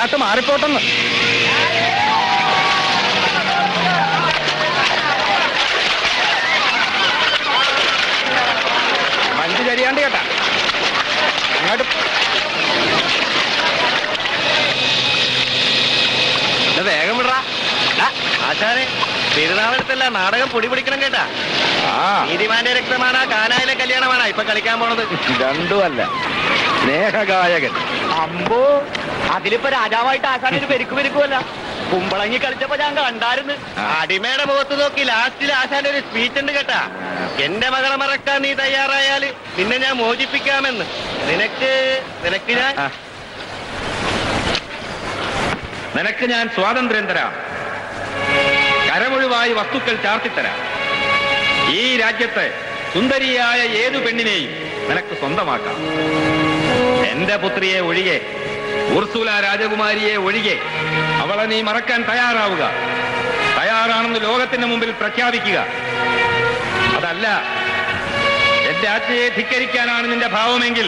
അങ്ങാട്ട് മാറിപ്പോട്ടെന്ന് വണ്ടി ചരിയാണ്ട് കേട്ടാ അങ്ങോട്ട് ഇത് വേഗം വിടറാ ആ, ആശാനെ പെരുന്നാളെടുത്തല്ല നാടകം പൊടി പിടിക്കണം കേട്ടാ ആ നീതിമാന്റെ രക്തമാണാ കാനായിലെ കല്യാണമാണാ ഇപ്പൊ കളിക്കാൻ പോണത് രണ്ടുമല്ല സ്നേഹഗായകൻ അമ്പോ അതിലിപ്പോ രാജാവായിട്ട് ആശാൻ ഒരു പെരുക്ക് പെരുക്കുമല്ല കുമ്പളങ്ങി കളിച്ചപ്പോ ഞാൻ കണ്ടായിരുന്നു അടിമയുടെ മുഖത്ത് നോക്കി ലാസ്റ്റിൽ ആശാന്റെ ഒരു സ്പീച്ച് ഉണ്ട് കേട്ടാ എന്റെ മകളെ മറക്കാൻ നീ തയ്യാറായാല് നിന്നെ ഞാൻ മോചിപ്പിക്കാമെന്ന് നിനക്ക് നിനക്ക് ഞാൻ ആ. നിനക്ക് ഞാൻ സ്വാതന്ത്ര്യം തരാം കരമൊഴിവായി വസ്തുക്കൾ ചാർത്തിത്തരാം ഈ രാജ്യത്തെ സുന്ദരിയായ ഏതു പെണ്ണിനെയും നിനക്ക് സ്വന്തമാക്കാം എന്റെ പുത്രിയെ ഒഴികെ ഉർസുല രാജകുമാരിയെ ഒഴികെ അവളെ നീ മറക്കാൻ തയ്യാറാവുക തയ്യാറാണെന്ന് ലോകത്തിന്റെ മുമ്പിൽ പ്രഖ്യാപിക്കുക അതല്ല എന്റെ ആജ്ഞയെ ധിക്കരിക്കാനാണ് നിന്റെ ഭാവമെങ്കിൽ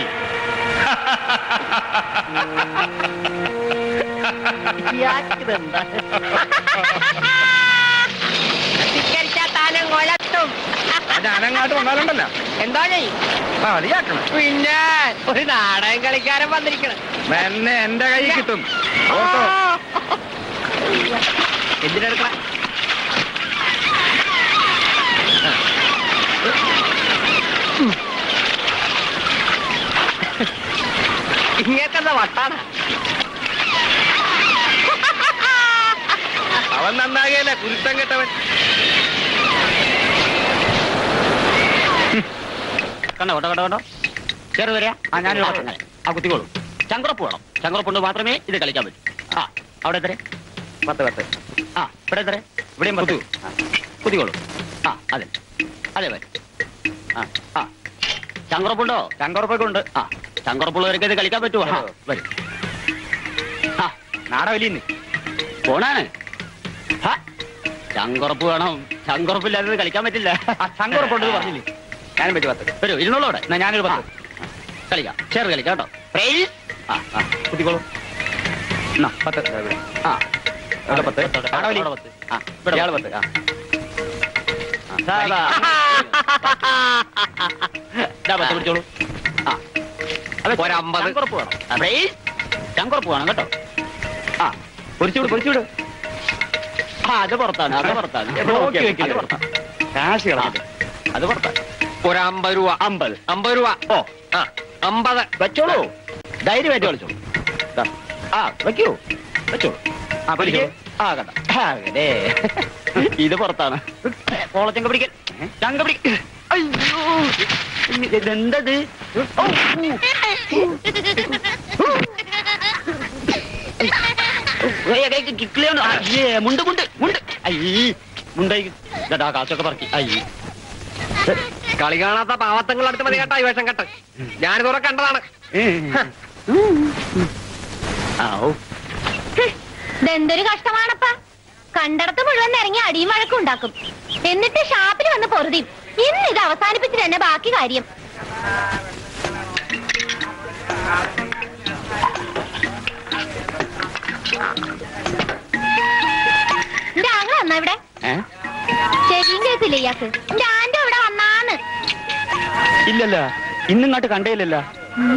താനം കൊലത്തും ഞാൻ അങ്ങാട്ട് വന്നാലുണ്ടല്ലോ എന്താണ് കളിയാക്കണം പിന്നെ ഒരു നാടകം കളിക്കാരൻ വന്നിരിക്കണം എന്നെ എന്റെ കൈ കിട്ടും ഓർത്തോ എന്തിനെടുക്കണ ഇങ്ങനത്തെ വട്ടാണ് അവൻ നന്നാകേല കുരുത്തം കെട്ടവൻ കണ്ടോ കണ്ടോ കണ്ടോ കണ്ടോ ചെറു വരിക ആ ഞാനൊരു പത്ത് അങ്ങനെ ആ കുത്തിക്കോളൂ ചങ്കുറപ്പ് വേണം ചങ്കുറപ്പുണ്ട് മാത്രമേ ഇത് കളിക്കാൻ പറ്റൂ ആ അവിടെ എത്ര പത്ത് പത്ത് ആ ഇവിടെ എത്ര ഇവിടെയും പത്ത് ആ, കുത്തിക്കോളൂ ആ അതെ അതെ വരും ആ ആ ചങ്കുറപ്പുണ്ടോ ചങ്കുറപ്പൊക്കെ ഉണ്ട് ആ ചങ്കുറപ്പുള്ളവരൊക്കെ ഇത് കളിക്കാൻ പറ്റുമോ ആ വരും ആ നാടവലിന്ന് പോണാണ് ഹാ, ചങ്കുറപ്പ് വേണം ചങ്കുറപ്പില്ലാതെ ഇത് കളിക്കാൻ പറ്റില്ല ചങ്കുറപ്പുണ്ട് പറഞ്ഞില്ലേ ഞാനും പറ്റി പത്ത് വരൂ ഇരുന്നോളൂ അവിടെ എന്നാ ഞാനൊരു പത്ത് കളിക്കാം ചേർ കളിക്കാം കേട്ടോ പ്രൈസ് ആ ആ കുത്തിക്കോളൂ എന്നാ പത്ത് ദാ ഇവിടെ. ആ അവിടെ പത്ത് ആടവലി പത്ത് ആ ഇവിടെ ഇയാള് പത്ത് ആ ആ, സാധാ. ദാ പത്ത് പിടിച്ചോളൂ ആ അതെ ഒരമ്പത്. ചങ്കുറപ്പ് വേണം ആ, പ്രൈസ് ചങ്കുറപ്പ് വേണം കേട്ടോ ആ പൊരിച്ചുവിട് പൊരിച്ചുവിട് ആ അത് പുറത്താണ് അത് പുറത്താണ് നോക്കി അത് വെക്കില്ല. പുറത്താണ് കാശ് ആ, അത് പുറത്താണ് ഒരു അമ്പത് രൂപ അമ്പത് അമ്പത് രൂപ ഓ ആ അമ്പത് വെച്ചോളൂ ധൈര്യമായിട്ട് കളിച്ചോളൂ ദാ. ആ വെക്കൂ വെച്ചോളൂ ആ പിടിക്ക് ആ കണ്ട അതെ ഇത് പുറത്താണ് കോളച്ചങ്ക പിടിക്കൽ ചങ്ക പിടിക്ക അയ്യോ ഇനി ഇതെന്തത് ഔ, ഊ. ഏയ്, ഏയ്, കിക്കിളിയാണ്. അയ്യേ, മുണ്ട് മുണ്ട് മുണ്ട് അയ്യേ മുണ്ടായി ഇതാ കാശൊക്കെ പറക്കി അയ്യേ കളി കാണാത്ത പാവത്തങ്ങൾ അടുത്ത് മതി കേട്ടാ ഈ വേഷം കെട്ട് ഞാൻ കുറെ കണ്ടതാണ് ആവൂ ഇതെന്തൊരു കഷ്ടമാണപ്പാ കണ്ടടത്ത് മുഴുവൻ ഇറങ്ങി അടിയും വഴക്കും ഉണ്ടാക്കും എന്നിട്ട് ഷാപ്പിൽ വന്ന് പൊറുതിയും ഇന്ന് ഇത് അവസാനിപ്പിച്ച് തന്നെ ബാക്കി കാര്യം എന്റെ ആങ്ങള വന്നാ ഇവിടെ ഏ ചെവിയും കേൾക്കില്ല ഇയാൾക്ക് എന്റെ ആന്റെ ഇവിടെ വന്നാന്ന് ഇല്ലല്ല ഇന്നിങ്ങോട്ട് കണ്ടേയില്ലല്ല ഉം.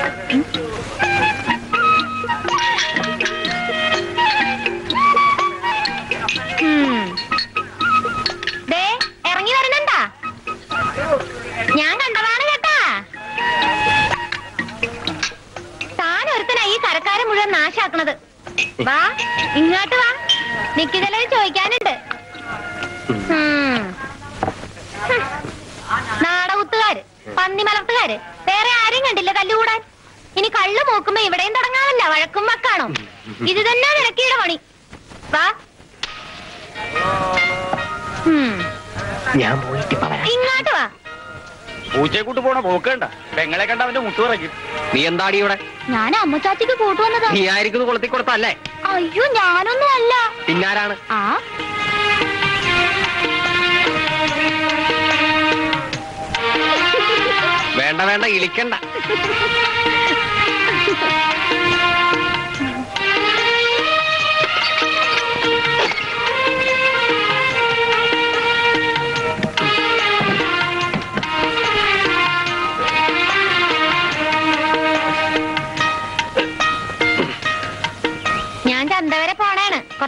ഉം. ദേ, ഇറങ്ങി വരുന്നുണ്ടാ ഞാൻ കണ്ടതാണ് കേട്ടാ താൻ ഒരുത്തനാ ഈ കരക്കാരെ മുഴുവൻ നാശാക്കണത് വാ ഇങ്ങോട്ട് വാ നിക്കിതലത് ചോദിക്കാനുണ്ട് ഉം. ഹും. നാടകുത്തുകാര് പന്നിമലർത്തുകാര് വേറെ ആരും കണ്ടില്ല തല്ലുകൂടാൻ ഇനി കള്ളു മൂക്കുമ്പോ ഇവിടെയും തുടങ്ങാമല്ല വഴക്കും വക്കാണോ ഇത് തന്നെ നിനക്കിയുടെ പണി വാ ഉം. ഞാൻ പോയിട്ട് പറയാം ഇങ്ങോട്ട് വാ പൂച്ചയെ കൂട്ട് പോണ പോക്കണ്ട പെങ്ങളെ കണ്ട അവന്റെ മുട്ടു പറയും നീ എന്താടി ഇവിടെ ഞാൻ അമ്മച്ചാച്ചിക്ക് കൂട്ടുവന്നതാ നീ ആയിരിക്കുന്നു കൊളുത്തി കൊടുത്തല്ലേ അയ്യോ ഞാനൊന്നും അല്ല പിന്നാരാണ് ആ വേണ്ട വേണ്ട ഇളിക്കണ്ട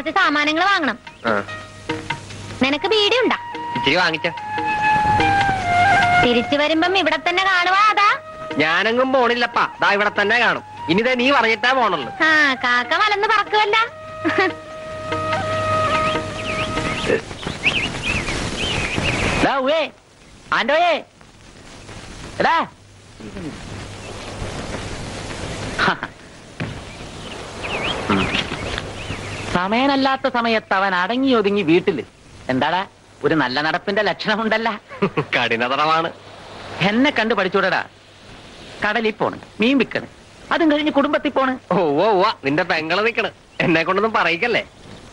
കുറച്ച് സാമാനങ്ങൾ വാങ്ങണം ആ നിനക്ക് ബീഡി ഉണ്ടാ ഇച്ചിരി വാങ്ങിച്ച തിരിച്ചു വരുമ്പം ഇവിടെ തന്നെ കാണുവാ അതാ ഞാനെങ്ങും പോണില്ലപ്പാ ദാ ഇവിടെ തന്നെ കാണും ഇനിതാ നീ പറഞ്ഞിട്ടാ പോണുള്ളു ആ കാക്ക മലന്ന് പറക്കുവല്ല ആൻഡോയേ എടാ സമയനല്ലാത്ത സമയത്ത് അവൻ അടങ്ങി ഒതുങ്ങി വീട്ടില് എന്താടാ ഒരു നല്ല നടപ്പിന്റെ ലക്ഷണമുണ്ടല്ല കഠിനതടമാണ് എന്നെ കണ്ടു പഠിച്ചൂടടാ കടലിൽ പോണ് മീൻ വിൽക്കണ് അതും കഴിഞ്ഞ് കുടുംബത്തിൽ പോണ് ഓ ഓ ഓ നിന്റെ പെങ്ങള് നിക്കണ് എന്നെ കൊണ്ടൊന്നും പറയിക്കല്ലേ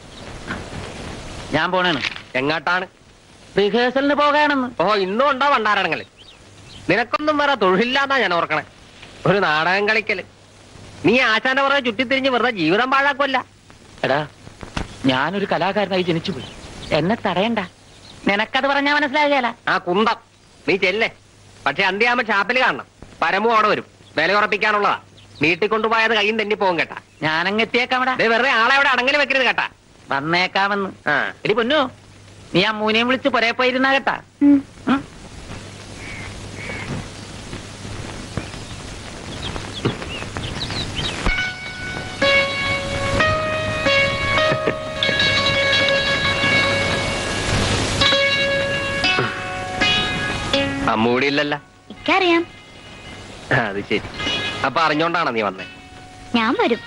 ഞാൻ പോണേണ് എങ്ങാട്ടാണ് റിഹേഴ്സലിന് പോകാണെന്ന് ഓ ഇന്നും ഉണ്ടോ വണ്ടാരടങ്ങള് നിനക്കൊന്നും വേറെ തൊഴിലില്ലാന്നാ ഞാൻ ഓർക്കണേ ഒരു നാടകം കളിക്കല് നീ ആശാന്റെ പുറകെ ചുറ്റിത്തിരിഞ്ഞ് വെറുതെ ജീവിതം പാഴാക്കുമല്ല എടാ ഞാനൊരു കലാകാരനായി ജനിച്ചുപോയി എന്നെ തടയണ്ട നിനക്കത് പറഞ്ഞാ മനസ്സിലാകുകയല്ല ആ കുന്തം നീ ചെല്ലേ പക്ഷെ അന്ത്യാകുമ്പോ ഷാപ്പിൽ കാണണം പരമു അവിടെ വരും വില ഉറപ്പിക്കാനുള്ളതാ നീട്ടിക്കൊണ്ടുപോയത് കയ്യും തെന്നി പോകും കേട്ടാ ഞാനങ്ങ് എത്തിയേക്കാമടാ ദേ വെറുതെ ആളെ അവിടെ അടങ്ങല് വെക്കരുത് കേട്ടാ വന്നേക്കാമെന്ന് ആ എടി പൊന്നു നീ ആ മൂനെയും വിളിച്ച് പുറേ പോയിരുന്നാ കേട്ടാ ഉം. ഉം? അമ്മൂടി ഇല്ലല്ല എനിക്കറിയാം അത് ശരി അപ്പൊ അറിഞ്ഞോണ്ടാണ് നീ വന്നേ ഞാൻ വരും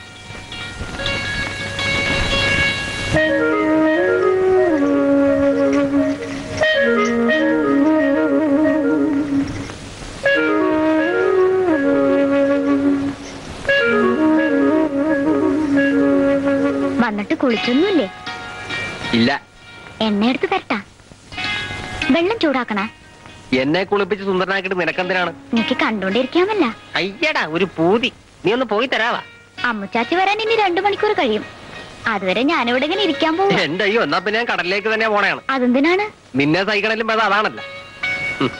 വന്നിട്ട് കുളിച്ചൊന്നുമില്ലേ ഇല്ല എണ്ണ എടുത്ത് തരട്ടാ വെള്ളം ചൂടാക്കണ എന്നെ കുളിപ്പിച്ച് സുന്ദരനാക്കിട്ട് നിനക്കെന്തിനാണ് എനിക്ക് കണ്ടോണ്ടിരിക്കാമല്ല അയ്യടാ ഒരു പൂതി നീ ഒന്ന് പോയി തരാവാ അമ്മുച്ചാച്ചി വരാൻ ഇനി രണ്ടു മണിക്കൂർ കഴിയും അതുവരെ ഞാനിവിടെ ഇങ്ങനെ ഇരിക്കാൻ പോവാ എന്റെ അയ്യോ എന്നാ പിന്നെ ഞാൻ കടലിലേക്ക് തന്നെ പോണേണ് അതെന്തിനാണ് നിന്നെ സഹിക്കണേലും ഭേദം അതാണല്ല ഉം.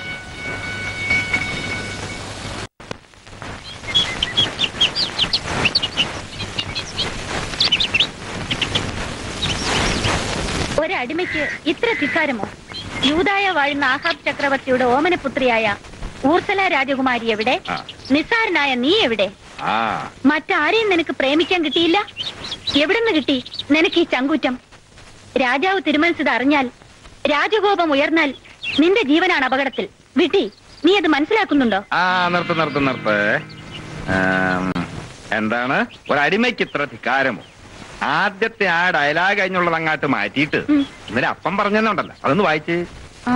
ഒരടിമയ്ക്ക് ഇത്ര ധിക്കാരമോ യൂതായ വാഴുന്ന ആഹാബ് ചക്രവർത്തിയുടെ ഓമനപുത്രിയായ ഊർസല രാജകുമാരി എവിടെ ആ. നിസ്സാരനായ നീ എവിടെ ആ മറ്റാരെയും നിനക്ക് പ്രേമിക്കാൻ കിട്ടിയില്ല എവിടുന്ന് കിട്ടി നിനക്ക് ഈ ചങ്കൂറ്റം രാജാവ് തിരുമനസിത് അറിഞ്ഞാൽ രാജകോപം ഉയർന്നാൽ നിന്റെ ജീവനാണ് അപകടത്തിൽ വിട്ടി നീ അത് മനസ്സിലാക്കുന്നുണ്ടോ ആ നിർത്ത് നിർത്ത് നിർത്ത് ആം, എന്താണ് ഒരടിമയ്ക്ക് ഇത്ര ധിക്കാരമോ ആദ്യത്തെ ആ ഡയലോഗ് കഴിഞ്ഞുള്ളത് അങ്ങാട്ട് മാറ്റിയിട്ട് ഉം. ഇന്നലെ അപ്പം പറഞ്ഞെന്നുണ്ടല്ലോ അതൊന്ന് വായിച്ച് ആ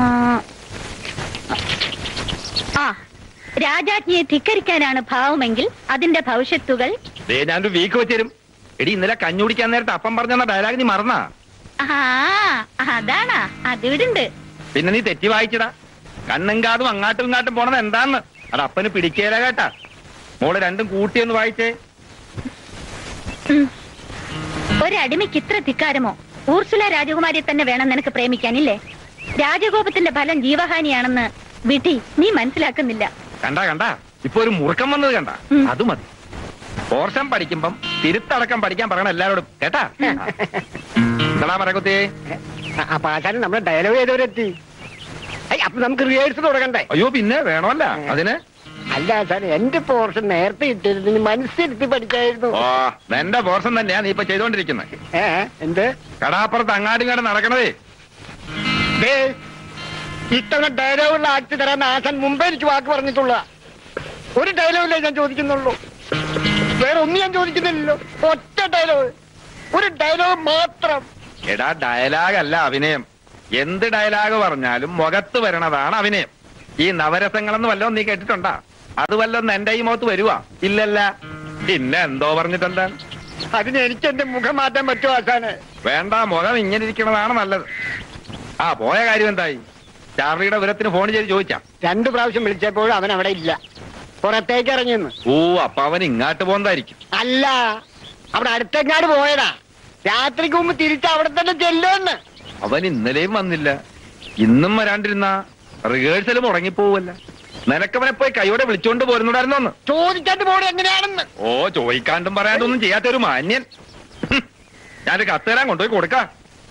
ആ രാജാജ്ഞിയെ ധിക്കരിക്കാനാണ് ഭാവമെങ്കിൽ അതിന്റെ ഭവിഷ്യത്തുകൾ ദേ ഞാനൊരു വീക്ക് വെച്ചരും എടി ഇന്നലെ കഞ്ഞി കുടിക്കാൻ നേരത്തെ അപ്പം പറഞ്ഞെന്ന ഡയലോഗ് നീ മറന്നാ ആ അതാണാ അതിവിടുണ്ട് പിന്നെ നീ തെറ്റി വായിച്ചടാ കണ്ണും കാതും അങ്ങാട്ടും ഇങ്ങാട്ടും പോണത് എന്താന്ന് അത് അപ്പന് പിടിക്കേല കേട്ടാ മോള് രണ്ടും കൂട്ടിയൊന്ന് വായിച്ചേ ഉം. ഒരടിമയ്ക്ക് ഇത്ര ധിക്കാരമോ ഊർസുല രാജകുമാരിയെ തന്നെ വേണം നിനക്ക് പ്രേമിക്കാനില്ലേ രാജകോപത്തിന്റെ ഫലം ജീവഹാനിയാണെന്ന് വിധി നീ മനസ്സിലാക്കുന്നില്ല കണ്ടാ കണ്ടാ ഇപ്പൊ ഒരു മുറുക്കം വന്നത് കണ്ട ഉം. അത് മതി പോർഷൻ പഠിക്കുമ്പം തിരുത്തടക്കം പഠിക്കാൻ പറയണം എല്ലാരോടും കേട്ടാ എന്താ പറയക്കുത്തേ അപ്പൊ ആശാനും നമ്മുടെ ഡയലോഗ് ചെയ്തവരെത്തി അപ്പൊ നമുക്ക് റിഹേഴ്സൽ തുടങ്ങണ്ടേ അയ്യോ പിന്നെ വേണമല്ല അതിന് അല്ല ആശാൻ എന്റെ പോർഷൻ നേരത്തെ ഇട്ടിരുന്നു മനസ്സിരുത്തി പഠിക്കായിരുന്നു ഓ എന്റെ പോർഷൻ തന്നെയാ നീ ഇപ്പൊ ചെയ്തോണ്ടിരിക്കുന്നത് ഏ എന്ത് കടാപ്പുറത്ത് അങ്ങാടി ഇങ്ങാട് നടക്കണതേ ദേ, ഇത്തവണ ഡയലോഗുള്ള ആക്കി തരാൻ ആശാൻ മുമ്പേ എനിക്ക് വാക്ക് പറഞ്ഞിട്ടുള്ള ഒരു ഡയലോഗിലേ ഞാൻ ചോദിക്കുന്നുള്ളൂ വേറെ ഒന്നും ഞാൻ ചോദിക്കുന്നില്ലല്ലോ ഒറ്റ ഡയലോഗ് ഒരു ഡയലോഗ് മാത്രം എടാ ഡയലോഗ് അല്ല അഭിനയം എന്ത് ഡയലോഗ് പറഞ്ഞാലും മുഖത്ത് വരണതാണ് അഭിനയം ഈ നവരസങ്ങളെന്ന് വല്ലതും നീ കേട്ടിട്ടുണ്ടാ അത് വല്ലതും എന്റെ ഈ മുഖത്ത് വരുവാ ഇല്ലല്ല പിന്നെ എന്തോ പറഞ്ഞിട്ടെന്താ അതിന് എനിക്ക് എന്റെ മുഖം മാറ്റാൻ പറ്റുമോ ആശാനെ വേണ്ട മുഖം ഇങ്ങനെ ഇരിക്കണതാണ് നല്ലത് ആ പോയ കാര്യം എന്തായി ചാർലിയുടെ വിവരത്തിന് ഫോൺ ചെയ്ത് ചോദിച്ചാ രണ്ടു പ്രാവശ്യം വിളിച്ചപ്പോഴും അവൻ അവിടെ ഇല്ല പുറത്തേക്ക് ഇറങ്ങിയെന്ന് ഓ അപ്പൊ അവൻ ഇങ്ങാട്ട് പോകുന്നതായിരിക്കും അല്ല അവിടെ അടുത്തെങ്ങാട് പോയതാ രാത്രിക്ക് മുമ്പ് തിരിച്ച് അവിടെ തന്നെ ചെല്ലുമെന്ന് അവൻ ഇന്നലെയും വന്നില്ല ഇന്നും വരാണ്ടിരുന്ന റിഹേഴ്സൽ മുടങ്ങിപ്പോവല്ല നിനക്കവനെ പോയി കൈയോടെ വിളിച്ചോണ്ട് പോരുന്നുണ്ടായിരുന്നോന്ന് ചോദിക്കാണ്ട് പോണെ എങ്ങനെയാണെന്ന് ഓ ചോദിക്കാണ്ടും പറയാണ്ടൊന്നും ചെയ്യാത്ത ഒരു മാന്യൻ ഹും. ഞാനൊരു കത്ത് തരാൻ കൊണ്ടുപോയി കൊടുക്കാം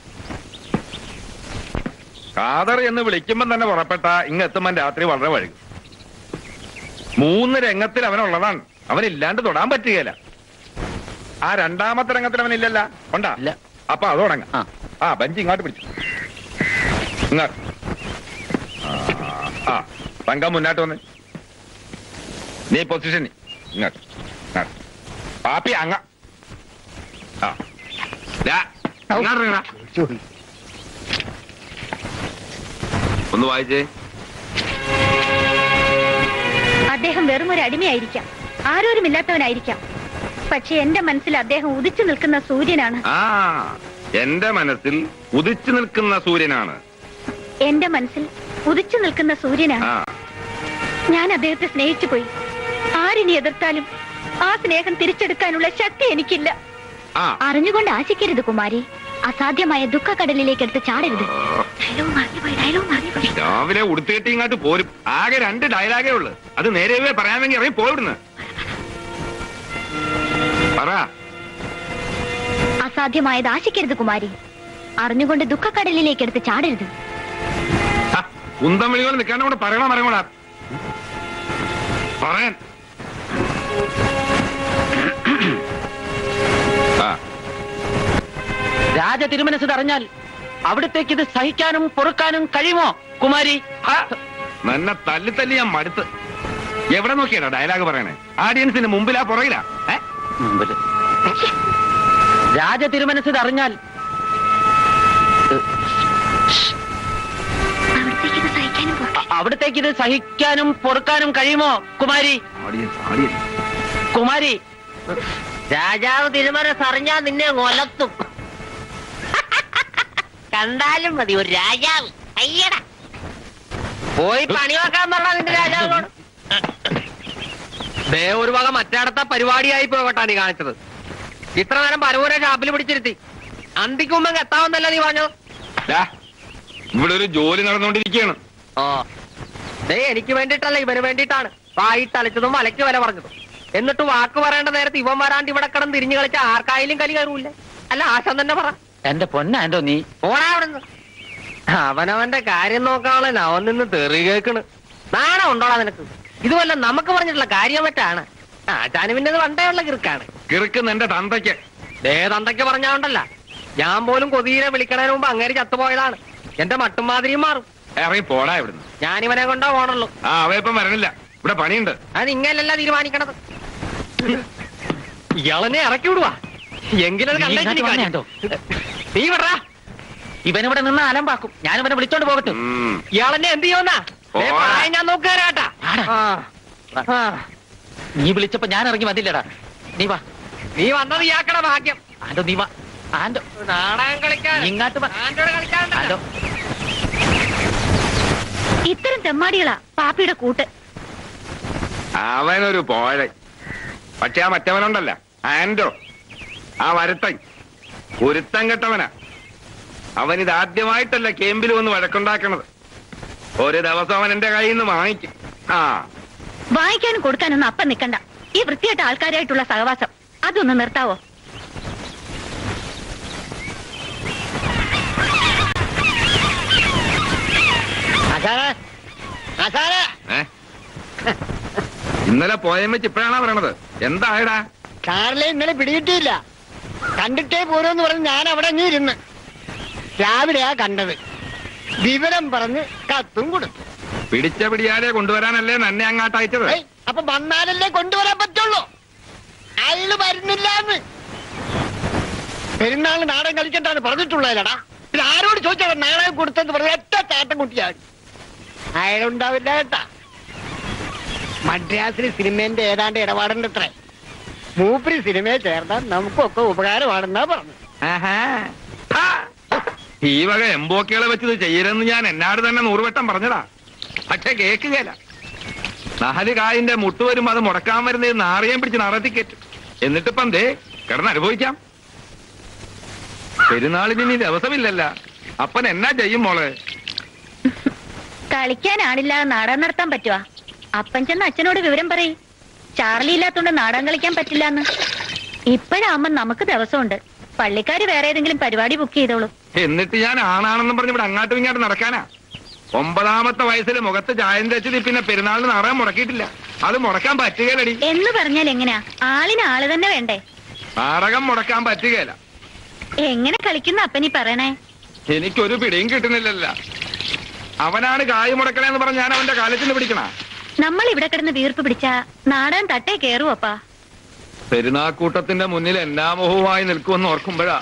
കാതർ എന്ന് വിളിക്കുമ്പം തന്നെ പുറപ്പെട്ട ഇങ്ങ് എത്തുമ്പം രാത്രി വളരെ വഴുകും മൂന്ന് രംഗത്തിൽ അവനുള്ളതാണ് അവനില്ലാണ്ട് തൊടാൻ പറ്റുകയില്ല ആ രണ്ടാമത്തെ രംഗത്തിൽ അവനില്ലല്ല ഉണ്ടാ ഇല്ല. അപ്പൊ അത് തുടങ്ങാം ആ. ആ ബഞ്ച് ഇങ്ങോട്ട് പിടിച്ചു ഇങ്ങോട്ട് ആ, ആ തങ്കം മുന്നോട്ട് വന്ന് നീ പൊസിഷൻ ഇങ്ങോട്ട് ഇങ്ങോട്ട് പാപ്പി അങ്ങ ആ ദാ, ഇങ്ങോട്ട് ഇറങ്ങടാ. ഒന്ന് വായിച്ചേ അദ്ദേഹം വെറും ഒരു അടിമയായിരിക്കാം ആരോരുമില്ലാത്തവനായിരിക്കാം പക്ഷെ എന്റെ മനസ്സിൽ അദ്ദേഹം ഉദിച്ചു നിൽക്കുന്ന സൂര്യനാണ് ആ എന്റെ മനസ്സിൽ ഉദിച്ചു നിൽക്കുന്ന സൂര്യനാണ് എന്റെ മനസ്സിൽ ഉദിച്ചു നിൽക്കുന്ന സൂര്യനാണ് ആ ഞാൻ അദ്ദേഹത്തെ സ്നേഹിച്ചു പോയി ആരിനി എതിർത്താലും ആ സ്നേഹം തിരിച്ചെടുക്കാനുള്ള ശക്തി എനിക്കില്ല ആ അറിഞ്ഞുകൊണ്ട് ആശിക്കരുത് കുമാരി അസാധ്യമായ ദുഃഖക്കടലിലേക്ക് എടുത്ത് ചാടരുത് ഡയലോഗ് മറന്നുപോയി ഡയലോഗ് മറന്നുപോയി രാവിലെ ഉടുത്തുകെട്ടി ഇങ്ങോട്ട് പോരും ആകെ രണ്ട് ഡയലോഗേ ഉള്ളു അത് നേരെ പറയാമെങ്കിൽ ഇറങ്ങി പോയിടുന്ന് പറ അസാധ്യമായത് ആശിക്കരുത് കുമാരി അറിഞ്ഞുകൊണ്ട് ദുഃഖക്കടലിലേക്ക് എടുത്ത് ചാടരുത് ആ, കുന്തം വിളികൾ നിൽക്കാണ്ട് കൂടെ പറയണോ പറയണോടാ പറയാൻ ആ രാജ തിരുമനസ് അറിഞ്ഞാൽ അവിടത്തേക്ക് ഇത് സഹിക്കാനും പൊറുക്കാനും കഴിയുമോ കുമാരി ആ, നിന്നെ തല്ലി തല്ലി ഞാൻ മടുത്ത് എവിടെ നോക്കിയാടാ ഡയലോഗ് പറയണേ ആഡിയൻസിന് മുമ്പിലാ പുറകിലാ ഏ മുമ്പില്. രാജ തിരുമനസ് അറിഞ്ഞാൽ അവിടത്തേക്ക് ഇത് സഹിക്കാനും പോ- അ- അവിടത്തേക്ക് ഇത് സഹിക്കാനും പൊറുക്കാനും കഴിയുമോ കുമാരി ഓഡിയൻസ് ഓഡിയൻസ് കുമാരി രാജാവ് തിരുമനസ് അറിഞ്ഞാ നിന്നെ കൊലത്തും കണ്ടാലും മതി ഒരു രാജാവ് അയ്യട പോയി പണി വെക്കാൻ പറഞ്ഞ നിന്റെ രാജാവിനോട് ദേ ഒരു വക മറ്റേടത്തെ പരിപാടിയായി പോകട്ടാ നീ കാണിച്ചത് ഇത്ര നേരം പരവൂരെ ഷാപ്പിൽ പിടിച്ചിരുത്തി അന്തിക്കുമ്പോ എത്താമെന്നല്ല നീ പറഞ്ഞത് ദാ, ഇവിടെ ഒരു ജോലി നടന്നുകൊണ്ടിരിക്കുകയാണ് ഓ ദേ എനിക്ക് വേണ്ടിയിട്ടല്ല ഇവന് വേണ്ടിയിട്ടാണ് വായിട്ട് അലച്ചതും വലയ്ക്ക് വില പറഞ്ഞതും എന്നിട്ട് വാക്ക് പറയേണ്ട നേരത്ത് ഇവൻ വരാണ്ട് ഇവിടെ കിടന്ന് തിരിഞ്ഞു കളിച്ച ആർക്കായാലും കലി കയറൂല്ലേ അല്ല ആശം തന്നെ പറ എന്റെ പൊന്നാൻഡോ നീ പോടാ അവിടുന്ന് അവനവന്റെ കാര്യം നോക്കാളെ അവൻ നിന്ന് തെറി കേക്കണ് നാണം ഉണ്ടോടാ നിനക്ക് ഇതുവല്ല നമുക്ക് പറഞ്ഞിട്ടുള്ള കാര്യം മറ്റാണ് ആചാന് പിന്നെ ഇത് പണ്ടേ ഉള്ള കിറുക്കാണ് കിറുക്കുന്ന എന്റെ തന്തയ്ക്ക് ദേ തന്തയ്ക്ക് പറഞ്ഞോണ്ടല്ല ഞാൻ പോലും കൊതിയെ വിളിക്കണതിന് മുമ്പ് അങ്ങേര് ചത്തുപോയതാണ് എന്റെ മട്ടും മാതിരിയും മാറും ഇറങ്ങി പോടാ ഇവിടുന്ന് ഞാൻ ഇവനെ കൊണ്ടാ പോണുള്ളൂ ആ അവയപ്പം വരണില്ല ഇവിടെ പണിയുണ്ട് അത് ഇങ്ങനല്ല തീരുമാനിക്കണത് ഇയാളെന്നെ ഇറക്കി വിടുവാ എങ്കിലത് നീ കണ്ടേച്ച് ഇങ്ങോട്ട് നീ വന്നേ, കാര്യം. നീ വിടറാ ഇവനിവിടെ നിന്ന് അലമ്പാക്കും ഞാൻ ഇവനെ വിളിച്ചോണ്ട് പോകട്ടെ ഉം. ഇയാളെന്നെ എന്ത് ചെയ്യുന്നാ ദേ പോടാ. പ്രായം ഞാൻ നോക്കുകയാട്ടാ ആടാ. നീ വിളിച്ചപ്പോ ഞാൻ ഇറങ്ങി വന്നില്ലടാ നീ വാ നീ വന്നത് ഇയാക്കട ഭാഗ്യം ആൻഡോ നീ വാ ആൻഡോ നാടകം കളിക്കാൻ ഇങ്ങോട്ട് വാ ആന്റോട് കളിക്കാൻ ആൻഡോ ഇത്തരം തെമ്മാടികളാ പാപ്പിയുടെ കൂട്ട് അവനൊരു പോഴ പക്ഷെ ആ മറ്റവനുണ്ടല്ല ആൻഡോ ആ വരത്തൻ ഒരുത്തൻ കെട്ടവനാ അവൻ ഇത് ആദ്യമായിട്ടല്ല കേമ്പിൽ വന്ന് വഴക്കുണ്ടാക്കണത് ഒരു ദിവസം അവൻ എന്റെ കയ്യിൽ നിന്ന് വാങ്ങിക്കും ആ വാങ്ങിക്കാനും കൊടുക്കാനൊന്നും അപ്പം നിക്കണ്ട ഈ വൃത്തിയായിട്ട ആൾക്കാരായിട്ടുള്ള സഹവാസം അതൊന്ന് നിർത്താവോ ഏ ഇന്നലെ പോയമ്മച്ച് ഇപ്പോഴാണോ പറയണത് എന്തായടാ കാറിലെ ഇന്നലെ പിടികിട്ടിയില്ല കണ്ടിട്ടേ പോരെന്ന് പറഞ്ഞ് ഞാൻ അവിടെ അങ്ങ് ഇരുന്ന് രാവിലെയാ കണ്ടത് വിവരം പറഞ്ഞ് കത്തും കൊടുത്തു പിടിച്ച പിടിയാലെ കൊണ്ടുവരാനല്ലേ നന്നെ അങ്ങാട്ട് അയച്ചത് ഏയ്, അപ്പൊ വന്നാലല്ലേ കൊണ്ടുവരാൻ പറ്റുള്ളൂ അയാള് വരുന്നില്ലാന്ന് പെരുന്നാൾ നാടകം കളിക്കണ്ടാണ് പറഞ്ഞിട്ടുള്ളതല്ലടാ പിന്നെ ആരോട് ചോദിച്ചാൽ നാടകം കൊടുത്തെന്ന് പറഞ്ഞ ഒറ്റ ചാട്ടം കുട്ടിയാണ് അയാളുണ്ടാവില്ല കേട്ടാ മദ്രാസിൽ സിനിമേന്റെ ഏതാണ്ട് ഇടപാടുണ്ട് അത്രേ മൂപ്പര് സിനിമയിൽ ചേർന്നാൽ നമുക്കൊക്കെ ഉപകാരമാണെന്നാ പറഞ്ഞു ആഹാ. ആ. ഈ വക എംബോക്കികളെ വെച്ച് ഇത് ചെയ്യരുതെന്ന് ഞാൻ എന്നാട് തന്നെ നൂറുവട്ടം പറഞ്ഞതാ പക്ഷെ കേക്കുകയില്ല നാല് കായിന്റെ മുട്ട് വരുമ്പോ അത് മുടക്കാൻ വരുന്നത് നാറിയം പിടിച്ച് നടത്തി കയറ്റും എന്നിട്ടിപ്പം ദേ കിടന്ന് അനുഭവിക്കാം പെരുന്നാളിന് ഇനി ദിവസമില്ലല്ല അപ്പൻ എന്നാ ചെയ്യും മോളെ കളിക്കാനാണില്ലാതെ നാടകം നടത്താൻ പറ്റുവാ അപ്പൻ ചെന്ന് അച്ഛനോട് വിവരം പറയും ചാർലി ഇല്ലാത്തോണ്ട് നാടകം കളിക്കാൻ പറ്റില്ലാന്ന് ഇപ്പോഴാവുമ്പോ നമുക്ക് ദിവസമുണ്ട് പള്ളിക്കാര് വേറെ ഏതെങ്കിലും പരിപാടി ബുക്ക് ചെയ്തോളൂ എന്നിട്ട് ഞാൻ ആണാണെന്നും പറഞ്ഞ് ഇവിടെ അങ്ങാട്ടും ഇങ്ങോട്ടും നടക്കാനാ ഒമ്പതാമത്തെ വയസ്സിൽ മുഖത്ത് ചായം തേച്ചത് പിന്നെ പെരുന്നാളിന് നാടകം മുടക്കിയിട്ടില്ല അത് മുടക്കാൻ പറ്റുകയില്ലടി എന്ന് പറഞ്ഞാൽ എങ്ങനെയാ ആളിന് ആള് തന്നെ വേണ്ടേ നാടകം മുടക്കാൻ പറ്റുകയില്ല എങ്ങനെ കളിക്കുന്ന അപ്പനീ പറയണേ എനിക്കൊരു പിടിയും കിട്ടുന്നില്ലല്ല അവനാണ് കായ് മുടക്കണേന്ന് പറഞ്ഞ് ഞാൻ അവന്റെ കാലത്തിന് പിടിക്കണ നമ്മൾ ഇവിടെ കിടന്ന് വീർപ്പ് പിടിച്ച നാടൻ തട്ടേ കേറുവപ്പാ പെരുന്നാക്കൂട്ടത്തിന്റെ മുന്നിൽ എന്നാ മുഖവുമായി നിൽക്കുമെന്ന് ഓർക്കുമ്പോഴാ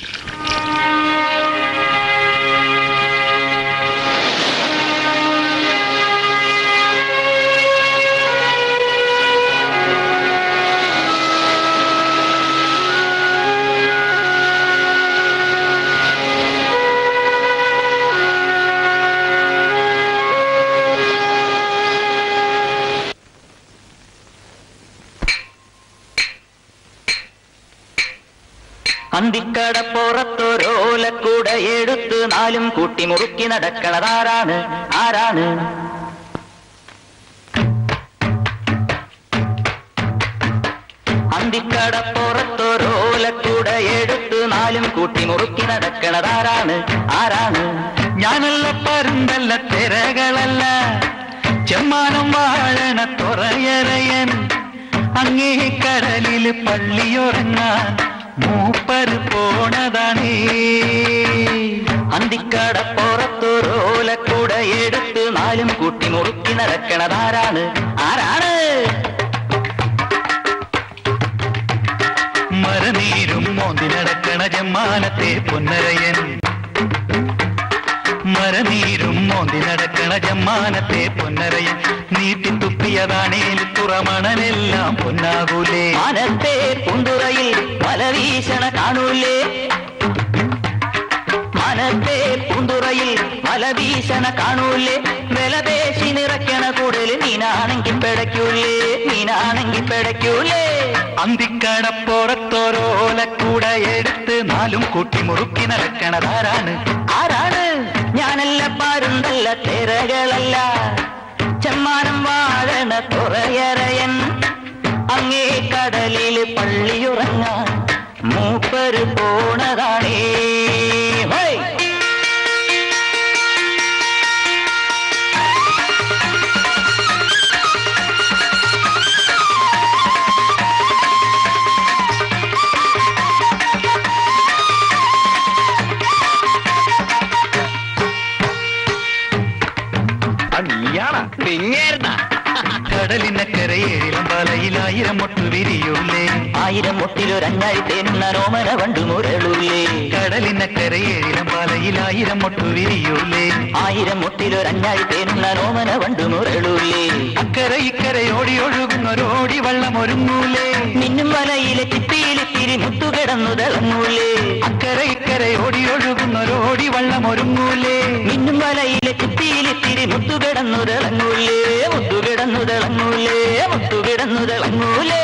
അന്തിക്കടപ്പുറത്തൊരോലക്കൂട എടുത്ത് നാലും കൂട്ടി മുറുക്കി നടക്കണതാരാണ് ആരാണ് അന്തിക്കടപ്പുറത്തൊരോലക്കൂട എടുത്ത് നാലും കൂട്ടി മുറുക്കി നടക്കണതാരാണ് ആരാണ് ഞാനല്ല പരുന്തല്ല തിരകളല്ല ചെമ്മാനം വാഴണ തുറയറയൻ അങ്ങേ കടലിൽ പള്ളിയുറങ്ങാൻ മൂപ്പര് പോണതാണേ അന്തിക്കട പുറത്തൊരോലക്കൂട എടുത്ത് നാലും കൂട്ടി മുറുക്കി നടക്കണതാരാണ് ആരാണ് മരനീരും മോന്തി നടക്കണ ജമ്മാനത്തെ പൊന്നരയൻ മരനീരും മോന്തി നടക്കണ ജമ്മാനത്തെ പൊന്നരയൻ നീട്ടി തുപ്പിയതാണേൽ തുറമണലെല്ലാം പൊന്നാകൂലേ മാനത്തെ പൂന്തുറയിൽ മലവീശണ കാണൂലേ മാനത്തെ പൂന്തുറയിൽ മലവീശണ കാണൂലേ വിലപേശി നിറയ്ക്കണ കൂടുതൽ മീനാണെങ്കിൽ പിടയ്ക്കൂലേ മീനാണെങ്കിൽ പിടയ്ക്കൂലേ അന്തിക്കടപ്പുറത്തോരോലക്കൂട എടുത്ത് നാലും കൂട്ടി മുറുക്കി നടക്കണതാരാണ് ആരാണ് ഞാനല്ല പാരുന്തല്ല തിരകളല്ല ചെമ്മാനം വാഴണ തുറയറയൻ അങ്ങേ കടലിൽ പള്ളിയുറങ്ങാൻ മൂപ്പര് പോണതാണേ ഹൈ ആ നീയാണാ പിങ്ങേരുന്നാ കടലിനക്കരയേഴിലും വലയിലായിരം മൊട്ടു വിരിയൂലേ ആയിരം മൊട്ടിലൊരഞ്ഞാഴി തേനുണ്ണോമന വണ്ടു മുരളൂലേ കടലിനക്കരയേഴിലും വലയിലായിരം മൊട്ടു വിരിയൂലേ ആയിരം മൊട്ടിലൊരഞ്ഞാഴി തേനുണ്ണോമന വണ്ടു മുരളൂലേ അക്കര ഇക്കര ഓടി ഒഴുകുന്നൊരോടി വള്ളം ഒരുങ്ങൂലേ മിന്നും വലയിലെ ചിപ്പിയിലിത്തിരി മുത്തുകിടന്നു തിളങ്ങൂലേ അക്കര ഇക്കര ഓടി ഒഴുകുന്നൊരോടി വള്ളം ഒരുങ്ങൂലേ മിന്നും വലയിലെ ചിപ്പിയിലിത്തിരി മുത്തുകിടന്നു തിളങ്ങൂലേ മുത്തുകിടന്നു തിളങ്ങൂലേ മുത്തുകിടന്നു തിളങ്ങൂലേ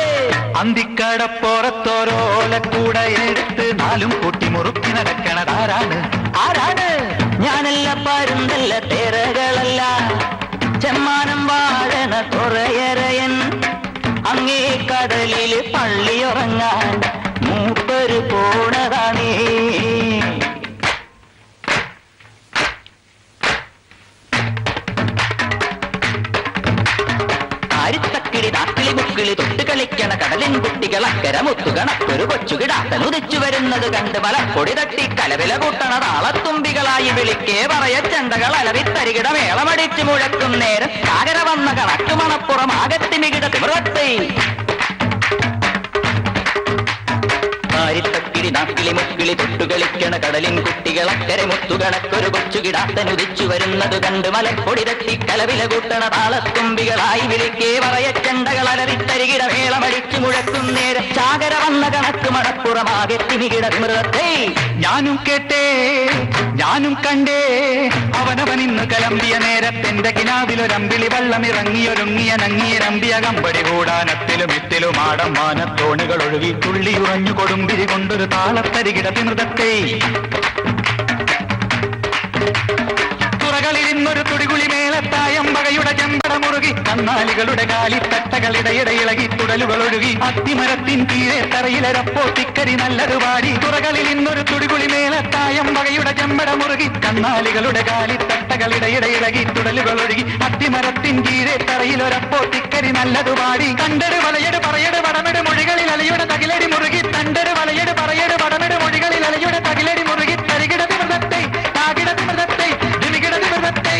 അന്തിക്കടപ്പുറത്തോരോലക്കൂട എടുത്ത് നാലും കൂട്ടി മുറുക്കി നടക്കണതാരാണ് ആരാണ് ഞാനല്ല പരുന്തല്ല തേരകളല്ല ചെമ്മാനം വാഴണ തുറയറയൻ അങ്ങേ കടലിൽ പള്ളിയുറങ്ങാൻ മൂപ്പര് പോണതാണേ ആരിത്തക്കിളി നാക്കിളി മുക്കിളി തൊട്ട് കളിക്കണ കടലിൻ കുട്ടികൾ അക്കര മുത്തുകണക്കൊരു കൊച്ചുകിടാത്തൻ ഉദിച്ചു വരുന്നത് കണ്ട് മലപ്പൊടി തട്ടി കലവില കൂട്ടണ താളത്തുമ്പികളായി വിളിക്കേ പറയ ചെണ്ടകൾ അലവിത്തരികിട മേളമടിച്ചു മുഴക്കും നേരം സാഗര വന്ന കണക്ക് മണപ്പുറം ആകത്തിമികിട തിമിറത്തെ ആരിത്തക്കിളി നാക്കിളി മുക്കിളി തൊട്ടു കളിക്കണ കടലിൻ കുട്ടികൾ അക്കരെ മുത്തുകണക്കൊരു കൊച്ചുകിടാത്തൻ ഉദിച്ചു വരുന്നത് കണ്ട് മലപ്പൊടി തട്ടി കലവില കൂട്ടണ താളത്തുമ്പികളായി വിളിക്കേ പറയ ചെണ്ടകൾ അലറിത്തരികിട മേളമടിച്ചു മുഴക്കും നേരം ചാകര വന്ന കണക്ക് മണപ്പുറമാകെ തിമികിട മൃതത്തെ ഞാനും കേട്ടേ ഞാനും കണ്ടേ അവനവൻ ഇന്ന് കലമ്പിയ നേരത്തെന്റെ കിനാവിലൊരമ്പിളി വള്ളം ഇറങ്ങിയൊരുങ്ങിയ നങ്ങിയ നമ്പിയ കമ്പടി കൂടാനത്തിലും ഇത്തിലും ആടം മാനത്തോണികൾ ഒഴുകി തുള്ളിയുറഞ്ഞു കൊടുമ്പിരി കൊണ്ടൊരു താളത്തരികിട വിമൃതത്തെ തുറകളിലിന്നൊരു തുടികുളി മേളത്തായം വകയുടെ ചെമ്പട മുറുക മുറുകി കന്നാലികളുടെ കാലിത്തട്ടകളിടയിടെ ഇളകി തുടലുകളൊഴുകി അത്തിമരത്തിൻ കീഴെ തറയിലരപ്പോ തിക്കരി നല്ലത് പാടി തുറകളിൽ ഇന്നൊരു തുടികുളി മേലത്തായം വകയുടെ ചെമ്പട മുറുകി കന്നാലികളുടെ കാലിത്തട്ടകളിടയിടെ ഇളകി തുടലുകളൊഴുകി അത്തിമരത്തിൻ കീഴെ തറയിലൊരപ്പോ തിക്കരി നല്ലത് പാടി കണ്ടട് വലയട് പറയട് വടമെട് മൊഴികളിൽ അലയുടെ തകിലടി മുറുകി തണ്ടട് വലയട് പറയട് വടമെട് മൊഴികളിൽ അലയുടെ തകിലടി മുറുകി തരികിട തിമൃതത്തെ താകിട തിമൃതത്തെ ദിമികിട തിമൃതത്തെ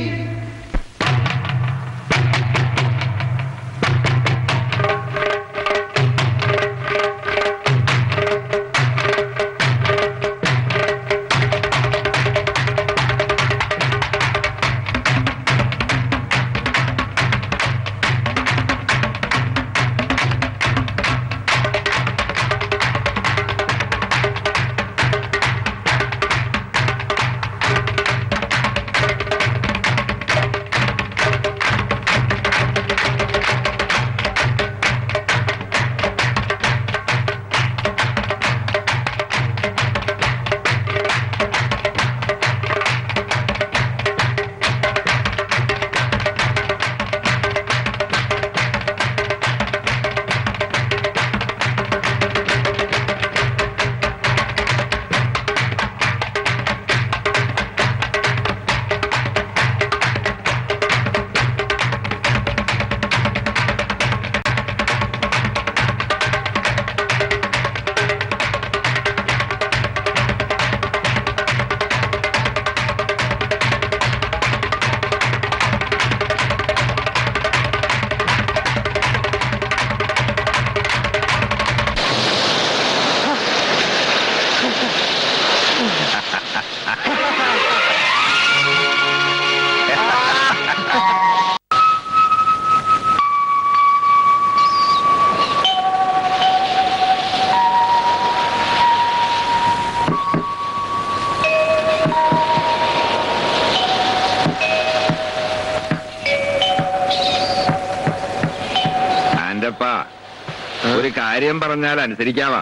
ആന്റപ്പാ ഒരു കാര്യം പറഞ്ഞാൽ അനുസരിക്കാവാ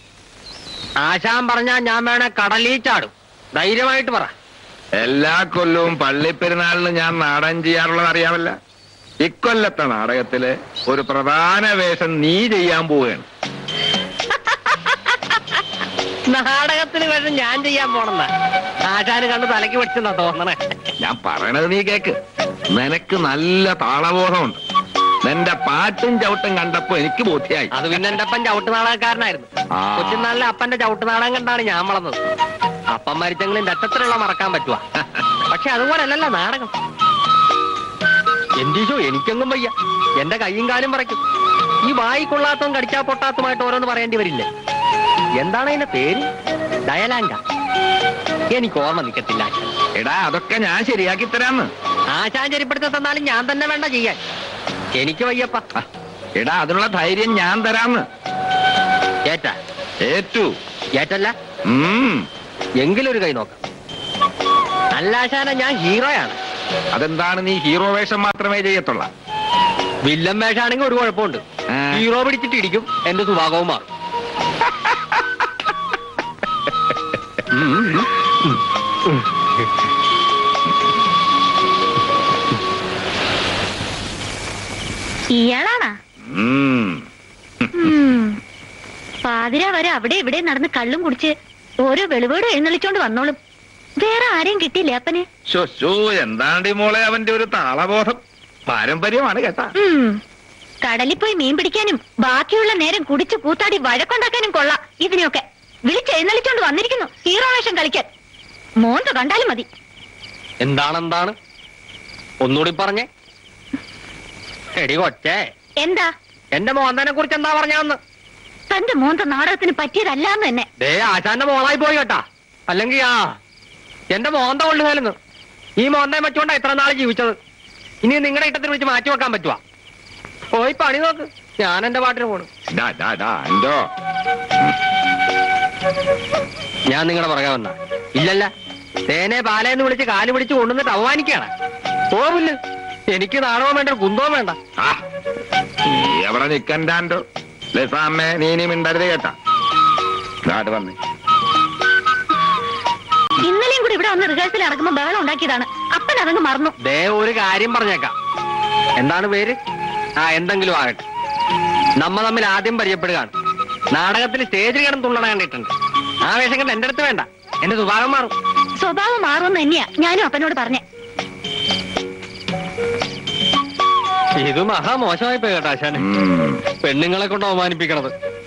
ആശാൻ പറഞ്ഞാ ഞാൻ വേണേ കടലിൽ ചാടും ധൈര്യമായിട്ട് പറ എല്ലാ കൊല്ലവും പള്ളിപ്പെരുന്നാളിന് ഞാൻ നാടകം ചെയ്യാറുള്ളത് അറിയാമല്ല ഇക്കൊല്ലത്തെ നാടകത്തില് ഒരു പ്രധാന വേഷം നീ ചെയ്യാൻ പോവുകയാണ് നാടകത്തിന് വേഷം ഞാൻ ചെയ്യാൻ പോണെന്നാ ആശാന് കണ്ട് തലയ്ക്ക് പിടിച്ചെന്നാ തോന്നണേ ഞാൻ പറയണത് നീ കേക്ക് നിനക്ക് നല്ല താളബോധമുണ്ട് നിന്റെ പാട്ടും ചവിട്ടും കണ്ടപ്പോ എനിക്ക് ബോധ്യായി അത് പിന്നെ എന്റെ അപ്പൻ ചവിട്ട് നാടകക്കാരനായിരുന്നു ആ. കൊച്ചുനാളിലെ അപ്പന്റെ ചവിട്ട് നാടകം കണ്ടാണ് ഞാൻ വളർന്നത് അപ്പം മരിച്ചെങ്കിലും രക്തത്തിലുള്ള മറക്കാൻ പറ്റുക പക്ഷെ അതുപോലല്ലല്ലോ നാടകം എന്തീശോ എനിക്കെങ്ങും വയ്യ എന്റെ കൈയും കാലും പറയ്ക്കും ഈ വായി കൊള്ളാത്തതും കടിച്ചാ പൊട്ടാത്തതുമായിട്ട് ഓരോന്ന് പറയേണ്ടി വരില്ലേ എന്താണ് അതിന്റെ പേര് ഡയലാങ്ക എനിക്ക് ഓർമ്മ നിൽക്കത്തില്ല ആശാൻ എടാ അതൊക്കെ ഞാൻ ശരിയാക്കി തരാന്ന് ആശാൻ ചെരിപ്പെടുത്തി തന്നാലും ഞാൻ തന്നെ വേണ്ട ചെയ്യാൻ എനിക്ക് വയ്യപ്പ ആ, എടാ അതിനുള്ള ധൈര്യം ഞാൻ തരാന്ന് ഏറ്റ ഏറ്റു ഏറ്റല്ല ഉം എങ്കിലൊരു കൈ നോക്കാം അല്ല ആശാന ഞാൻ ഹീറോയാണ് അതെന്താണ് നീ ഹീറോ വേഷം മാത്രമേ ചെയ്യത്തുള്ള വില്ലൻ വേഷാണെങ്കിൽ ഒരു കുഴപ്പമുണ്ട് ആ. ഹീറോ പിടിച്ചിട്ട് ഇടിക്കും എന്റെ സ്വഭാവവും മാറും ഇയാളാണാ ഉം. ഉം. പാതിര വരെ അവിടെ ഇവിടെ നടന്ന് കള്ളും കുടിച്ച് ഓരോ വെളിവേട് എഴുന്നള്ളിച്ചോണ്ട് വന്നോളും വേറെ ആരെയും കിട്ടിയില്ലേ അപ്പനെ ശോ, ശോ, എന്താണ്ടി മോളെ അവന്റെ ഒരു താളബോധം പാരമ്പര്യമാണ് കേട്ടാ ഉം. കടലിൽ പോയി മീൻ പിടിക്കാനും ബാക്കിയുള്ള നേരം കുടിച്ച് കൂത്താടി വഴക്കുണ്ടാക്കാനും കൊള്ളാം ഇതിനെയൊക്കെ വിളിച്ചെഴുന്നള്ളിച്ചോണ്ട് വന്നിരിക്കുന്നു ഹീറോ വേഷം കളിക്കാൻ മോന്ത കണ്ടാലും മതി എന്താണ് എന്താണ് ഒന്നുകൂടി പറഞ്ഞേ എടി കൊച്ചേ എന്താ എന്റെ മോന്തനെ കുറിച്ച് എന്താ പറഞ്ഞാന്ന് തന്റെ മോന്ത നാടകത്തിന് പറ്റിയതല്ലാന്ന് തന്നെ ദേ ആശാന്റെ മോളായി പോയി കേട്ടാ അല്ലെങ്കിൽ ആ എന്റെ മോന്ത കൊള്ളുകയെന്ന് ഈ മോന്തയെ വെച്ചോണ്ടാ ഇത്ര നാൾ ജീവിച്ചത് ഇനി നിങ്ങളുടെ ഇട്ടത്തിന് വെച്ച് മാറ്റി വെക്കാൻ പറ്റുവാ പോയി പണി നോക്ക് ഞാൻ എന്റെ പാട്ടിന് പോണു ഡാ, ഡാ, ഡാ, എന്തോ ഞാൻ നിങ്ങളുടെ പുറകെ വന്ന ഇല്ലല്ല തേനെ പാലേന്ന് വിളിച്ച് കാല് പിടിച്ച് കൊണ്ടുവന്നിട്ട് അവമാനിക്കാണ് പോവില്ല എനിക്ക് നാണവും വേണ്ട കുന്തവും വേണ്ട ആ, നീ എവിടെ നിക്കണ്ടാണ്ടോ ലസാമ്മേ നീ ഇനി മിണ്ടരുത് കേട്ടാ ഇങ്ങാട്ട് വന്നേ ഇന്നലെയും കൂടി ഇവിടെ വന്ന് റിഹേഴ്സൽ നടക്കുമ്പോ ബഹളം ഉണ്ടാക്കിയതാണ് അപ്പൻ അതങ്ങ് മറന്നു ദേ ഒരു കാര്യം പറഞ്ഞേക്കാം എന്താണ് പേര് ആ എന്തെങ്കിലും ആകട്ടെ നമ്മ തമ്മിൽ ആദ്യം പരിചയപ്പെടുകയാണ് നാടകത്തിൽ സ്റ്റേജിൽ കിടന്ന് തുള്ളണ കണ്ടിട്ടുണ്ട് ആ വേഷം കണ്ട് എന്റെ അടുത്ത് വേണ്ട എന്റെ സ്വഭാവം മാറും സ്വഭാവം മാറുമെന്ന് തന്നെയാ ഞാനും അപ്പനോട് പറഞ്ഞേ ഇത് മഹാ മോശമായി പോയി കേട്ടോ ആശാനെ ഉം. പെണ്ണുങ്ങളെ കൊണ്ട് അവമാനിപ്പിക്കണത്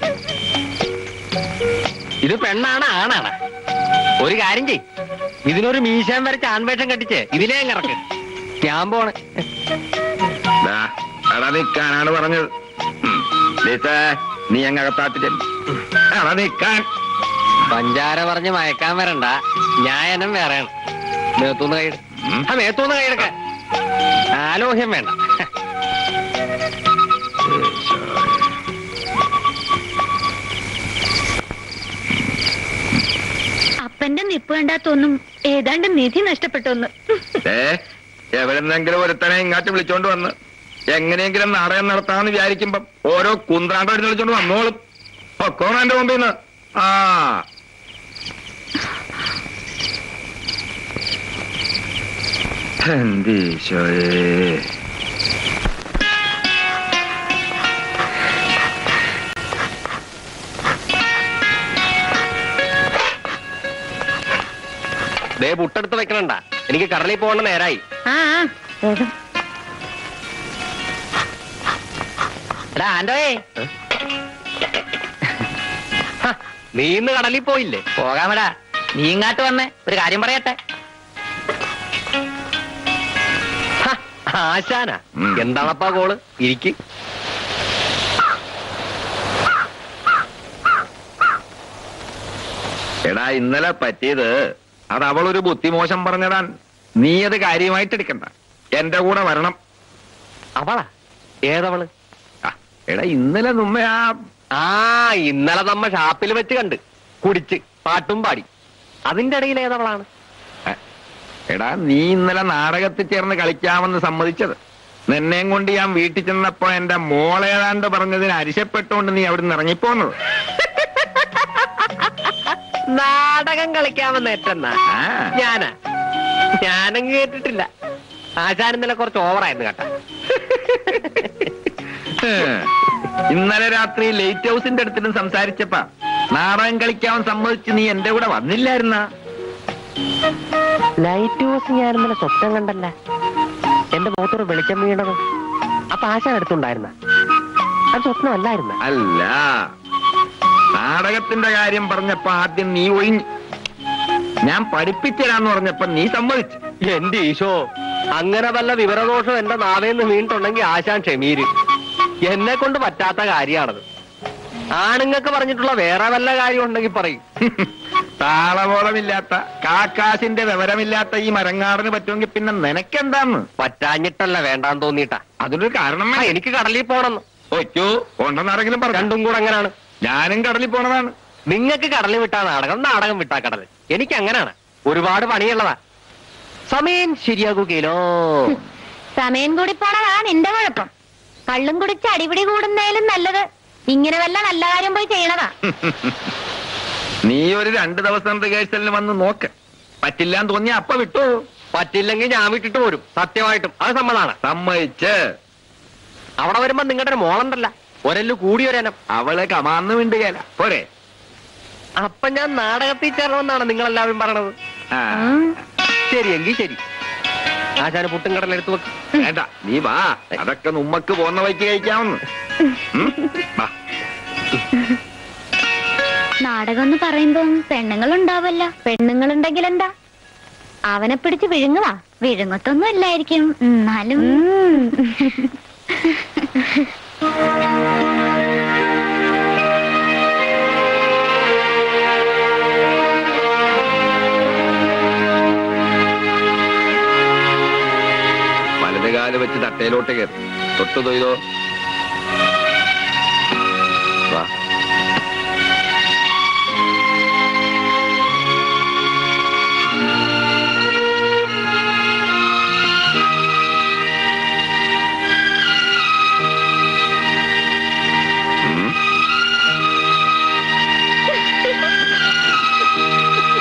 ഇത് പെണ്ണാണ് ആണാണ് ഒരു കാര്യം ചെയ് ഇതിനൊരു മീശാൻ വരച്ച് ആൺവേഷം കെട്ടിച്ച് ഇതിലേ അങ്ങ് ഇറക്ക് ഞാൻ പോണേ ദാ, എടാ നിക്കാനാണ് പറഞ്ഞത് ഉം. ലീസേ, നീ അങ്ങ് അകത്താത്തി ചെല്ല്. എടാ നിക്കാൻ പഞ്ചാര പറഞ്ഞ് മയക്കാൻ വരണ്ട ന്യായനം വേറെയാണ് മേത്തൂന്ന് കൈയുടെ ഉം. ആ മേത്തൂന്ന് കൈയെടുക്ക ആലോഹ്യം വേണ്ട അപ്പന്റെ നിപ്പ് കണ്ടാത്തൊന്നും ഏതാണ്ട് നിധി നഷ്ടപ്പെട്ടൊന്ന് ഏ എവിടെന്നെങ്കിലും ഒരുത്തനെ ഇങ്ങോട്ട് വിളിച്ചോണ്ട് വന്ന് എങ്ങനെയെങ്കിലും നാടകം നടത്താമെന്ന് വിചാരിക്കുമ്പം ഓരോ കുന്ത്രാണ്ടം എടുത്ത് വിളിച്ചോണ്ട് വന്നോളും പൊക്കോണം എന്റെ മുമ്പിൽ നിന്ന് ആ എന്തീശോയേ ദേ പുട്ടെടുത്ത് വെക്കണണ്ട എനിക്ക് കടലിൽ പോകേണ്ട നേരായി ആ ആ, വേഗം. എടാ ആന്റോയെ ഹ, നീ ഇന്ന് കടലിൽ പോയില്ലേ പോകാമടാ നീ ഇങ്ങാട്ട് വന്നേ ഒരു കാര്യം പറയട്ടെ ഹ, ആശാനാ ഉം. എന്താണപ്പാ കോള് ഇരിക്ക് എടാ ഇന്നലെ പറ്റിയത് അത് അവളൊരു ബുദ്ധിമോശം പറഞ്ഞതാൻ നീ അത് കാര്യമായിട്ട് എടുക്കണ്ട എന്റെ കൂടെ വരണം അവളാ ഏതവള് ആ, എടാ ഇന്നലെ നമ്മ ആ ആ ഇന്നലെ നമ്മ ഷാപ്പിൽ വെച്ച് കണ്ട് കുടിച്ച് പാട്ടും പാടി അതിന്റെ ഇടയിൽ ഏതവളാണ് ഏ, എടാ നീ ഇന്നലെ നാടകത്തിൽ ചേർന്ന് കളിക്കാമെന്ന് സമ്മതിച്ചത് നിന്നെയും കൊണ്ട് ഞാൻ വീട്ടിൽ ചെന്നപ്പോ എന്റെ മോളേതാണ്ട് പറഞ്ഞതിന് അരിശപ്പെട്ടുകൊണ്ട് നീ അവിടെ നിന്ന് ഇറങ്ങിപ്പോന്നത് നാടകം കളിക്കാമെന്ന് ഏറ്റെന്നാ ആ, ഞാനാ ഞാനും കേട്ടിട്ടില്ല ആശാൻ ഇന്നലെ കുറച്ച് ഓവറായിരുന്നു കേട്ടാ ഏ, ഇന്നലെ രാത്രി ലൈറ്റ് ഹൗസിന്റെ അടുത്തിലും സംസാരിച്ചപ്പ നാടകം കളിക്കാൻ സമ്മതിച്ച് നീ എന്റെ കൂടെ വന്നില്ലായിരുന്ന ലൈറ്റ് ഹൗസ് ഞാൻ ഇന്നലെ സ്വപ്നം കണ്ടല്ല എന്റെ മുഖത്തൊരു വെളിച്ചം വീണത് അപ്പൊ ആശാൻ അടുത്തുണ്ടായിരുന്ന അത് സ്വപ്നമല്ലായിരുന്ന അല്ല നാടകത്തിന്റെ കാര്യം പറഞ്ഞപ്പോ ആദ്യം നീ ഒഴിഞ്ഞു ഞാൻ പഠിപ്പിച്ചരാന്ന് പറഞ്ഞപ്പോ നീ സമ്മതിച്ചു എന്റെ ഈശോ അങ്ങനെ വല്ല വിവരദോഷം എന്റെ നാവേന്ന് വീണിട്ടുണ്ടെങ്കിൽ ആശാൻ ക്ഷമീര് എന്നെ കൊണ്ട് പറ്റാത്ത കാര്യമാണത് ആണുങ്ങൾക്ക് പറഞ്ഞിട്ടുള്ള വേറെ വല്ല കാര്യം ഉണ്ടെങ്കിൽ പറയും താളബോധമില്ലാത്ത കാക്കാശിന്റെ വിവരമില്ലാത്ത ഈ മരങ്ങാടിന് പറ്റുമെങ്കിൽ പിന്നെ നിനക്കെന്താന്ന് പറ്റാഞ്ഞിട്ടല്ല വേണ്ടാന്ന് തോന്നിയിട്ടാ അതിനൊരു കാരണം ആ, എനിക്ക് കടലിൽ പോണെന്ന് ഒറ്റോ കൊണ്ടെന്നാരെങ്കിലും പറഞ്ഞു രണ്ടും കൂടെ അങ്ങനാണ് ഞാനും കടലിൽ പോണതാണ് നിങ്ങൾക്ക് കടലിൽ വിട്ടാ നാടകം നാടകം വിട്ടാ കടൽ എനിക്ക് അങ്ങനാണ് ഒരുപാട് പണിയുള്ളതാ സമയം ശരിയാകുകയിലോ സമയം കൂടി പോണതാ നിന്റെ കുഴപ്പം കള്ളും കുടിച്ച് അടിപിടി കൂടുന്നതിലും നല്ലത് ഇങ്ങനെ വല്ല നല്ല കാര്യം പോയി ചെയ്യണതാ നീ ഒരു രണ്ടു ദിവസം റിഹേഴ്സലിന് വന്ന് നോക്ക് പറ്റില്ലാന്ന് തോന്നിയ അപ്പ വിട്ടു പറ്റില്ലെങ്കിൽ ഞാൻ വിട്ടിട്ട് പോരും സത്യമായിട്ടും അത് സമ്മതാണ് സമ്മതിച്ച് അവിടെ വരുമ്പോ നിങ്ങളുടെ ഒരു മോളുണ്ടല്ല ഒരല്ലു കൂടി ഒരനം അവള് കമാന്ന് വിണ്ടുകയല്ല പോരെ അപ്പൊ ഞാൻ നാടകത്തിൽ ചേരണമെന്നാണ് നിങ്ങൾ എല്ലാവരും പറയണത് ആ, ശരി എങ്കിൽ ശരി ആശാന് പുട്ടും കടൽ എടുത്തു വെക്ക് വേണ്ട നീ വാ അതൊക്കെ ഉമ്മക്ക് പോന്ന വഴിക്ക് കഴിക്കാമെന്ന് ഉം, വാ. നാടകം എന്ന് പറയുമ്പോ പെണ്ണുങ്ങൾ ഉണ്ടാവല്ല പെണ്ണുങ്ങളുണ്ടെങ്കിൽ എന്താ അവനെ പിടിച്ച് വിഴുങ്ങുവാ വിഴുങ്ങത്തൊന്നും ഇല്ലായിരിക്കും എന്നാലും വലത് കാല് വെച്ച് തട്ടയിലോട്ട് കയറി തൊട്ടു തൊയ്തോ വാ ഉം.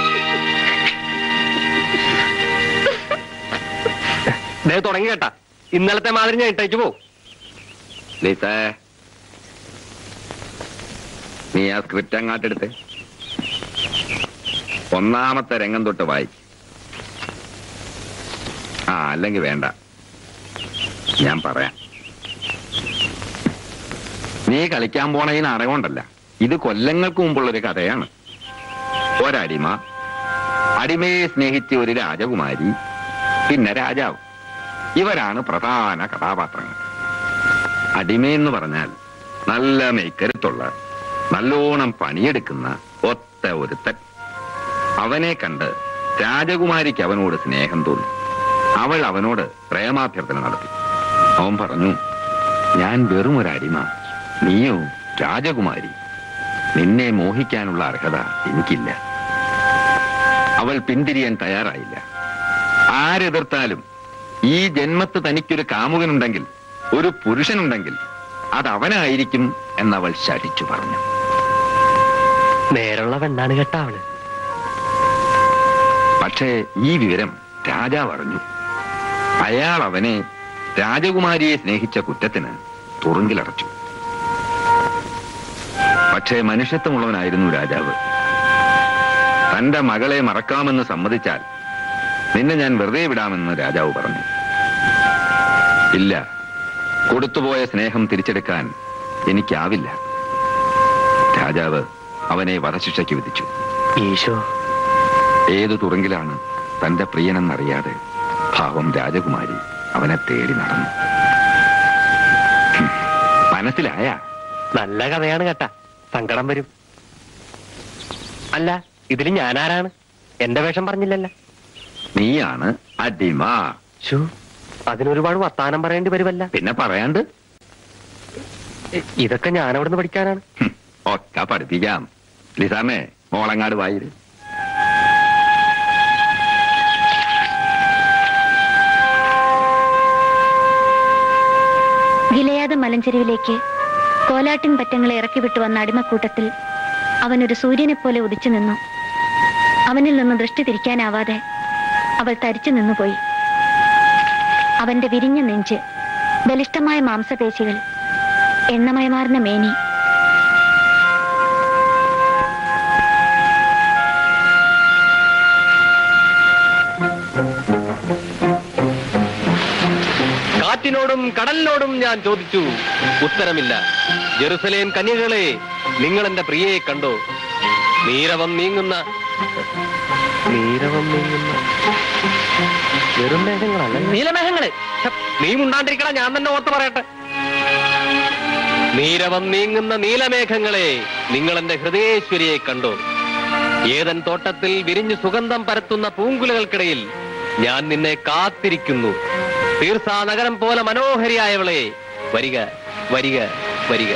ദേ തുടങ്ങി കേട്ടാ ഇന്നലത്തെ മാതിരി ഞാൻ ഇട്ടേച്ചു പോവും ലീസേ നീ ആ സ്ക്രിപ്റ്റ് അങ്ങാട്ടെടുത്ത് ഒന്നാമത്തെ രംഗം തൊട്ട് വായി ആ അല്ലെങ്കിൽ വേണ്ട ഞാൻ പറയാം നീ കളിക്കാൻ പോണ ഈ നാടകമുണ്ടല്ല ഇത് കൊല്ലങ്ങൾക്ക് മുമ്പുള്ളൊരു കഥയാണ് ഒരടിമ അടിമയെ സ്നേഹിച്ച ഒരു രാജകുമാരി പിന്നെ രാജാവ് ഇവരാണ് പ്രധാന കഥാപാത്രങ്ങൾ അടിമയെന്ന് പറഞ്ഞാൽ നല്ല മെയ്ക്കരുത്തുള്ള നല്ലോണം പണിയെടുക്കുന്ന ഒത്ത ഒരുത്തൻ അവനെ കണ്ട് രാജകുമാരിക്ക് അവനോട് സ്നേഹം തോന്നി അവൾ അവനോട് പ്രേമാഭ്യർത്ഥന നടത്തി അവൻ പറഞ്ഞു ഞാൻ വെറും ഒരു അടിമ നീയോ രാജകുമാരി നിന്നെ മോഹിക്കാനുള്ള അർഹത എനിക്കില്ല അവൾ പിന്തിരിയാൻ തയ്യാറായില്ല ആരെതിർത്താലും ഈ ജന്മത്ത് തനിക്കൊരു കാമുകനുണ്ടെങ്കിൽ ഒരു പുരുഷനുണ്ടെങ്കിൽ അത് അവനായിരിക്കും എന്നവൾ ശഠിച്ചു പറഞ്ഞു നേരുള്ള പെണ്ണാണ് കേട്ടാ അവള് പക്ഷേ ഈ വിവരം രാജാവ് അറിഞ്ഞു അയാൾ അവനെ രാജകുമാരിയെ സ്നേഹിച്ച കുറ്റത്തിന് തുറുങ്കിലടച്ചു പക്ഷേ മനുഷ്യത്വമുള്ളവനായിരുന്നു രാജാവ് തന്റെ മകളെ മറക്കാമെന്ന് സമ്മതിച്ചാൽ നിന്നെ ഞാൻ വെറുതെ വിടാമെന്ന് രാജാവ് പറഞ്ഞു ഇല്ല കൊടുത്തുപോയ സ്നേഹം തിരിച്ചെടുക്കാൻ എനിക്കാവില്ല രാജാവ് അവനെ വധശിക്ഷയ്ക്ക് വിധിച്ചു ഈശോ ഏതു തുറങ്കിലാണ് തന്റെ പ്രിയനെന്നറിയാതെ ഭാവം രാജകുമാരി അവനെ തേടി നടന്നു ഹും, മനസ്സിലായ നല്ല കഥയാണ് കേട്ടാ സങ്കടം വരും അല്ല ഇതിൽ ഞാനാരാണ് എന്റെ വേഷം പറഞ്ഞില്ലല്ല നീയാണ് അടിമ ഷൂ അതിനൊരുപാട് വർത്താനം പറയേണ്ടി വരുമല്ല പിന്നെ പറയാണ്ട് ഇ- ഇതൊക്കെ ഞാൻ അവിടുന്ന് പഠിക്കാനാണ് ഹും, ഒക്കെ പഠിപ്പിക്കാം ലിസാമേ മോളങ്ങാട് വായിര് ഗിലയാദ മലഞ്ചെരുവിലേക്ക് കോലാട്ടിൻ പറ്റങ്ങളെ ഇറക്കി വിട്ടു വന്ന അടിമക്കൂട്ടത്തിൽ അവനൊരു സൂര്യനെ പോലെ ഉദിച്ചു നിന്നു അവനിൽ നിന്ന് ദൃഷ്ടി തിരിക്കാനാവാതെ അവൾ തരിച്ചു നിന്നുപോയി അവന്റെ വിരിഞ്ഞ നെഞ്ച് ബലിഷ്ടമായ മാംസപേശികൾ എണ്ണമയമാർന്ന മേനി കാറ്റിനോടും കടലിനോടും ഞാൻ ചോദിച്ചു ഉത്തരമില്ല ജെറുസലേം കന്യകളെ നിങ്ങൾ എന്റെ പ്രിയയെ കണ്ടോ നീരവം നീങ്ങുന്ന നീരവം നീങ്ങുന്ന വെറും മേഘങ്ങളല്ല നീലമേഘങ്ങള് ഛ, നീ മുണ്ടാണ്ടിരിക്കണ ഞാൻ തന്നെ ഓർത്ത് പറയട്ടെ നീരവം നീങ്ങുന്ന നീലമേഘങ്ങളെ നിങ്ങൾ എന്റെ ഹൃദയേശ്വരിയെ കണ്ടോ ഏതൻ തോട്ടത്തിൽ വിരിഞ്ഞു സുഗന്ധം പരത്തുന്ന പൂങ്കുലകൾക്കിടയിൽ ഞാൻ നിന്നെ കാത്തിരിക്കുന്നു തീർസാ നഗരം പോലെ മനോഹരിയായവളെ വരിക വരിക വരിക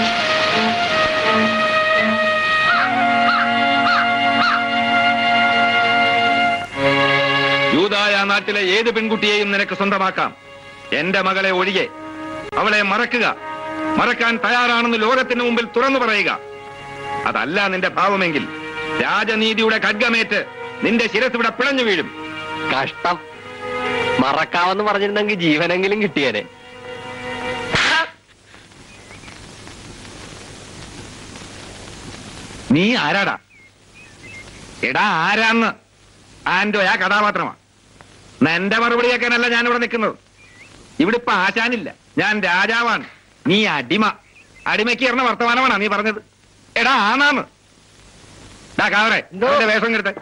യൂതായ നാട്ടിലെ ഏത് പെൺകുട്ടിയെയും നിനക്ക് സ്വന്തമാക്കാം എന്റെ മകളെ ഒഴികെ അവളെ മറക്കുക മറക്കാൻ തയ്യാറാണെന്ന് ലോകത്തിന് മുമ്പിൽ തുറന്നു പറയുക അതല്ല നിന്റെ ഭാവമെങ്കിൽ രാജനീതിയുടെ ഖഡ്ഗമേറ്റ് നിന്റെ ശിരസ് ഇവിടെ പിളഞ്ഞു വീഴും കഷ്ടം മറക്കാവെന്ന് പറഞ്ഞിരുന്നെങ്കിൽ ജീവനെങ്കിലും കിട്ടിയേനെ നീ ആരാടാ എടാ ആരാന്ന് ആന്റോയാ കഥാപാത്രമാ എന്റെ മറുപടി കേൾക്കാനല്ല ഞാൻ ഇവിടെ നിൽക്കുന്നത് ഇവിടെ ഇപ്പൊ ആശാനില്ല ഞാൻ രാജാവാണ് നീ അടിമ അടിമയ്ക്ക് ഇറന്ന വർത്തമാനമാണോ നീ പറഞ്ഞത് എടാ ആണാന്ന് ഡാ കാവറെ അവന്റെ വേഷം കെടുത്തെ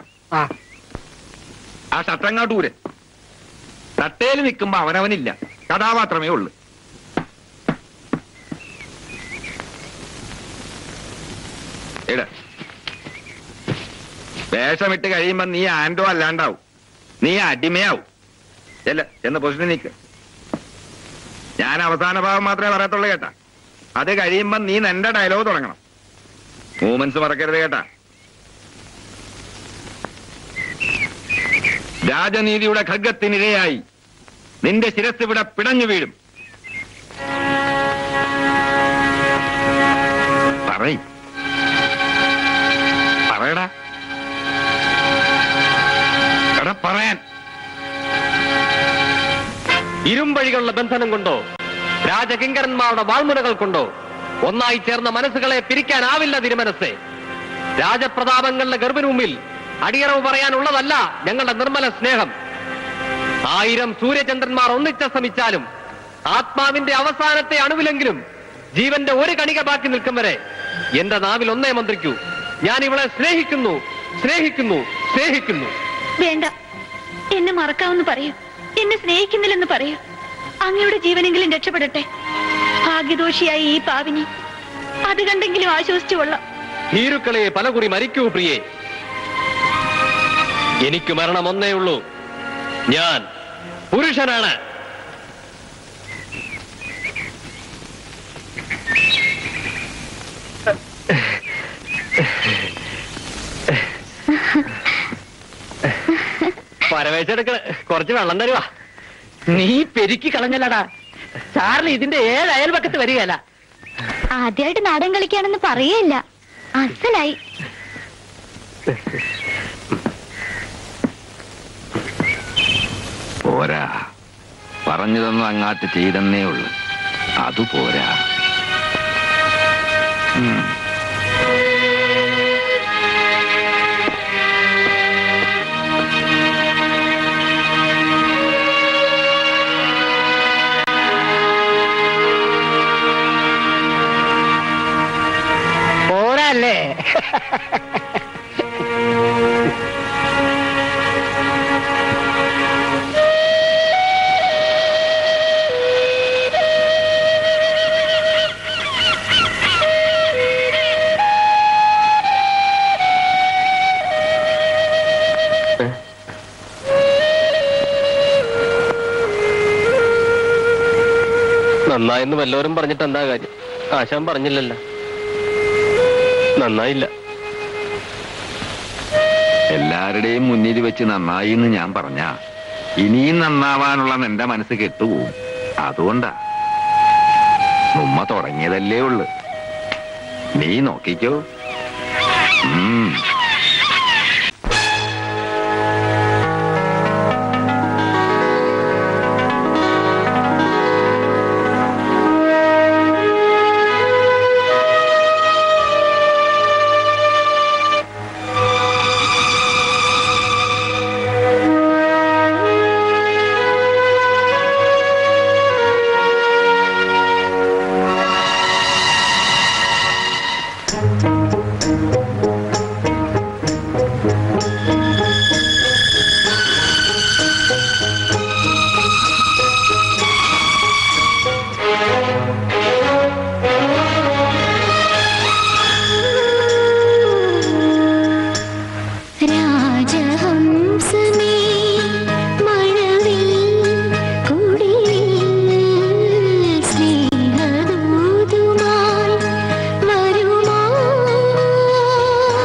ആ ഷട്ടങ്ങോട്ട് ഊര് തട്ടേല് നിൽക്കുമ്പോ അവനവനില്ല കഥാപാത്രമേ ഉള്ളു ഇട വേഷമിട്ട് കഴിയുമ്പോ നീ ആൻഡോ അല്ലാണ്ടാവും നീ അടിമയാവും ചെല്ല ചെന്ന് പൊസിഷനിൽ നിൽക്ക് ഞാൻ അവസാന ഭാഗം മാത്രമേ പറയത്തുള്ളൂ കേട്ടാ അത് കഴിയുമ്പോ നീ നിന്റെ ഡയലോഗ് തുടങ്ങണം മൂമെന്റ്സ് മറക്കരുത് കേട്ടാ രാജനീതിയുടെ ഖഡ്ഗത്തിനിരയായി നിന്റെ ശിരസ് ഇവിടെ പിടഞ്ഞു വീഴും പറയ് പറയടാ എടാ പറയാൻ ഇരുമ്പഴികളുടെ ബന്ധനം കൊണ്ടോ രാജകിങ്കരന്മാരുടെ വാൾമുനകൾ കൊണ്ടോ ഒന്നായി ചേർന്ന മനസ്സുകളെ പിരിക്കാനാവില്ല തിരുമനസ്സെ രാജപ്രതാപങ്ങളുടെ ഗർഭിനുമ്പിൽ അടിയറവ് പറയാനുള്ളതല്ല ഞങ്ങളുടെ നിർമ്മല സ്നേഹം ആയിരം സൂര്യചന്ദ്രന്മാർ ഒന്നിച്ച ശ്രമിച്ചാലും ആത്മാവിന്റെ അവസാനത്തെ അണുവിലെങ്കിലും ജീവന്റെ ഒരു കണിക ബാക്കി നിൽക്കും വരെ എന്റെ നാവിൽ ഒന്നേ മന്ത്രിക്കൂ ഞാൻ ഇവളെ സ്നേഹിക്കുന്നു സ്നേഹിക്കുന്നു സ്നേഹിക്കുന്നു വേണ്ട എന്നെ മറക്കാമെന്ന് പറയൂ എന്നെ സ്നേഹിക്കുന്നില്ലെന്ന് പറയൂ അങ്ങയുടെ ജീവനെങ്കിലും രക്ഷപ്പെടട്ടെ ഭാഗ്യദോഷിയായി ഈ പാവിനി അത് കണ്ടെങ്കിലും ആശ്വസിച്ചു കൊള്ളാം ഭീരുക്കളെ പലകുറി മരിക്കൂ പ്രിയേ എനിക്ക് മരണം ഒന്നേ ഉള്ളൂ ഞാൻ പുരുഷനാണ് പരവേശെടുക്ക കുറച്ച് വെള്ളം തരുവാ നീ പെരുക്കി കളഞ്ഞല്ലടാ സാറിന് ഇതിന്റെ ഏഴ് അയൽപക്കത്ത് വരികയല്ല ആദ്യമായിട്ട് നാടൻ കളിക്കാണെന്ന് പറയേയില്ല അസലായി പോരാ പറഞ്ഞതൊന്നും അങ്ങാട്ട് ചെയ്തെന്നേ ഉള്ളു അത് പോരാ ഉം. പോരല്ലേ നന്നായെന്ന് വല്ലവരും പറഞ്ഞിട്ട് എന്താ കാര്യം ആശാൻ പറഞ്ഞില്ലല്ലോ നന്നായില്ല എല്ലാവരുടെയും മുന്നിൽ വെച്ച് നന്നായി എന്ന് ഞാൻ പറഞ്ഞ ഇനിയും നന്നാവാനുള്ള നിന്റെ മനസ്സ് കെട്ടുപോകും അതുകൊണ്ടാ ഉമ്മ തുടങ്ങിയതല്ലേ ഉള്ളു നീ നോക്കിക്കോ ഉം രാജഹംസമേ മഴവിൽ കുടിലിൽ സ്നേഹദൂതുമായി വരുമോ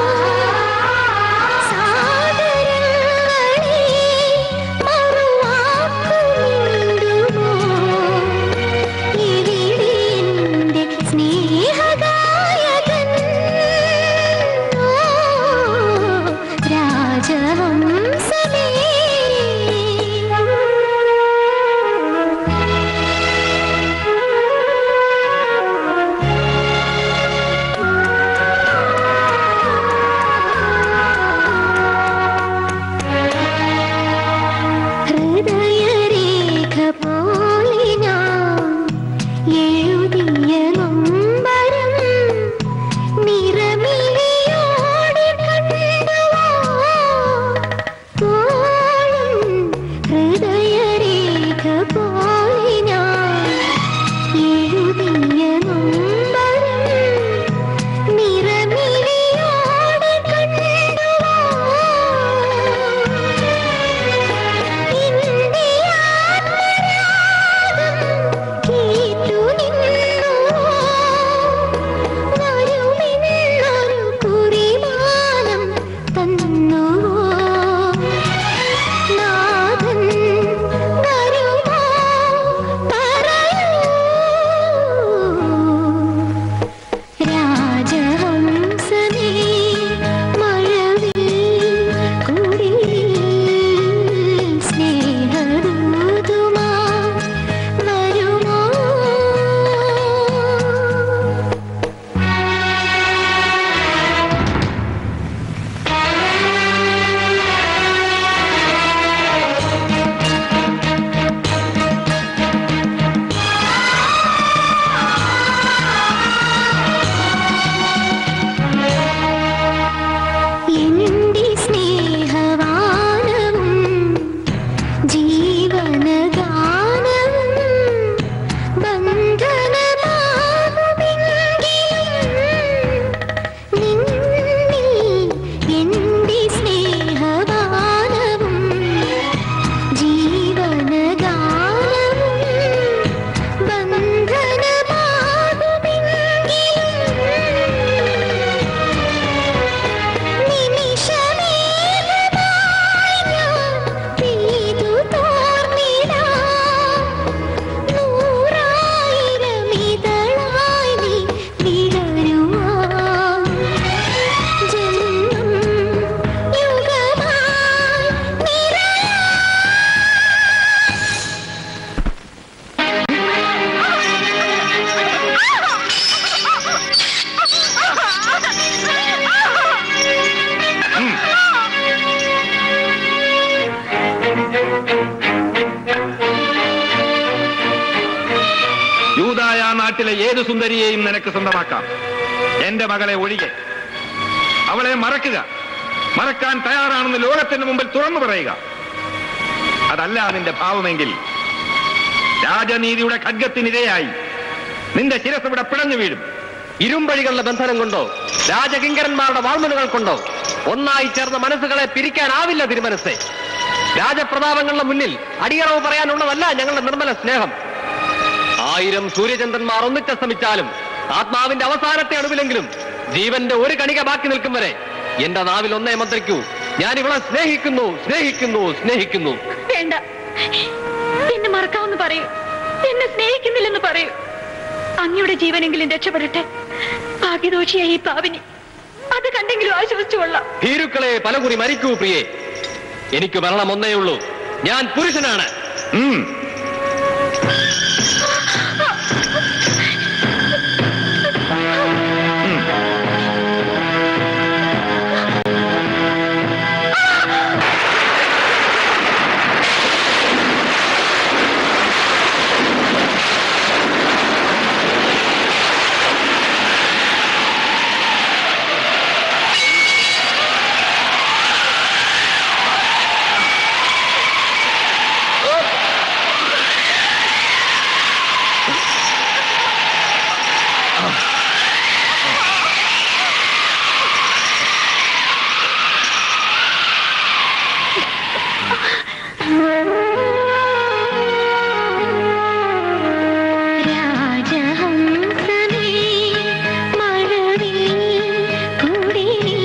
നാട്ടിലെ ഏത് സുന്ദരിയെയും നിനക്ക് സ്വന്തമാക്കാം എന്റെ മകളെ ഒഴികെ അവളെ മറക്കുക മറക്കാൻ തയ്യാറാണെന്ന് ലോകത്തിന് മുമ്പിൽ തുറന്നു പറയുക അതല്ല നിന്റെ ഭാവമെങ്കിൽ രാജനീതിയുടെ ഖഡ്ഗത്തിനിരയായി നിന്റെ ശിരസ് ഇവിടെ പിടഞ്ഞു വീഴും ഇരുമ്പഴികളുടെ ബന്ധനം കൊണ്ടോ രാജകിങ്കരന്മാരുടെ വാൾമനുകൾ കൊണ്ടോ ഒന്നായി ചേർന്ന മനസ്സുകളെ പിരിക്കാനാവില്ല തിരുമനസ്സെ രാജപ്രതാപങ്ങളുടെ മുന്നിൽ അടിയറവ് പറയാനുള്ളതല്ല ഞങ്ങളുടെ നിർമ്മല സ്നേഹം ആയിരം സൂര്യചന്ദ്രന്മാർ ഒന്നിച്ചസ്തമിച്ചാലും ആത്മാവിന്റെ അവസാനത്തെ അണുവിലെങ്കിലും ജീവന്റെ ഒരു കണിക ബാക്കി നിൽക്കും വരെ എന്റെ നാവിൽ ഒന്നേ മന്ത്രിക്കൂ ഞാൻ ഇവളെ സ്നേഹിക്കുന്നു സ്നേഹിക്കുന്നു സ്നേഹിക്കുന്നു വേണ്ട എന്നെ മറക്കാമെന്ന് പറയൂ എന്നെ സ്നേഹിക്കുന്നില്ലെന്ന് പറയൂ അങ്ങയുടെ ജീവനെങ്കിലും രക്ഷപ്പെടട്ടെ ഭാഗ്യദോഷിയായി ഈ പാവിനി അത് കണ്ടെങ്കിലും ആശ്വസിച്ചുകൊള്ളാം ഭീരുക്കളെ പലകുറി മരിക്കൂ പ്രിയേ എനിക്ക് മരണം ഒന്നേ ഉള്ളൂ ഞാൻ പുരുഷനാണ് ഉം. രാജഹംസമേ മഴവിൽ കുടിലിൽ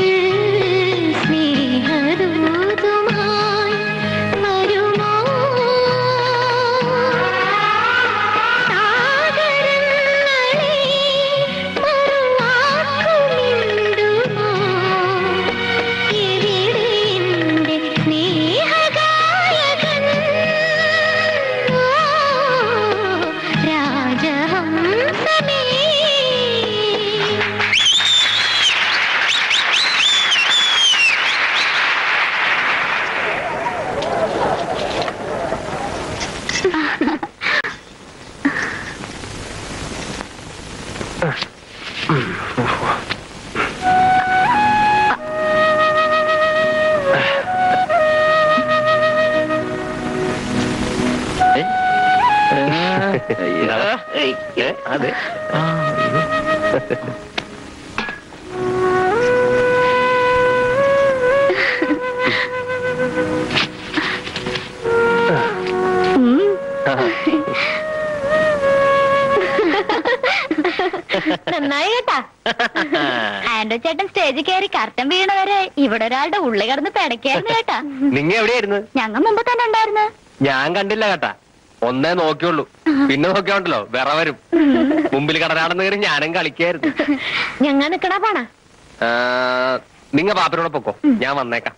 സ്നേഹദൂതുമായി വരുമോ സാഗരങ്ങളെ മറുവാക്കുമിടുമോ എവിടെ എന്റെ സ്നേഹഗായകൻ ഓ രാജഹംസമേ അതെ നന്നായി കേട്ടാ ആൻഡോ ചേട്ടൻ സ്റ്റേജിൽ കയറി കർട്ടൻ വീണവരെ ഇവിടെ ഒരാളുടെ ഉള്ളി കിടന്ന് പിടയ്ക്കായിരുന്നു കേട്ടാ നിങ്ങ എവിടെയായിരുന്നു ഞങ്ങൾ മുമ്പ് തന്നെ ഉണ്ടായിരുന്നു ഞാൻ കണ്ടില്ല കേട്ടാ ഒന്നേ നോക്കിയുള്ളൂ പിന്നെ നോക്കിയോണ്ടല്ലോ വിറ വരും മുമ്പിൽ കടനാടെന്ന് കയറി ഞാനും കളിക്കായിരുന്നു ഞങ്ങൾ നിക്കണ പോണ ആ, നിങ്ങ പാപ്പനോട് പൊക്കോ ഞാൻ വന്നേക്കാം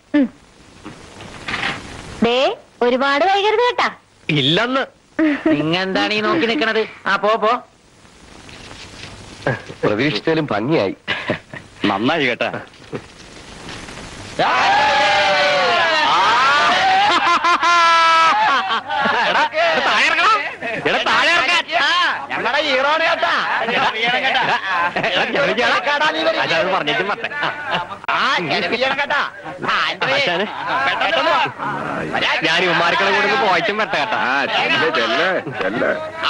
ദേ ഒരുപാട് വൈകരുത് കേട്ടാ ഇല്ലെന്ന് നിങ്ങെന്താണ് ഈ നോക്കി നിൽക്കണത് ആ പോ പോ പ്രതീക്ഷിച്ചാലും ഭംഗിയായി നന്നായി കേട്ടാ ഞങ്ങളുടെ ഹീറോണ് കേട്ടാ പറഞ്ഞിട്ടും പറ്റേ ഞാൻ ഉമ്മാരിക്കളെ കൂടെ പോയിട്ടും പറ്റ കേട്ടാ ആ ചെല്ല് ചെല്ല് ചെല്ല്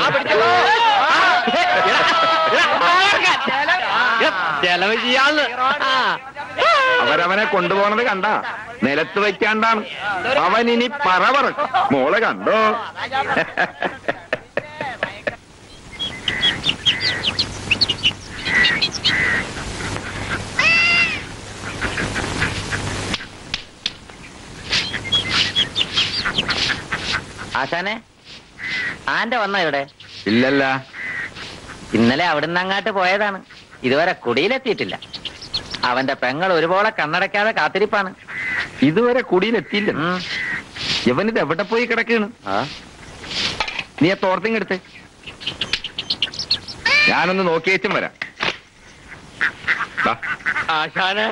ചെലവ് ചെയ്യാന്ന് അവരവനെ കൊണ്ടുപോണത് കണ്ട നിലത്ത് വയ്ക്കാണ്ടാണ് അവൻ ഇനി പറവറക്കും മോളെ കണ്ടോ ആശാനെ ആന്റെ വന്ന ഇവിടെ ഇല്ലല്ല ഇന്നലെ അവിടുന്ന് അങ്ങാട്ട് പോയതാണ് ഇതുവരെ കുടിയിലെത്തിയിട്ടില്ല അവന്റെ പെങ്ങൾ ഒരുപോലെ കണ്ണടയ്ക്കാതെ കാത്തിരിപ്പാണ് ഇതുവരെ കുടിയിലെത്തിയില്ല ഉം. ഇവനിത് എവിടെ പോയി കിടക്കാണ് നീ ആ തോർത്തിങ് എടുത്ത് ഞാനൊന്ന് നോക്കിയേച്ചും വരാം ദാ, ആശാന്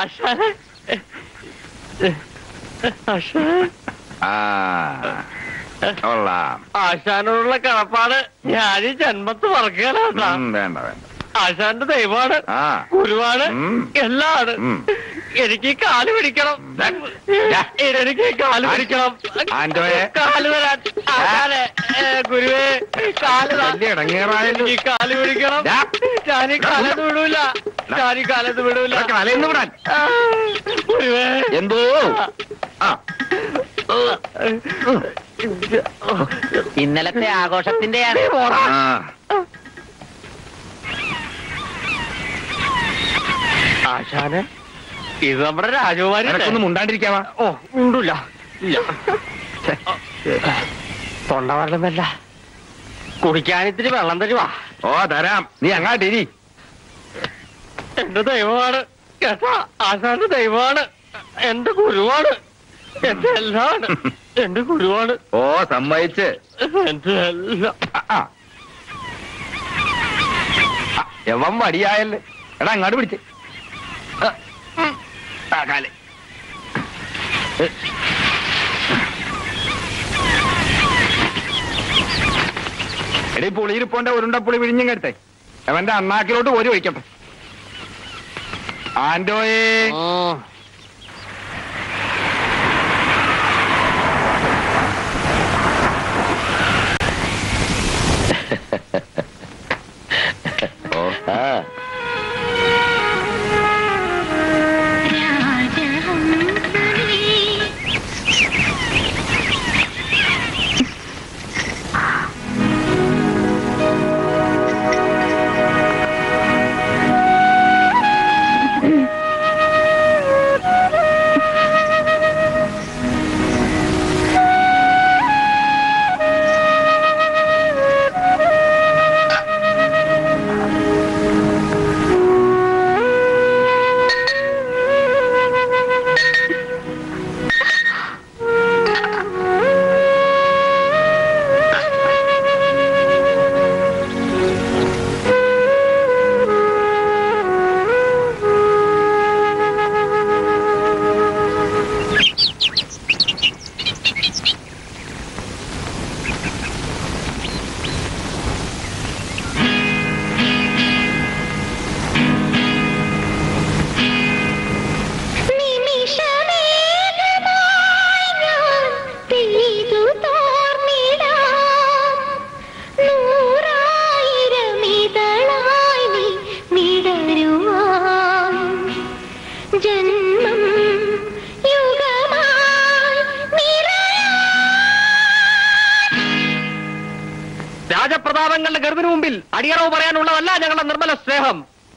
ആശാന് ആശാൻ ആ കൊള്ളാം ആശാനോടുള്ള കടപ്പാട് ഞാൻ ഈ ജന്മത്ത് മറക്കുകയാണ് ഉം, വേണ്ട വേണ്ട ആശാന്റെ ദൈവമാണ് ആ ഗുരുവാണ് ഉം. എല്ലാമാണ് ഉം. എനിക്ക് ഈ കാല് പിടിക്കണം ദാ, ദാ. എനിക്ക് ഈ കാല് പിടിക്കണം ആന്റോയെ. കാല് തരാൻ ആശാനെ ഏ, ഗുരുവേ കാല് താ. വലിയ ഇടങ്ങേറായല്ലോ. എനിക്ക് ഈ കാല് പിടിക്കണം ദാ. ഞാൻ ഈ കാലത്ത് വിടൂല ഞാൻ ഈ കാലത്ത് വിടൂല ഇവിടെ കാലയിന്ന് വിടാൻ ആ, ഗുരുവേ എന്തോ ആ ഇന്നലത്തെ ആഘോഷത്തിന്റെയാണ് ആ. ആശാനെ ഇത് നമ്മുടെ രാജകുമാരി നിനക്കൊന്നും മുണ്ടാണ്ടിരിക്കാവാ ഓ ഉണ്ടില്ല ഇല്ല തൊണ്ട വെള്ളമല്ല കുടിക്കാൻ ഇത്തിരി വെള്ളം തരുവാ ഓ തരാം നീ അങ്ങാട്ടിരി എന്റെ ദൈവമാണ് കേട്ടാ ആശാന്റെ ദൈവമാണ് എന്റെ ഗുരുവാണ് എന്റെ എല്ലാമാണ് എന്റെ ഗുരുവാണ് ഓ സമ്മതിച്ച് എന്റെ എല്ലാം ആ, ആ. ആ, എവൻ വടിയായല്ലേ എടാ അങ്ങോട്ട് പിടിച്ച് ആ, ഉം. ആ, കാല് എടീ പുളിയിരിപ്പോന്റെ ഉരുണ്ടപ്പുളി വിഴിഞ്ഞും കെടുത്തേ അവന്റെ അണ്ണാക്കിലോട്ട് ഒരു ഒഴിക്കട്ടെ ആന്റോയേ ഓ നിമിഷമേഘമായി ഞാൻ പെയ്തു തോർന്നിടാം. നൂറായിരം ഇതളായി നീ വിടരുവാൻ. ജന്മം യുഗമായി നിറയാൻ. രാജപ്രതാപങ്ങളുടെ ഗർഭിന് മുമ്പിൽ അടിയറവ് പറയാനുള്ളതല്ല ഞങ്ങളുടെ നിർമ്മല സ്നേഹം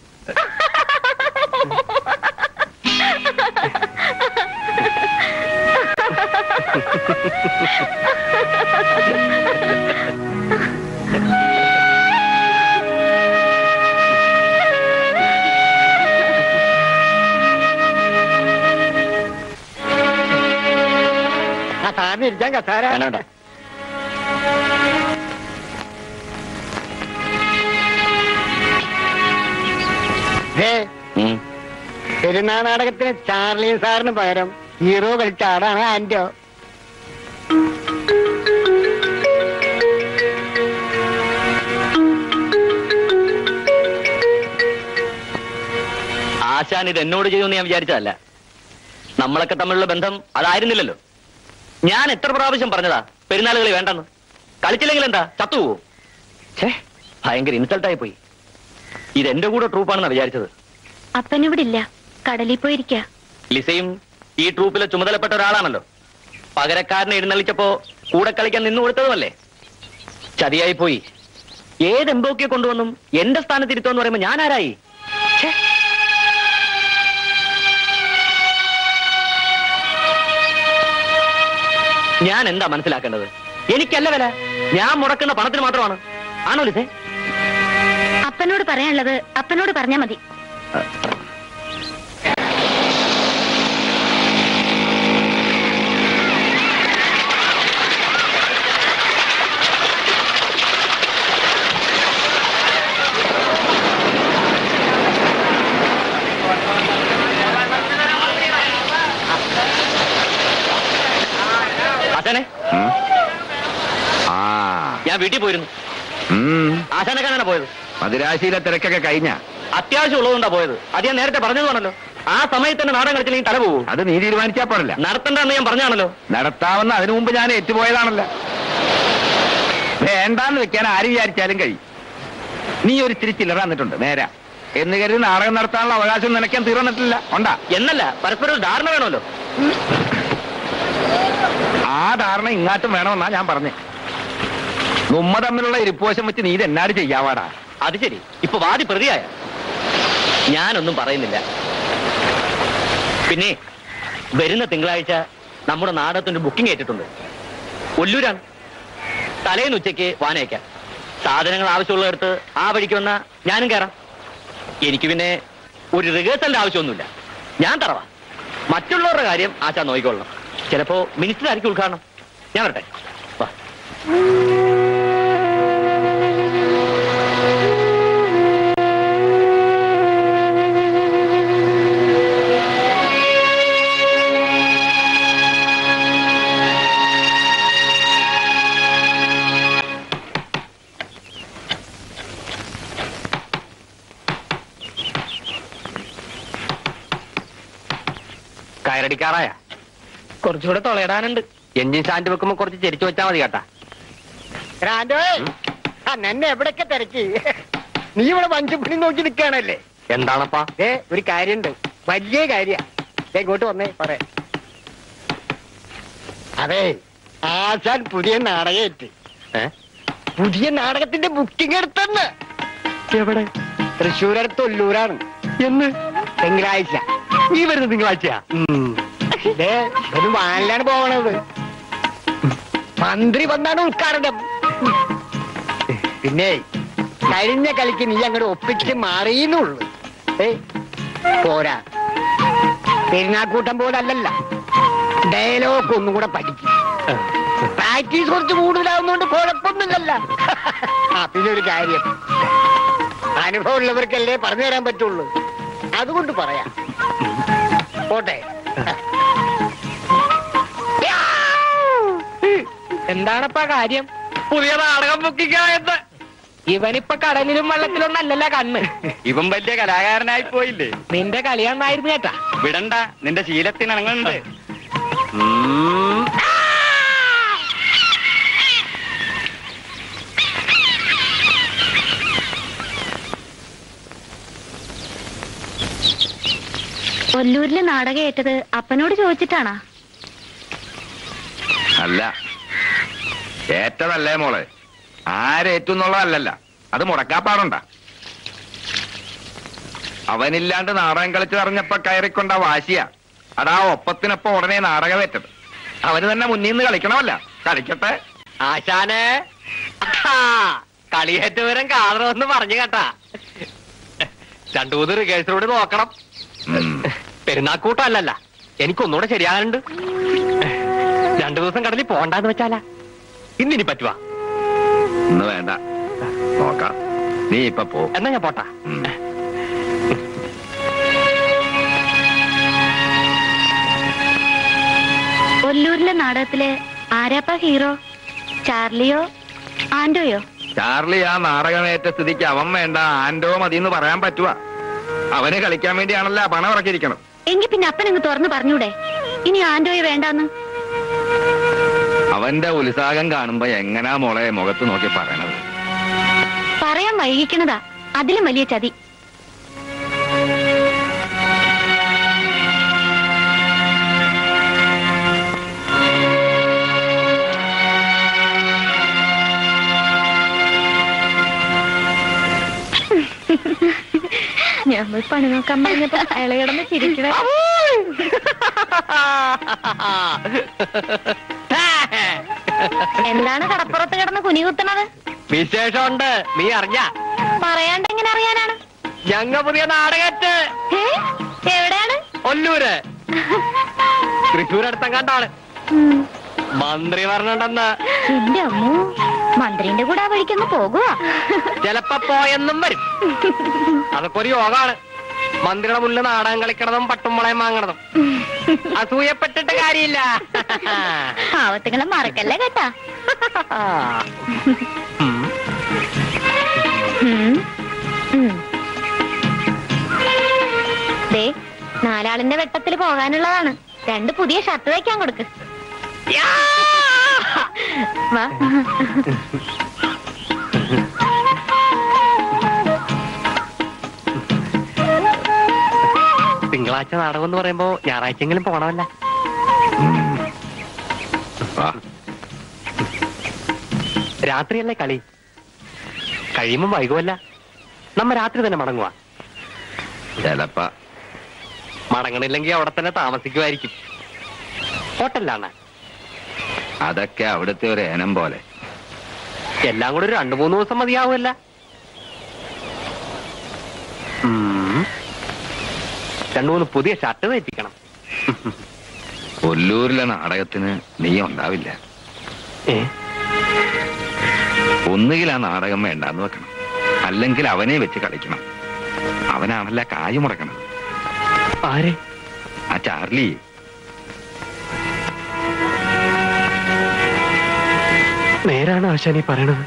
കസാര ഇരിക്കാൻ കസാര ദേ, പെരുന്നാൾ നാടകത്തിന് ചാർലി സാറിന് പകരം ഹീറോ കളിച്ച ആടാണ് ആന്റോ ആശാൻ ഇത് എന്നോട് ചെയ്യുമെന്ന് ഞാൻ വിചാരിച്ചതല്ല നമ്മളൊക്കെ തമ്മിലുള്ള ബന്ധം അതായിരുന്നില്ലല്ലോ ഞാൻ എത്ര പ്രാവശ്യം പറഞ്ഞതാ പെരുന്നാളുകളി വേണ്ടെന്ന് കളിച്ചില്ലെങ്കിൽ എന്താ ചത്തുപോവോ ഛേ ഭയങ്കര ഇൻസൾട്ടായി പോയി ഇത് എന്റെ കൂടെ ട്രൂപ്പാണെന്നാ വിചാരിച്ചത് അപ്പനിവിടില്ല കടലിൽ പോയിരിക്ക ലിസയും ഈ ട്രൂപ്പിലെ ചുമതലപ്പെട്ട ഒരാളാണല്ലോ പകരക്കാരനെ എഴുന്നള്ളിച്ചപ്പോ കൂടെ കളിക്കാൻ നിന്നു കൊടുത്തതുമല്ലേ ചതിയായി പോയി ഏത് എംബോക്കിയെ കൊണ്ടുവന്നും എന്റെ സ്ഥാനത്ത് ഇരുത്തോന്ന് പറയുമ്പോ ഞാൻ ആരായി ഛേ. ഞാൻ എന്താ മനസ്സിലാക്കേണ്ടത് എനിക്കല്ല വില ഞാൻ മുടക്കുന്ന പണത്തിന് മാത്രമാണ് ആണോ ലിസേ അപ്പനോട് പറയാനുള്ളത് അപ്പനോട് പറഞ്ഞാ മതി അച്ഛനെ ഉം. ഞാൻ വീട്ടിൽ പോയിരുന്നു ഉം. ആശാനെ കാണാനാ പോയത് മദിരാശിയിലെ തിരക്കൊക്കെ കഴിഞ്ഞ അത്യാവശ്യം ഉള്ളതുകൊണ്ടാ പോയത് അത് ഞാൻ നേരത്തെ പറഞ്ഞതുമാണല്ലോ ആ സമയത്ത് തന്നെ നാടകം കളിച്ചില്ലെങ്കിൽ തല പോകും അത് നീ തീരുമാനിച്ചാ പാടില്ല നടത്തണ്ടെന്ന് ഞാൻ പറഞ്ഞാണല്ലോ നടത്താവുന്ന അതിനു മുമ്പ് ഞാൻ ഏറ്റുപോയതാണല്ലോ വേണ്ടാന്ന് വെക്കാൻ ആര് വിചാരിച്ചാലും കഴിയും നീ ഒരു ഇത്തിരി ചില്ലറ തന്നിട്ടുണ്ട് നേരാ എന്ന് കരുതി നാടകം നടത്താനുള്ള അവകാശം നിനക്കാൻ തീർന്നിട്ടില്ല ഉണ്ടാ എന്നല്ല പരസ്പരം ഒരു ധാരണ വേണമല്ലോ ആ ധാരണ ഇങ്ങാട്ടും വേണമെന്നാ ഞാൻ പറഞ്ഞേ നമ്മ തമ്മിലുള്ള ഇരിപ്പോശം വെച്ച് നീ ഇതെന്നാട് ചെയ്യാവാടാ അത് ശരി ഇപ്പൊ വാദി പ്രതിയായ ഞാനൊന്നും പറയുന്നില്ല പിന്നെ വരുന്ന തിങ്കളാഴ്ച നമ്മുടെ നാടകത്തിന്റെ ബുക്കിംഗ് ഏറ്റിട്ടുണ്ട് ഒല്ലൂരാണ് തലേന്ന് ഉച്ചയ്ക്ക് വാനയക്കാം സാധനങ്ങൾ ആവശ്യമുള്ളിടത്ത് ആ വഴിക്ക് വന്ന ഞാനും കയറാം എനിക്ക് പിന്നെ ഒരു റിഹേഴ്സലിന്റെ ആവശ്യമൊന്നുമില്ല ഞാൻ തറവാ മറ്റുള്ളവരുടെ കാര്യം ആശാ നോക്കിക്കൊള്ളണം ചിലപ്പോ മിനിസ്റ്റർ ആയിരിക്കും ഉദ്ഘാടനം ഞാൻ വരട്ടെ വാ കയറടിക്കാറായ കുറച്ചുകൂടെ തൊളയിടാനുണ്ട് എഞ്ചിൻ സ്റ്റാൻഡ് വെക്കുമ്പോ കുറച്ച് ചെരിച്ചു വെച്ചാൽ മതി കേട്ടാ റാൻഡോ ആ നിന്നെ എവിടൊക്കെ തിരക്കി നീ ഇവിടെ വഞ്ചപ്പണി നോക്കി നിൽക്കുകയാണല്ലേ എന്താണപ്പാ ഏ ഒരു കാര്യണ്ട് വലിയ കാര്യ ഇങ്ങോട്ട് വന്നേ പറയാ അതെ ആശാൻ പുതിയ നാടകേറ്റ് ഏ? പുതിയ നാടകത്തിന്റെ ബുക്കിംഗ് എടുത്തെന്ന് എവിടെ തൃശ്ശൂരടുത്ത് ഒല്ലൂരാണ് എന്ന് തിങ്കളാഴ്ച ഈ വരുന്ന തിങ്കളാഴ്ചയാ ദേ, ഒരു വാനിലാണ് പോകണത് മന്ത്രി വന്നാണ് ഉദ്ഘാടനം പിന്നെ കഴിഞ്ഞ കളിക്ക് നീ അങ്ങോട്ട് ഒപ്പിച്ച് മാറിയെന്നുള്ളു ഏ പോരാ പെരുന്നാക്കൂട്ടം പോലല്ലല്ല ഡയലോഗ് ഒന്നും കൂടെ പഠിക്കും പ്രാക്ടീസ് കുറച്ച് കൂടുതലാവുന്നോണ്ട് കുഴപ്പമൊന്നുമില്ലല്ല ആ പിന്നെ ഒരു കാര്യം അനുഭവം ഉള്ളവർക്കല്ലേ പറഞ്ഞു തരാൻ പറ്റുള്ളൂ അതുകൊണ്ട് പറയാം പോട്ടെ എന്താണപ്പാ കാര്യം പുതിയ നാടകം ബുക്കിക്കായത് ഇവനിപ്പൊ കടലിലും വെള്ളത്തിലും നല്ലല്ല കണ്ണ് ഇവൻ വലിയ കലാകാരനായി പോയില്ലേ നിന്റെ കളിയാന്നായിരുന്നു കേട്ടാ വിടണ്ട നിന്റെ ശീലത്തിന് ഇണങ്ങുന്നുണ്ട് കൊല്ലൂരില് നാടകം ഏറ്റത് അപ്പനോട് ചോദിച്ചിട്ടാണാ അല്ല ഏറ്റതല്ലേ മോളെ ആരേറ്റുന്നുള്ളതല്ലല്ല അത് മുടക്കാപ്പാടുണ്ട അവനില്ലാണ്ട് നാടകം കളിച്ച് അറിഞ്ഞപ്പോ കയറിക്കൊണ്ട വാശിയാ അതാ ഒപ്പത്തിനൊപ്പം ഉടനെ നാടകമേറ്റത് അവന് തന്നെ മുന്നിൽ നിന്ന് കളിക്കണമല്ല കളിക്കട്ടെ ആശാനെ ആ, കളിയേറ്റവരം കാണണമെന്ന് പറഞ്ഞു കേട്ടാ രണ്ടു മൂന്ന് റിഹേഴ്സലോട് നോക്കണം ഉം. പെരുന്നാക്കൂട്ടം അല്ലല്ല എനിക്കൊന്നുകൂടെ ശരിയാകാനുണ്ട് രണ്ടു ദിവസം കടലിൽ പോണ്ടാന്ന് വെച്ചാലാ ഇന്നിനി പറ്റുവാ ഇന്ന് വേണ്ട നോക്കാം നീ ഇപ്പൊ പോ എന്നാ ഞാൻ പോട്ടാ ഉം. കൊല്ലൂരിലെ നാടകത്തിലെ ആരാപ്പ ഹീറോ ചാർലിയോ ആൻഡോയോ ചാർലി ആ നാടകമേറ്റ സ്ഥിതിക്ക് അവൻ വേണ്ട ആൻഡോ മതി എന്ന് പറയാൻ പറ്റുവാ അവന് കളിക്കാൻ വേണ്ടിയാണല്ലോ പണം ഇറക്കിയിരിക്കണം എങ്കി പിന്നെ അപ്പനങ്ങ് തുറന്നു പറഞ്ഞൂടെ ഇനി ആൻഡോയെ വേണ്ടാന്ന് അവന്റെ ഉത്സാഹം കാണുമ്പോ എങ്ങനാ മോളെ മുഖത്ത് നോക്കി പറയണത് പറയാൻ വൈകിക്കണതാ അതിലും വലിയ ചതി ഞാൻ പോയി പണി നോക്കാൻ പറഞ്ഞപ്പോ അയാളെ കിടന്ന് ചിരിക്കണേ എന്താണ് കടപ്പുറത്ത് കിടന്ന് കുനി കുത്തണത് വിശേഷമുണ്ട് നീ അറിഞ്ഞ പറയാണ്ട് എങ്ങനെ അറിയാനാണ് ഞങ്ങ പുതിയ നാടകറ്റ് ഏ? എവിടെയാണ് ഒല്ലൂര് തൃശ്ശൂർ അടുത്തം കണ്ടാണ് ഉം. മന്ത്രി പറഞ്ഞിട്ടുണ്ടെന്ന് എന്റെ അമ്മു മന്ത്രിന്റെ കൂടെ ആ വഴിക്കൊന്ന് പോകുക ചിലപ്പോ പോയെന്നും വരും അതൊക്കെ ഒരു യോഗമാണ് മന്ത്രിയുടെ മുന്നിൽ നാടകം കളിക്കണതും പട്ടും മുളയും വാങ്ങണതും അസൂയപ്പെട്ടിട്ട് കാര്യമില്ല ആവത്തുങ്ങളെ മറക്കല്ലേ കേട്ടാ ഉം. ഉം. ഉം. ദേ നാലാളിന്റെ വെട്ടത്തിൽ പോകാനുള്ളതാണ് രണ്ട് പുതിയ ഷർട്ട് തയ്ക്കാൻ കൊടുക്ക് വാ തിങ്കളാഴ്ച നാടകം എന്ന് പറയുമ്പോ ഞായറാഴ്ചയെങ്കിലും പോണമല്ല വാ രാത്രിയല്ലേ കളി കഴിയുമ്പോ വൈകുമല്ല നമ്മ രാത്രി തന്നെ മടങ്ങുക ചെലപ്പ മടങ്ങണില്ലെങ്കിൽ അവിടെ തന്നെ താമസിക്കുമായിരിക്കും ഹോട്ടലിലാണ് അതൊക്കെ അവിടുത്തെ ഒരു ഏനം പോലെ എല്ലാം കൂടെ ഒരു രണ്ടു മൂന്ന് ദിവസം മതിയാവുമല്ല ഉം. രണ്ടു മൂന്ന് പുതിയ ഷർട്ട് തയ്പ്പിക്കണം കൊല്ലൂരിലെ നാടകത്തിന് നീ ഉണ്ടാവില്ല ഏ ഒന്നുകിൽ ആ നാടകം വേണ്ടാന്ന് വെക്കണം അല്ലെങ്കിൽ അവനെ വെച്ച് കളിക്കണം അവനാണല്ല കായ് മുടക്കണം ആരെ ആ ചാർലി നേരാണ് ആശാനി പറയണത്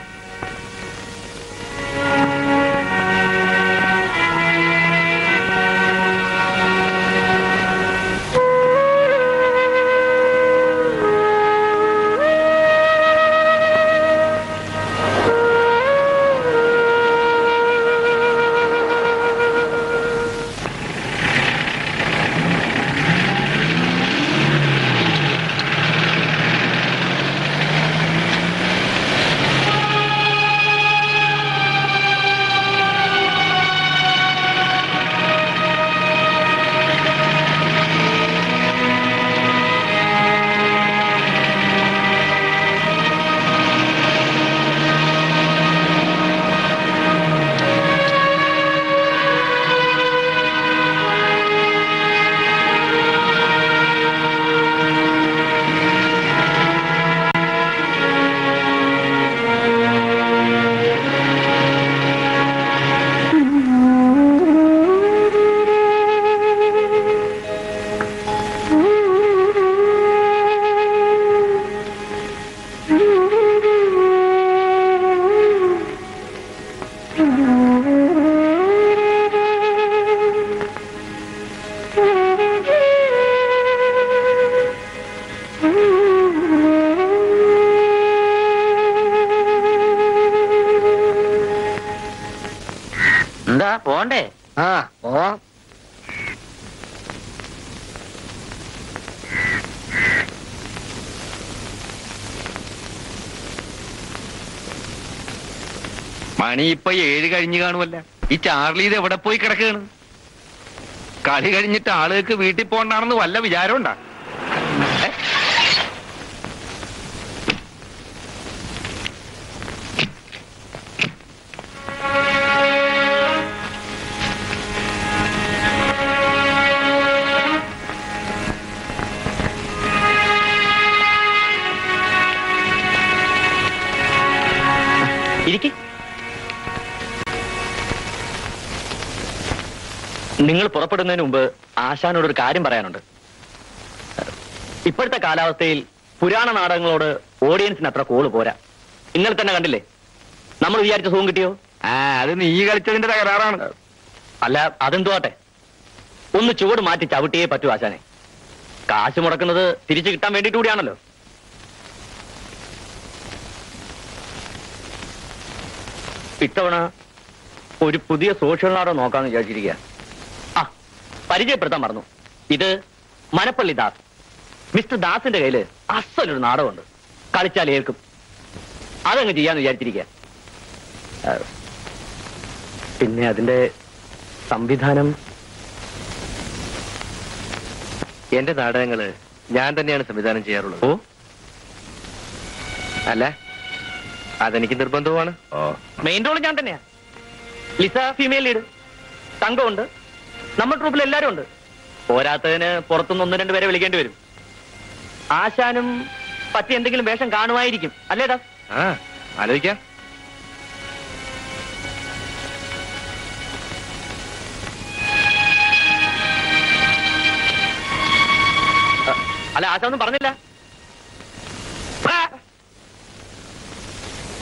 എന്താ പോണ്ടേ ആ ഓ മണി ഇപ്പൊ ഏഴ് കഴിഞ്ഞു കാണുമല്ല ഈ ചാർലി ഇത് എവിടെ പോയി കിടക്കുകയാണ് കളി കഴിഞ്ഞിട്ട് ആളുകൾക്ക് വീട്ടിൽ പോകണ്ടാണെന്ന് വല്ല വിചാരം ഉണ്ടാ ഇരിക്കി നിങ്ങൾ പുറപ്പെടുന്നതിന് മുമ്പ് ആശാനോട് ഒരു കാര്യം പറയാനുണ്ട് ഇപ്പോഴത്തെ കാലാവസ്ഥയിൽ പുരാണ നാടകങ്ങളോട് ഓഡിയൻസിന് അത്ര കോള് പോരാ നിങ്ങൾ തന്നെ കണ്ടില്ലേ നമ്മൾ വിചാരിച്ച സുഖം കിട്ടിയോ ആ അത് നീ കളിച്ചതിന്റെ തകരാറാണ് അല്ല അതെന്തുവാട്ടെ ഒന്ന് ചുവട് മാറ്റി ചവിട്ടിയേ പറ്റൂ ആശാനെ കാശ് മുടക്കുന്നത് തിരിച്ചു കിട്ടാൻ വേണ്ടിയിട്ട് കൂടിയാണല്ലോ ഇത്തവണ ഒരു പുതിയ സോഷ്യൽ നാടകം നോക്കാന്ന് വിചാരിച്ചിരിക്കുക ആ പരിചയപ്പെടുത്താൻ മറന്നു ഇത് മനപ്പള്ളി ദാസ് മിസ്റ്റർ ദാസിന്റെ കയ്യില് അസലൊരു നാടകമുണ്ട് കളിച്ചാൽ ഏൽക്കും അതങ്ങ് ചെയ്യാന്ന് വിചാരിച്ചിരിക്കുക ആ, പിന്നെ അതിന്റെ സംവിധാനം എന്റെ നാടകങ്ങള് ഞാൻ തന്നെയാണ് സംവിധാനം ചെയ്യാറുള്ളത് ഓ അല്ല അതെനിക്ക് നിർബന്ധവുമാണ് ഓ മെയിൻ റോൾ ഞാൻ തന്നെയാ ലിസ ഫീമെയിൽ ലീഡ് തങ്കമുണ്ട് നമ്മുടെ ട്രൂപ്പിൽ എല്ലാരും ഉണ്ട് പോരാത്തതിന് പുറത്തുനിന്ന് ഒന്ന് രണ്ട് പേരെ വിളിക്കേണ്ടി വരും ആശാനും പറ്റി എന്തെങ്കിലും വേഷം കാണുമായിരിക്കും അല്ലേ ദാസ് ആ ആലോചിക്കാം അല്ല ആശാ ഒന്നും പറഞ്ഞില്ല ആ.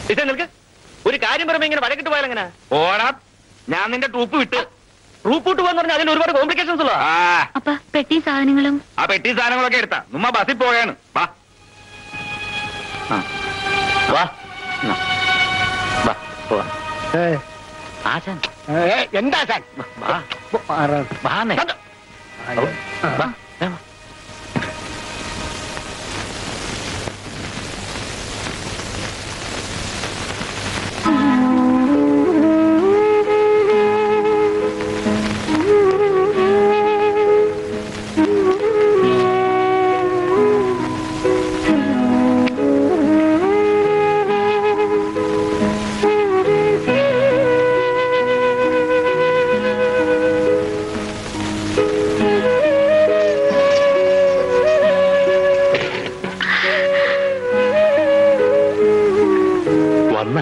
ടീച്ചർ നിൽക്ക് ഒരു കാര്യം പറയുമ്പോ ഇങ്ങനെ വഴക്കിട്ട് പോയാൽ എങ്ങനെ ഓടാ ഞാൻ നിന്റെ ട്രൂപ്പ് വിട്ട് റൂപ്പോട്ട് പോകാന്ന് പറഞ്ഞാൽ അതിന് ഒരുപാട് കോംപ്ലിക്കേഷൻസ് ഉള്ള ആ അപ്പ പെട്ടി സാധനങ്ങളും ആ പെട്ടി സാധനങ്ങളൊക്കെ എടുത്താ നമ്മ ബസ്സിൽ പോയാണ് വാ ആ. വാ ആ. വാ പോവാ ആശാൻ എന്താ സാൻ വാ വാന്നേ വാ വാ. വന്ന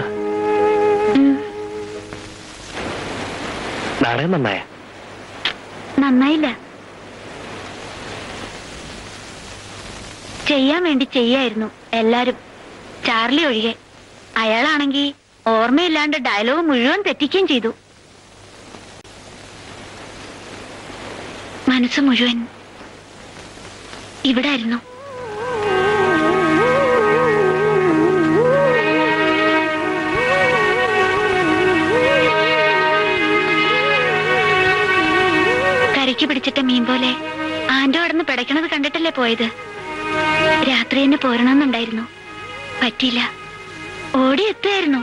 നാടകം നന്നായ നന്നായില്ല ചെയ്യാൻ വേണ്ടി ചെയ്യായിരുന്നു എല്ലാരും ചാർലി ഒഴികെ അയാളാണെങ്കി ഓർമ്മയില്ലാണ്ട് ഡയലോഗ് മുഴുവൻ തെറ്റിക്കുകയും ചെയ്തു മനസ്സ് മുഴുവൻ ഇവിടായിരുന്നു കരയ്ക്ക് പിടിച്ചിട്ട മീൻ പോലെ ആൻഡോ അടന്ന് പിടയ്ക്കണത് കണ്ടിട്ടല്ലേ പോയത് രാത്രി തന്നെ പോരണമെന്നുണ്ടായിരുന്നു പറ്റിയില്ല ഓടി എത്തുമായിരുന്നു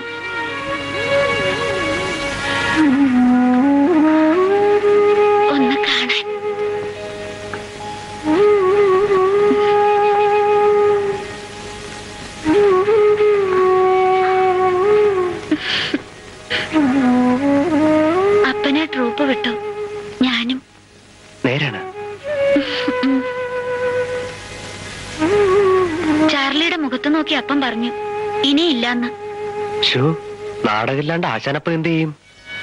ഒന്ന് കാണാൻ അപ്പനെ ട്രൂപ്പ് വിട്ടു ഞാനും നേരാണ് ചാർലിയുടെ മുഖത്ത് നോക്കി അപ്പം പറഞ്ഞു ഇനിയില്ലാന്ന് ഷോ നാടകമില്ലാണ്ട് ആശാനപ്പം എന്ത് ചെയ്യും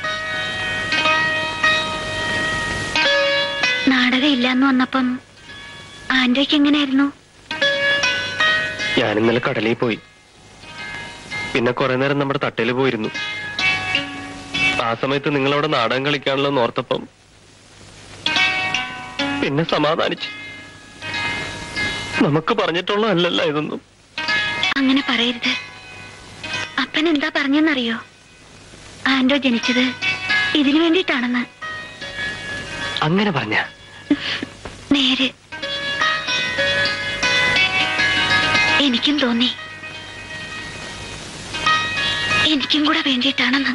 നാടകം ഇല്ലാന്ന് വന്നപ്പം ആന്റോയ്ക്ക് എങ്ങനെയായിരുന്നു ഞാൻ ഇന്നലെ കടലിൽ പോയി പിന്നെ കുറെ നേരം നമ്മുടെ തട്ടയിൽ പോയിരുന്നു ആ സമയത്ത് നിങ്ങളവിടെ നാടകം കളിക്കാണല്ലോ എന്ന് ഓർത്തപ്പം പിന്നെ സമാധാനിച്ചു നമുക്ക് പറഞ്ഞിട്ടുള്ളതല്ലല്ലോ ഇതൊന്നും അങ്ങനെ പറയരുത് അപ്പൻ എന്താ പറഞ്ഞെന്നറിയോ ആന്റോ ജനിച്ചത് ഇതിനു വേണ്ടിയിട്ടാണെന്ന് അങ്ങനെ പറഞ്ഞ നേര് എനിക്കും തോന്നി എനിക്കും കൂടെ വേണ്ടിയിട്ടാണെന്ന്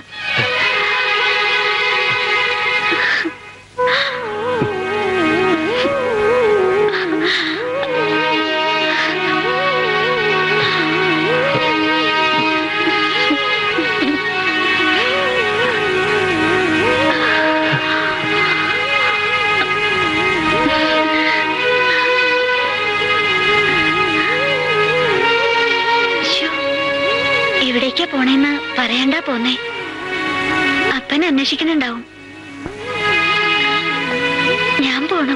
ശ്ശോ, എവിടേക്കാ പോണേന്ന് പറയണ്ടാ പോന്നേ അപ്പൻ അന്വേഷിക്കുന്നുണ്ടാവും ഞാൻ പോണം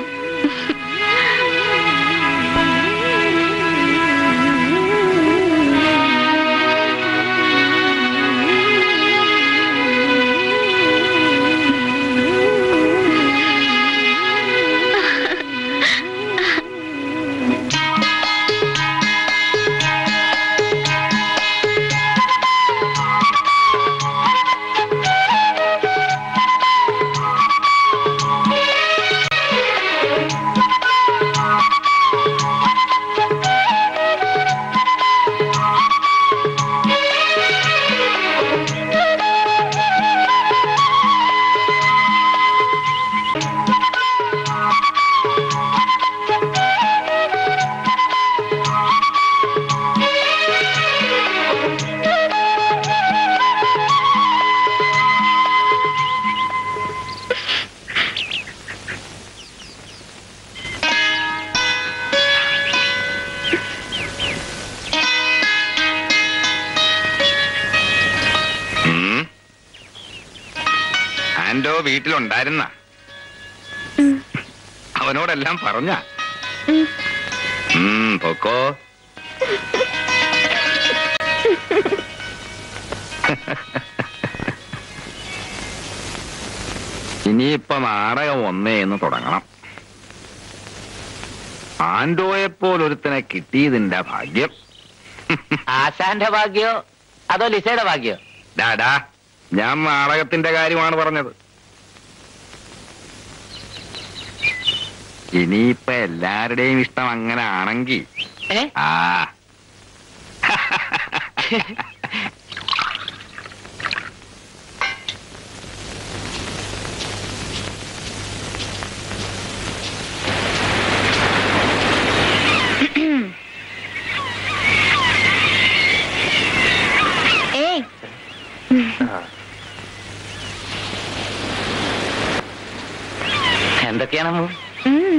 ഉം. ആൻഡോ വീട്ടിലുണ്ടായിരുന്ന അവനോടെല്ലാം പറഞ്ഞ പൊക്കോ ഇനിയിപ്പൊ നാടകം ഒന്നേ എന്ന് തുടങ്ങണം ആൻഡോയെപ്പോലൊരുത്തനെ കിട്ടിയതിന്റെ ഭാഗ്യം ആശാന്റെ ഭാഗ്യോ അതോ ലിസയുടെ ഭാഗ്യോ ഡാഡാ ഞാൻ നാടകത്തിന്റെ കാര്യമാണ് പറഞ്ഞത് ഇനിയിപ്പൊ എല്ലാവരുടെയും ഇഷ്ടം അങ്ങനെ ആണെങ്കിൽ ഏ ആ ഏയ് എന്തൊക്കെയാണ് അമ്മു? ഉം.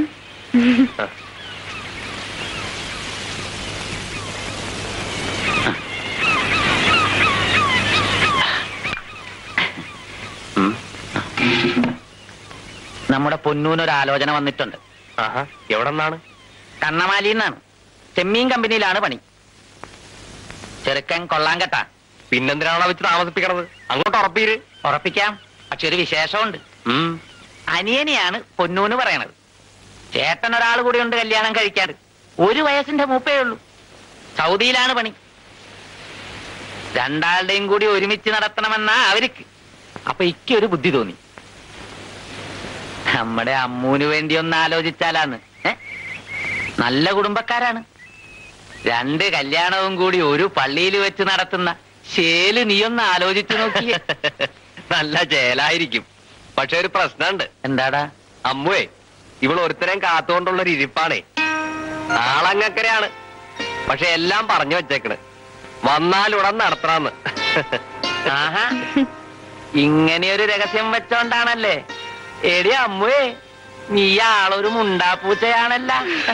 നമ്മുടെ പൊന്നൂനൊരു ആലോചന വന്നിട്ടുണ്ട് എവിടെ നിന്നാണ് കണ്ണമാലിന്നാണ് ചെമ്മീൻ കമ്പനിയിലാണ് പണി ചെറുക്കൻ കൊള്ളാൻ കെട്ടാ പിന്നെന്തിനാണോ വെച്ച് താമസിപ്പിക്കണത് അങ്ങോട്ട് ഉറപ്പീര് ഉറപ്പിക്കാം പക്ഷെ ഒരു വിശേഷമുണ്ട് അനിയനെയാണ് പൊന്നൂന് പറയണത് ചേട്ടൻ ഒരാൾ കൂടി ഉണ്ട് കല്യാണം കഴിക്കാറ് ഒരു വയസ്സിന്റെ മൂപ്പേ ഉള്ളൂ സൗദിയിലാണ് പണി രണ്ടാളുടെയും കൂടി ഒരുമിച്ച് നടത്തണമെന്നാ അവർക്ക് അപ്പൊ ഇക്കൊരു ബുദ്ധി തോന്നി നമ്മുടെ അമ്മൂന് വേണ്ടി ഒന്ന് ആലോചിച്ചാലാന്ന് ഏ? നല്ല കുടുംബക്കാരാണ് രണ്ട് കല്യാണവും കൂടി ഒരു പള്ളിയിൽ വെച്ച് നടത്തുന്ന ശേല് നീയൊന്ന് ആലോചിച്ചു നോക്കിയേ നല്ല ചേലായിരിക്കും പക്ഷെ ഒരു പ്രശ്നമുണ്ട് എന്താടാ അമ്മുവേ ഇവൾ ഒരുത്തരം കാത്തുകൊണ്ടുള്ള ഒരു ഇരിപ്പാണേ ആളങ്ങക്കരയാണ് പക്ഷെ എല്ലാം പറഞ്ഞു വെച്ചേക്കണ് വന്നാലുടൻ നടത്തണമെന്ന് ആഹാ ഇങ്ങനെ ഒരു രഹസ്യം വെച്ചോണ്ടാണല്ലേ എടി അമ്മുവേ നീ ആളൊരു മുണ്ടാപ്പൂച്ചയാണല്ല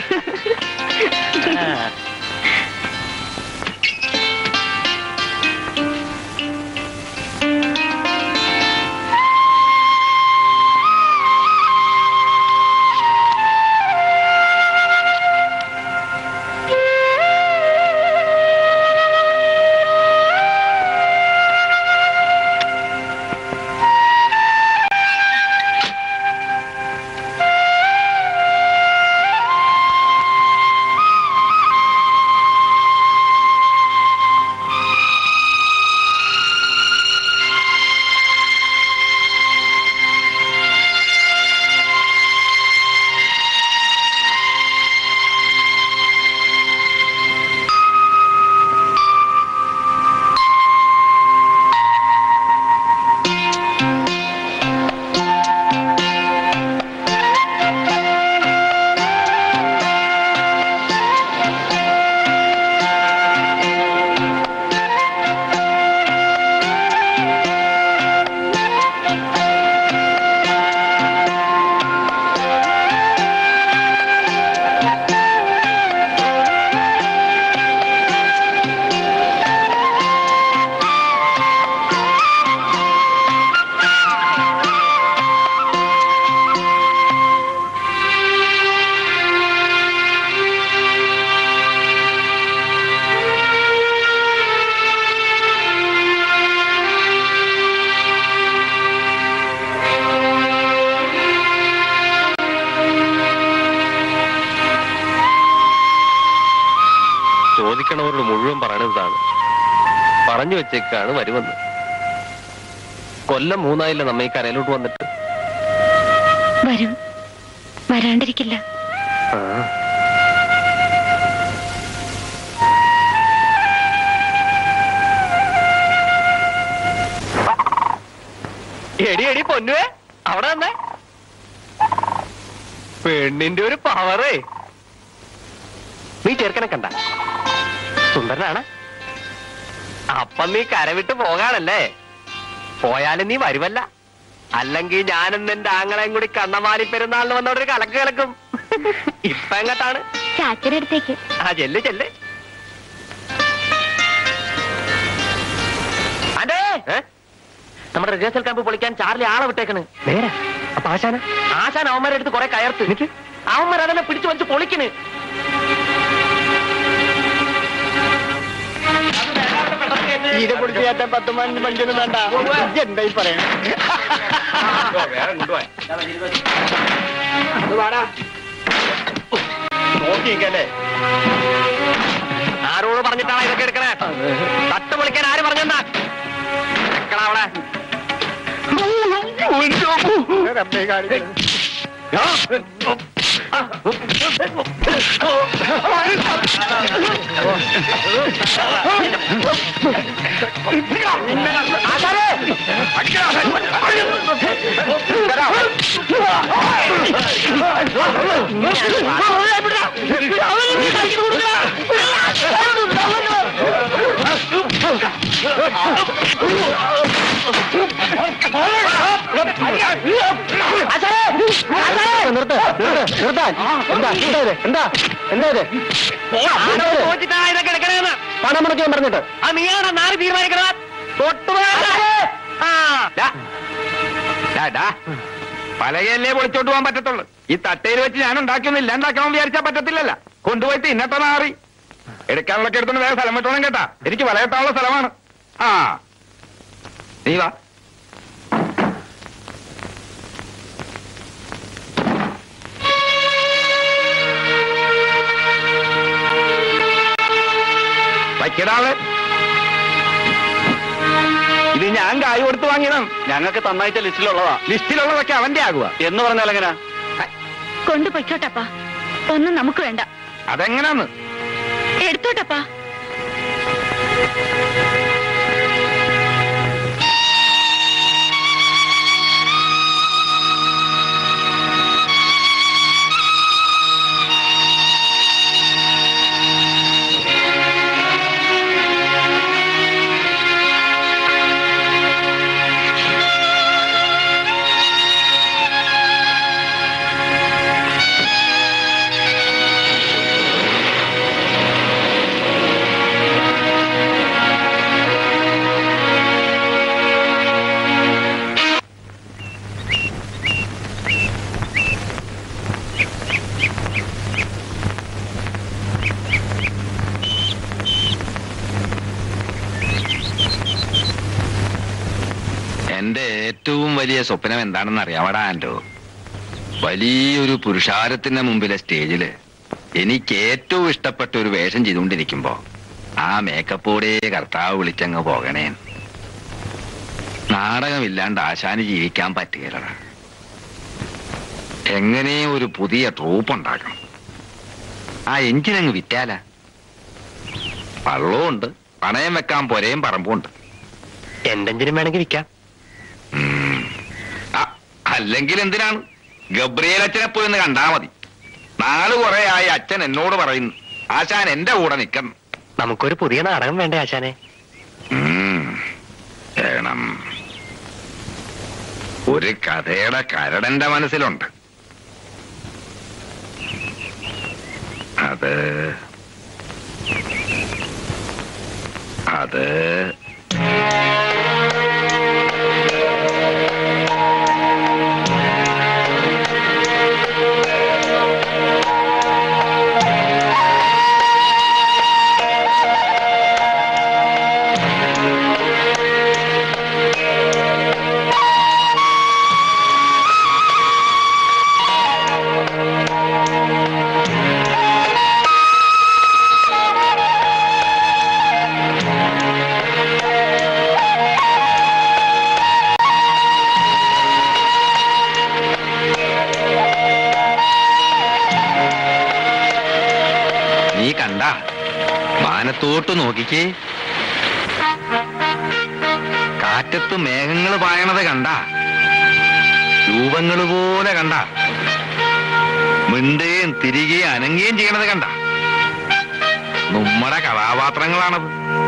ചോദിക്കണവരോട് മുഴുവൻ പറയണതാണ് പറഞ്ഞു വെച്ചേക്കാണ് വരുമെന്ന് കൊല്ലം മൂന്നായില്ല നമ്മ ഈ കരയിലോട്ട് വന്നിട്ട് വരും വരാണ്ടിരിക്കില്ല എടി എടി പൊന്നുവേ അവിടെ വന്നേ പെണ്ണിന്റെ ഒരു പവറേ നീ ചെറുക്കനെ കണ്ട സുന്ദരനാണ് അപ്പം നീ കരവിട്ട് പോകാണല്ലേ പോയാലും നീ വരുമല്ല അല്ലെങ്കിൽ ഞാനും നിന്റെ ആങ്ങളെയും കൂടി കണ്ണമാലി പെരുന്നാളിന് വന്നോടൊരു കലക്ക് കലക്കും ഇപ്പൊ എങ്ങട്ടാണ് ചാച്ചനടുത്തേക്ക് ആ ചെല്ല് ചെല്ല് അതെ ഏ? നമ്മുടെ റിഹേഴ്സൽ ക്യാമ്പ് പൊളിക്കാൻ ചാർലി ആളെ വിട്ടേക്കണ് നേരെ അപ്പൊ ആശാന ആശാൻ അവന്മാരെ അടുത്ത് കുറെ കയർത്ത് അവന്മാർ അതെന്നെ പിടിച്ചു വെച്ച് പൊളിക്കണ് അത് വേണ്ടാത്ത പെട്ടെന്ന് കേട്ട് ഇതിനെ കുറിച്ച് കേട്ട പത്ത് പതിനഞ്ച് മണിക്കൊന്നും വേണ്ട ഇജ്ജ് എന്തായി പറയണേ നോക്കിക്കല്ലേ ആരോട് പറഞ്ഞിട്ടാണ് ഇതൊക്കെ എടുക്കണേ തട്ട് പൊളിക്കാൻ ആര് പറഞ്ഞെന്നാ വെക്കടാ അവിടെ റബ്ബേ കാണിക്കണത്. നിർത്ത് നിർത്താൻ എന്താ എന്താ ഇത് എന്താ എന്താ ഇത് ചോദിച്ചിട്ടാണ് ഇതൊക്കെ എടുക്കണേന്ന് പണം മുടക്കാൻ പറഞ്ഞിട്ട് ആ നീയാണ് നാല് തീരുമാനിക്കണത് പലകയല്ലേ പൊളിച്ചോണ്ട് പോകാൻ പറ്റത്തുള്ളൂ ഈ തട്ടയിൽ വെച്ച് ഞാൻ ഉണ്ടാക്കിയൊന്നും ഇല്ലാണ്ടാക്കാൻ വിചാരിച്ചാ പറ്റത്തില്ലല്ല കൊണ്ടുപോയി തിന്നട്ടെ നാറി എടുക്കാനുള്ളൊക്കെ എടുത്തോണ്ട് വേറെ സ്ഥലം വിട്ടോണം കേട്ടാ എനിക്ക് വലയെത്താനുള്ള സ്ഥലമാണ് ആ നീ വാ വയ്ക്കടാവ് ഇത് ഞാൻ കായ് കൊടുത്ത് വാങ്ങിയതാണ് ഞങ്ങൾക്ക് തന്നായിട്ട് ലിസ്റ്റിലുള്ളതാ ലിസ്റ്റിലുള്ളതൊക്കെ അവന്റെ ആകുക എന്ന് പറഞ്ഞാൽ എങ്ങനെയാ കൊണ്ടുപോയിക്കോട്ടപ്പാ ഒന്നും നമുക്ക് വേണ്ട അതെങ്ങനാന്ന് എടുത്തോട്ടപ്പാ എന്റെ ഏറ്റവും വലിയ സ്വപ്നം എന്താണെന്ന് അറിയാവടാ ആൻഡോ വലിയൊരു പുരുഷാരത്തിന്റെ മുമ്പിലെ സ്റ്റേജില് എനിക്ക് ഏറ്റവും ഇഷ്ടപ്പെട്ട ഒരു വേഷം ചെയ്തുകൊണ്ടിരിക്കുമ്പോ ആ മേക്കപ്പോടെ കർത്താവ് വിളിച്ചങ്ങ് പോകണേ നാടകമില്ലാണ്ട് ആശാന് ജീവിക്കാൻ പറ്റുകയില്ലടാ എങ്ങനെ ഒരു പുതിയ ട്രൂപ്പ് ഉണ്ടാക്കണം ആ എഞ്ചിനങ്ങ് വിറ്റാല വള്ളമുണ്ട് പണയം വെക്കാൻ പൊരയും പറമ്പുണ്ട് എന്തെങ്കിലും വേണമെങ്കിൽ വിൽക്കാം ഉം. ആ, അല്ലെങ്കിൽ എന്തിനാണ് ഗബ്രിയേൽ അച്ഛനെ പോയി ഒന്ന് കണ്ടാ മതി നാള് കുറെ ആയി അച്ഛൻ എന്നോട് പറയുന്നു ആശാൻ എന്റെ കൂടെ നിക്കണം നമുക്കൊരു പുതിയ നാടകം വേണ്ടേ ആശാനെ ഉം. വേണം ഒരു കഥയുടെ കരടന്റെ മനസ്സിലുണ്ട് അത് അത് നീ കണ്ട മാനത്തോട്ട് നോക്കിക്കേ കാറ്റത്ത് മേഘങ്ങൾ പായണത് കണ്ട രൂപങ്ങൾ പോലെ കണ്ട മിണ്ടുകയും തിരികെയും അനങ്ങുകയും ചെയ്യണത് കണ്ട നമ്മുടെ കഥാപാത്രങ്ങളാണത്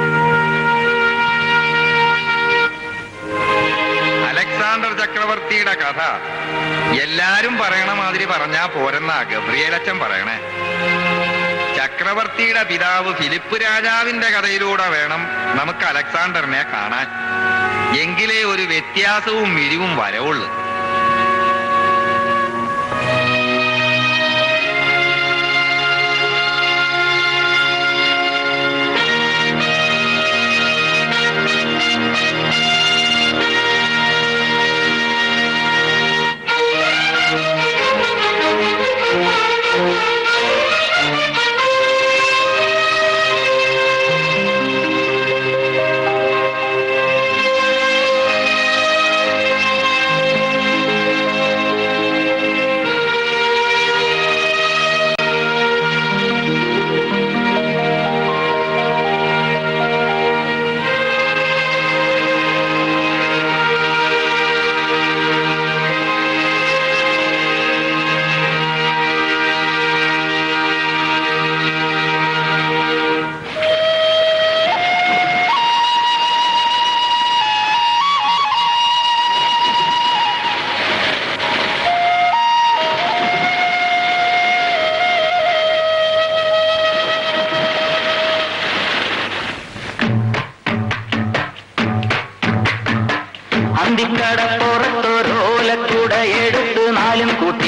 അലക്സാണ്ടർ ചക്രവർത്തിയുടെ കഥ എല്ലാരും പറയണ മാതിരി പറഞ്ഞാ പോരെന്നാ ഗബ്രിയേലച്ചൻ പറയണേ ചക്രവർത്തിയുടെ പിതാവ് ഫിലിപ്പ് രാജാവിന്റെ കഥയിലൂടെ വേണം നമുക്ക് അലക്സാണ്ടറിനെ കാണാൻ എങ്കിലേ ഒരു വ്യത്യാസവും മിരിവും വരവുള്ളൂ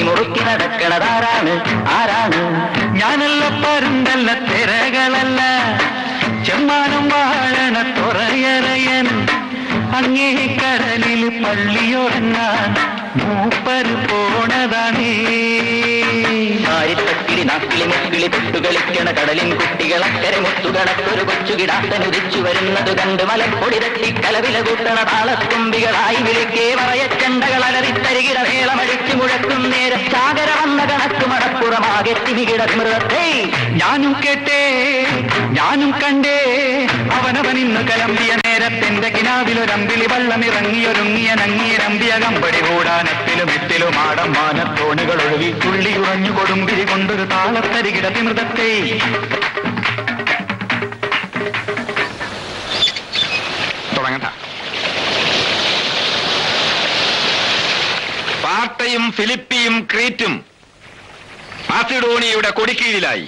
മുറുക്കി നടക്കണതാരാണ് ആരാണ് ഞാനല്ല പരുന്തല്ല തിരകളല്ല ചെമ്മാനം വാഴണ തുറയറയൻ അങ്ങേ കടലിൽ പള്ളിയൊടങ്ങാൻ മൂപ്പര് പോണതാണേ ആയിരത്തക്കിളി നാക്കിളി മുക്കിളി തൊട്ടുകളിക്കണ കടലിൻ കുട്ടികൾ അക്കരെ മുത്തുകണക്കൊരു കൊച്ചു കിടാത്തനുദിച്ചു വരുന്നത് കണ്ട് മലപ്പൊടി തട്ടി കലവില കൂട്ടണ താളത്തുമ്പികളായി വിളിക്കേ പറയച്ചണ്ടകൾ അലറിത്തരികിട വേളമടിച്ചു മുഴക്കും നേരം ചാകര വന്ന കണക്ക് മടപ്പുറമാകെ തിമികിട മൃതത്തെ ഞാനും കേട്ടേ ഞാനും കണ്ടേ അവനവൻ ഇന്ന് കലമ്പിയ നേരത്തെന്റെ കിനാവിലൊരമ്പിളി വള്ളമിറങ്ങിയൊരുങ്ങിയ നങ്ങിയ നമ്പിയ കമ്പടി കൂടാനെത്തിലും എത്തിലും ആടം മാനത്തോണികൾ ഒഴുകി തുള്ളി ഉറഞ്ഞു കൊടുമ്പിരി കൊണ്ടൊരു താളത്തരികിട തിമൃതത്തെ തുടങ്ങട്ട പാർട്ടയും ഫിലിപ്പിയും ക്രീറ്റും മാസിഡോണിയയുടെ കൊടിക്കീഴിലായി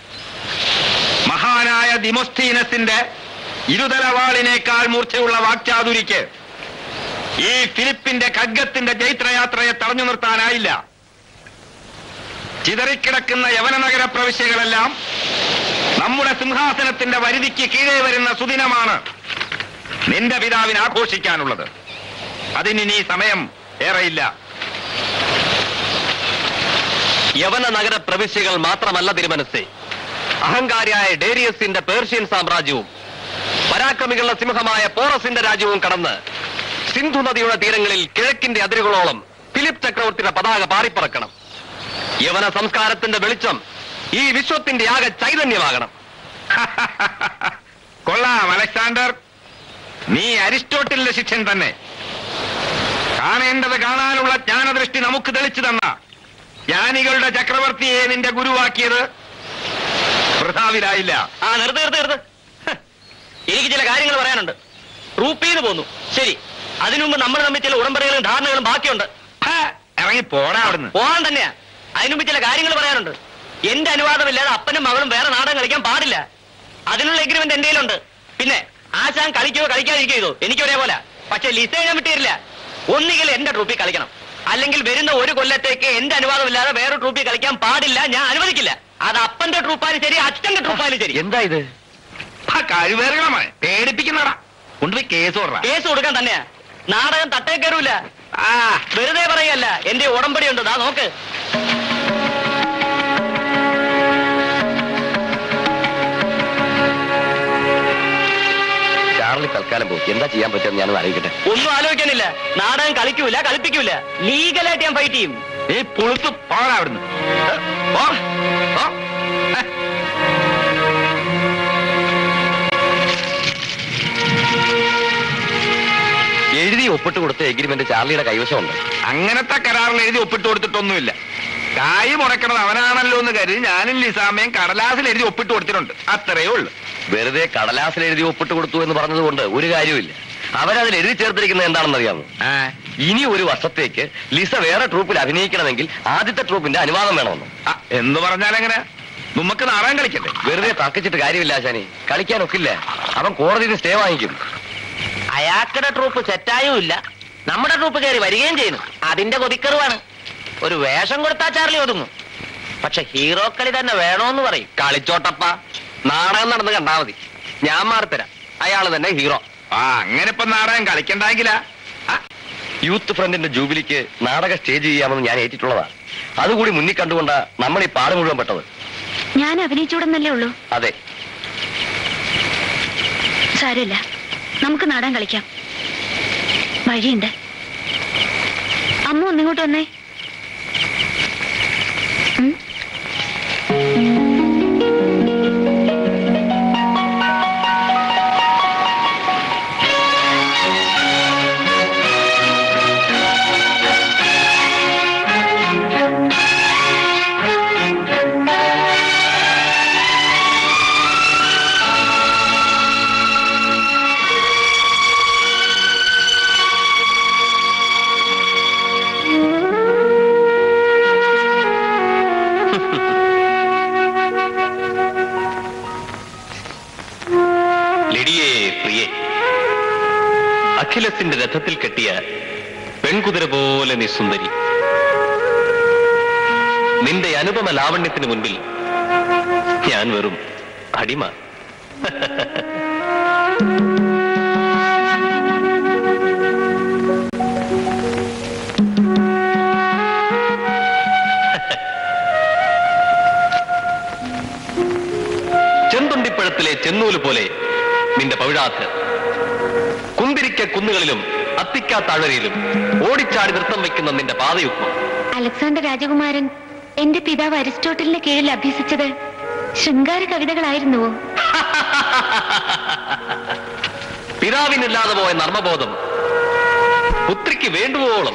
മഹാനായ ദിമോസ്തീനസിന്റെ ഇരുതലവാളിനേക്കാൾ മൂർച്ചയുള്ള വാക്ചാതുരിക്ക് ഈ ഫിലിപ്പിന്റെ ഖഗ്ഗത്തിന്റെ ജൈത്രയാത്രയെ തടഞ്ഞു നിർത്താനായില്ല ചിതറിക്കിടക്കുന്ന യവന നഗര പ്രവിശ്യകളെല്ലാം നമ്മുടെ സിംഹാസനത്തിന്റെ വരുതിക്ക് കീഴേ വരുന്ന സുദിനമാണ് നിന്റെ പിതാവിന് ആഘോഷിക്കാനുള്ളത് അതിനി സമയം ഏറെയില്ല യവന നഗര പ്രവിശ്യകൾ മാത്രമല്ല തിരുമനസ്സേ അഹങ്കാരിയായ ഡേരിയസിന്റെ പേർഷ്യൻ സാമ്രാജ്യവും പരാക്രമികളുടെ സിംഹമായ പോറസിന്റെ രാജ്യവും കടന്ന് സിന്ധു നദിയുടെ തീരങ്ങളിൽ കിഴക്കിന്റെ അതിരുകളോളം ഫിലിപ്പ് ചക്രവർത്തിയുടെ പതാക പാറിപ്പറക്കണം യവന സംസ്കാരത്തിന്റെ വെളിച്ചം ഈ വിശ്വത്തിന്റെ ആകെ ചൈതന്യമാകണം കൊള്ളാം അലക്സാണ്ടർ നീ അരിസ്റ്റോട്ടിലിന്റെ ശിഷ്യൻ തന്നെ കാണേണ്ടത് കാണാനുള്ള ജ്ഞാനദൃഷ്ടി നമുക്ക് തെളിച്ചു തന്ന ജ്ഞാനികളുടെ ചക്രവർത്തിയെ നിന്റെ ഗുരുവാക്കിയത് വൃഥാവിലായില്ല ആ നിർത്ത് നിർത്ത് നിർത്ത് ഹ്. എനിക്ക് ചില കാര്യങ്ങൾ പറയാനുണ്ട് റൂപ്പീന്ന് പോന്നു ശരി അതിനു മുമ്പ് നമ്മൾ തമ്മിൽ ചില ഉടമ്പടികളും ധാരണകളും ബാക്കിയുണ്ട് ഹാ, ഇറങ്ങി പോടാ അവിടുന്ന് പോകാൻ തന്നെയാ അതിനു മുമ്പ് ചില കാര്യങ്ങൾ പറയാനുണ്ട് എന്റെ അനുവാദമില്ലാതെ അപ്പനും മകളും വേറെ നാടകം കളിക്കാൻ പാടില്ല അതിനുള്ള എഗ്രിമെന്റ് എന്റെ കയ്യിലുണ്ട് പിന്നെ ആശാൻ കളിക്കോ കളിക്കാതിരിക്കോ ചെയ്തോ എനിക്ക് ഒരേപോലെ പക്ഷെ ലിസ ഞാൻ വിട്ടിരില്ല ഒന്നുകിൽ എന്റെ ട്രൂപ്പിൽ കളിക്കണം അല്ലെങ്കിൽ വരുന്ന ഒരു കൊല്ലത്തേക്ക് എന്റെ അനുവാദമില്ലാതെ വേറെ ട്രൂപ്പിൽ കളിക്കാൻ പാടില്ല ഞാൻ അനുവദിക്കില്ല അത് അപ്പന്റെ ട്രൂപ്പായാലും ശരി അച്ഛന്റെ ട്രൂപ്പായാലും ശരി എന്താ ഇത് കഴിവേറുകളെ പേടിപ്പിക്കുന്നടാ കൊണ്ടുപോയി കേസ് കൊടുറാ കേസ് കൊടുക്കാൻ തന്നെയാ നാടകം തട്ടേ കയറൂല ആ വെറുതെ പറയല്ല എന്റെ ഉടമ്പടി ഉണ്ട് ദാ നോക്ക് ചാർലി തൽക്കാലം പോകും എന്താ ചെയ്യാൻ പറ്റുമെന്ന് ഞാനൊന്ന് അറിയിക്കട്ടെ ഒന്നും ആലോചിക്കാനില്ല നാടകം കളിക്കൂല കളിപ്പിക്കൂല ലീഗലായിട്ട് ഞാൻ ഫൈറ്റ് ചെയ്യും നീ പുളുത്ത് പോടാ അവിടുന്ന് ഏ, പോ, പോ. ഏ. എഴുതി ഒപ്പിട്ട് കൊടുത്ത എഗ്രിമെന്റ് ചാർലിയുടെ കൈവശമുണ്ട് അങ്ങനത്തെ കരാറിൽ എഴുതി ഒപ്പിട്ട് കൊടുത്തിട്ടൊന്നുമില്ല കായ് മുടക്കണത് അവനാണല്ലോ എന്ന് കരുതി ഞാനും ലിസാമയും കടലാസിൽ എഴുതി ഒപ്പിട്ട് കൊടുത്തിട്ടുണ്ട് അത്രയേ ഉള്ളൂ വെറുതെ കടലാസിൽ എഴുതി ഒപ്പിട്ട് കൊടുത്തു എന്ന് പറഞ്ഞതുകൊണ്ട് ഒരു കാര്യമില്ല അവരതിൽ എഴുതി ചേർത്തിരിക്കുന്നത് എന്താണെന്ന് അറിയാമോ ആ, ഇനി ഒരു വർഷത്തേക്ക് ലിസ വേറെ ട്രൂപ്പിൽ അഭിനയിക്കണമെങ്കിൽ ആദ്യത്തെ ട്രൂപ്പിന്റെ അനുവാദം വേണമെന്ന് ആ, എന്ന് പറഞ്ഞാൽ എങ്ങനെ നമുക്ക് നാടകം കളിക്കണ്ടേ വെറുതെ തർക്കിച്ചിട്ട് കാര്യമില്ല ആശാനി കളിക്കാനൊക്കില്ല അവൻ കോടതിയിൽ നിന്ന് സ്റ്റേ വാങ്ങിക്കും അയാക്കടെ ട്രൂപ്പ് സെറ്റായും ഇല്ല നമ്മുടെ ട്രൂപ്പ് കയറി വരികയും ചെയ്യുന്നു അതിന്റെ കൊതിക്കറുവാണ് ഒരു വേഷം കൊടുത്താ ചാർലി ഒതുങ്ങും പക്ഷെ ഹീറോ കളി തന്നെ വേണോന്ന് പറയും കളിച്ചോട്ടപ്പ നാടകം നടന്ന് കണ്ടാ മതി ഞാൻ മാറിത്തരാം അയാൾ തന്നെ ഹീറോ ആ അങ്ങനെ ഇപ്പൊ നാടകം കളിക്കണ്ടെങ്കിലാ യൂത്ത് ഫ്രണ്ടിന്റെ ജൂബിലിക്ക് നാടക സ്റ്റേജ് ചെയ്യാമെന്ന് ഞാൻ ഏറ്റിട്ടുള്ളതാ അതുകൂടി മുന്നിൽ കണ്ടുകൊണ്ടാ നമ്മൾ ഈ പാട് മുഴുവൻ പെട്ടത് ഞാൻ അഭിനയിച്ചൂടെന്നല്ലേ ഉള്ളൂ അതെ സാരമില്ല നമുക്ക് നാടൻ കളിക്കാം വഴിയുണ്ട് അമ്മ ഒന്നിങ്ങോട്ട് വന്നേ ഉം. ലിഡിയെ പ്രിയെ അഖിലസിന്റെ രഥത്തിൽ കെട്ടിയ പെൺകുതിര പോലെ നിസുന്ദരി നിന്റെ അനുപമ ലാവണ്യത്തിന് മുൻപിൽ ഞാൻ വെറും അടിമ ചെന്തുണ്ടിപ്പഴത്തിലെ ചെന്നൂല് പോലെ നിന്റെ പവിഴാത്ത് കുന്തിരിക്ക കുന്നുകളിലും അത്തിക്കാ താഴ്വരയിലും ഓടിച്ചാടി നൃത്തം വയ്ക്കുന്ന നിന്റെ പാതയുഗ്മം അലക്സാണ്ടർ രാജകുമാരൻ എന്റെ പിതാവ് അരിസ്റ്റോട്ടലിന്റെ കീഴിൽ അഭ്യസിച്ചത് ശൃംഗാര കവിതകളായിരുന്നുവോ പിതാവിനില്ലാതെ പോയ നർമ്മബോധം പുത്രിക്ക് വേണ്ടുവോളം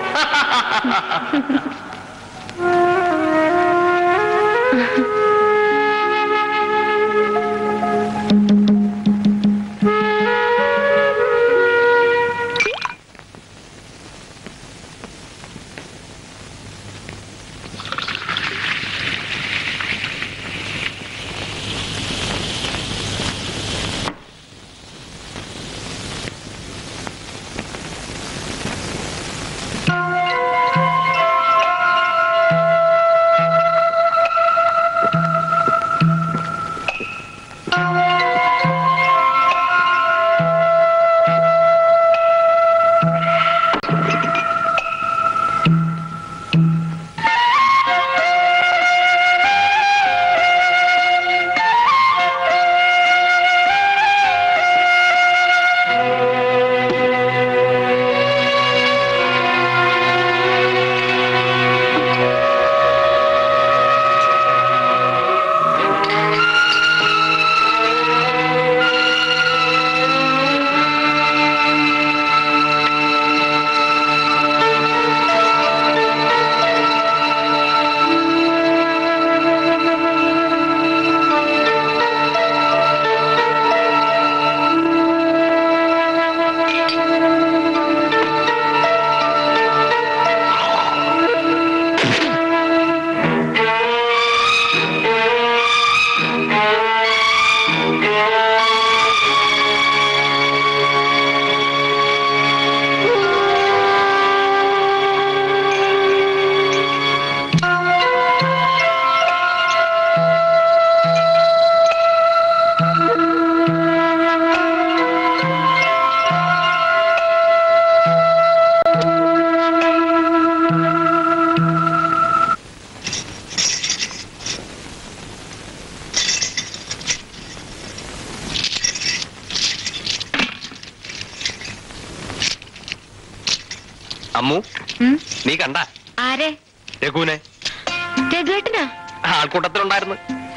അമ്മു ഉം? നീ കണ്ട ആരെ രഘുവിനെ രഘുവേട്ടനാ ആൾക്കൂട്ടത്തിലുണ്ടായിരുന്നു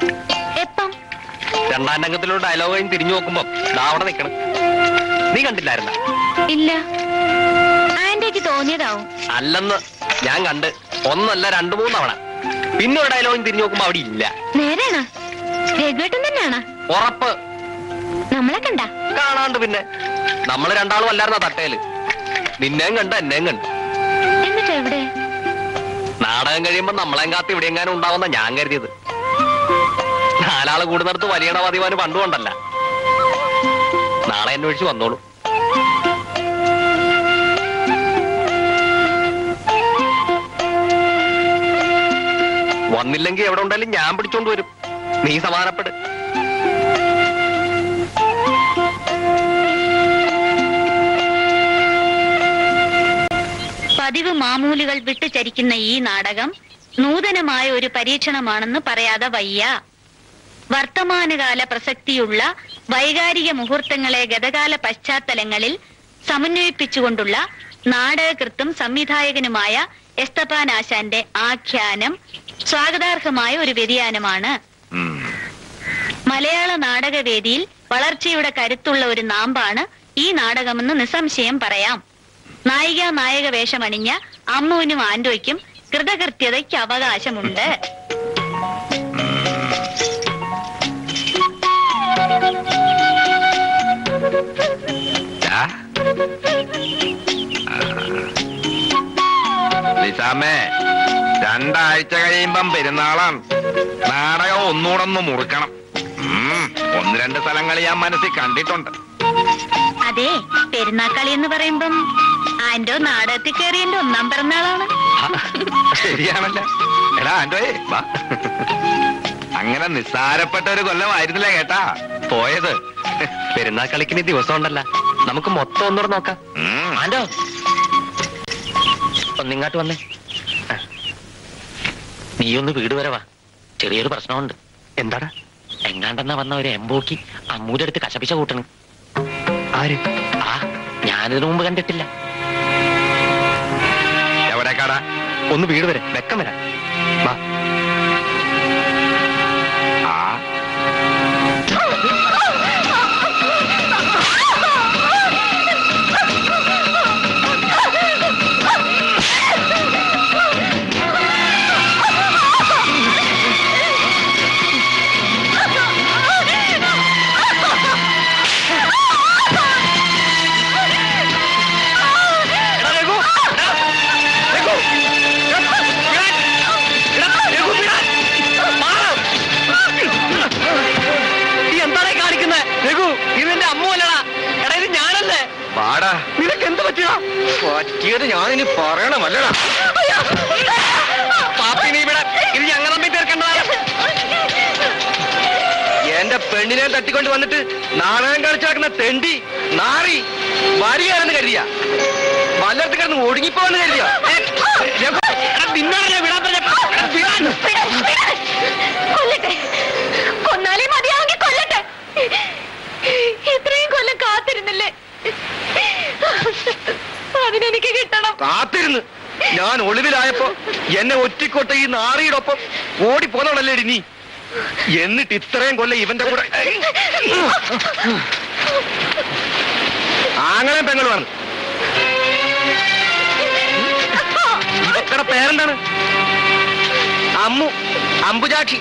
എപ്പം രണ്ടാം രംഗത്തിലുള്ള ഡയലോഗ് കഴിഞ്ഞ് തിരിഞ്ഞു നോക്കുമ്പോ ദാ അവിടെ നിൽക്കണം നീ കണ്ടില്ലായിരുന്ന ഇല്ല ആന്റിക്ക് തോന്നിയതാവും അല്ലെന്ന് ഞാൻ കണ്ട് ഒന്നല്ല രണ്ടു മൂന്ന് തവണ പിന്നെ ഒരു ഡയലോഗിന് തിരിഞ്ഞു നോക്കുമ്പോ അവിടെ ഇല്ല നേരാണ് രഘുവേട്ടൻ തന്നെയാണോ ഉറപ്പ് നമ്മളെ കണ്ട കാണാണ്ട് പിന്നെ നമ്മള് രണ്ടാളും അല്ലായിരുന്ന തട്ടേല് നിന്നെയും കണ്ട് എന്നെയും കണ്ട് എന്നിട്ട് എവിടെ നാടകം കഴിയുമ്പോ നമ്മളെയും കാത്ത് ഇവിടെയെങ്ങാനും ഉണ്ടാവുന്ന ഞാൻ കരുതിയത് നാലാള് കൂടുന്നിടത്ത് വലിയണ പതിവാന് പണ്ടുകൊണ്ടല്ല നാളെ അന്വേഷിച്ച് വന്നോളൂ വന്നില്ലെങ്കിൽ എവിടെ ഉണ്ടായാലും ഞാൻ പിടിച്ചോണ്ട് വരും നീ സമാധാനപ്പെട് പതിവ് മാമൂലുകൾ വിട്ടുചരിക്കുന്ന ഈ നാടകം നൂതനമായ ഒരു പരീക്ഷണമാണെന്ന് പറയാതെ വയ്യ വർത്തമാനകാല പ്രസക്തിയുള്ള വൈകാരിക മുഹൂർത്തങ്ങളെ ഗതകാല പശ്ചാത്തലങ്ങളിൽ സമന്വയിപ്പിച്ചുകൊണ്ടുള്ള നാടകകൃത്തും സംവിധായകനുമായ എസ്തപ്പാൻ ആശാന്റെ ആഖ്യാനം സ്വാഗതാർഹമായ ഒരു വ്യതിയാനമാണ് മലയാള നാടകവേദിയിൽ വളർച്ചയുടെ കരുത്തുള്ള ഒരു നാമ്പാണ് ഈ നാടകമെന്ന് നിസ്സംശയം പറയാം നായിക നായക വേഷമണിഞ്ഞ അമ്മുവിനും ആന്റോയ്ക്കും കൃതകൃത്യതയ്ക്ക് അവകാശമുണ്ട് ദാ. ആ. ലിസാമ്മേ രണ്ടാഴ്ച കഴിയുമ്പം പെരുന്നാളാണ് നാടകം ഒന്നുകൂടെ ഒന്ന് മുറുക്കണം ഉം, ഒന്ന് രണ്ട് സ്ഥലങ്ങൾ ഞാൻ മനസ്സിൽ കണ്ടിട്ടുണ്ട് അതെ പെരുന്നാക്കളി എന്ന് പറയുമ്പം ആന്റോ നാടകത്തിൽ കയറിയതിന്റെ ഒന്നാം പിറന്നാളാണ് ശരിയാണല്ലോ എടാ ആൻഡോയെ വാ അങ്ങനെ നിസ്സാരപ്പെട്ട ഒരു കൊല്ലമായിരുന്നില്ല കേട്ടാ പോയത് പെരുന്നാൾ കളിക്കുന്ന ദിവസം ഉണ്ടല്ല നമുക്ക് മൊത്തം ഒന്നുകൂടെ നോക്കാം ഉം. ആൻഡോ ഒന്നിങ്ങാട്ട് വന്നേ ആ. നീ ഒന്ന് വീട് വരെ വാ ചെറിയൊരു പ്രശ്നമുണ്ട് എന്താടാ എങ്ങാണ്ടെന്നാ വന്ന ഒരു എംബോക്കി അമ്മൂടെ അടുത്ത് കശപിശ കൂട്ടണ് ആര് ആ ഞാനിതിനു മുമ്പ് കണ്ടിട്ടില്ല എവിടേക്കാടാ ഒന്ന് വീട് വരെ വെക്കം വരാം വാ ആ നീ എന്താണ് കാണിക്കുന്നത് രഘു ഇതെന്റെ അമ്മുവല്ലടാ എടാ ഇത് ഞാനല്ലേ പാടാ നിനക്ക് എന്ത് പറ്റിയടാ പറ്റിയത് ഞാനിനി പറയണമല്ലടാ പാപ്പി നീ ഇവിടെ ഇത് ഞങ്ങൾ തമ്മിൽ തീർക്കേണ്ടതാണ് എന്റെ പെണ്ണിനെ തട്ടിക്കൊണ്ട് വന്നിട്ട് നാടകം കളിച്ചു നടക്കുന്ന തെണ്ടി നാറി വരികയാണെന്ന് കരുതിയ വല്ലടത്ത് കിടന്ന് ഒടുങ്ങിപ്പോന്ന് കരുതിയ നിന്നോട് ഞാൻ വിടാൻ പറഞ്ഞ വിടാൻ കൊല്ലട്ടെ കൊന്നാലേ മതിയാവുമെങ്കിൽ കൊല്ലട്ടെ ഇത്രയും കൊല്ലം കാത്തിരുന്നില്ലേ അതിനെനിക്ക് കിട്ടണം കാത്തിരുന്ന് ഞാൻ ഒളിവിലായപ്പോ എന്നെ ഒറ്റിക്കൊട്ട ഈ നാറിയോടൊപ്പം ഓടിപ്പോന്നവളല്ലേടി നീ എന്നിട്ട് ഇത്രയും കൊല്ലം ഇവന്റെ കൂടെ ആങ്ങളെയും പെങ്ങളുമാണ് ഇവക്കടെ പേരെന്താണ് അമ്മു അമ്പുജാക്ഷി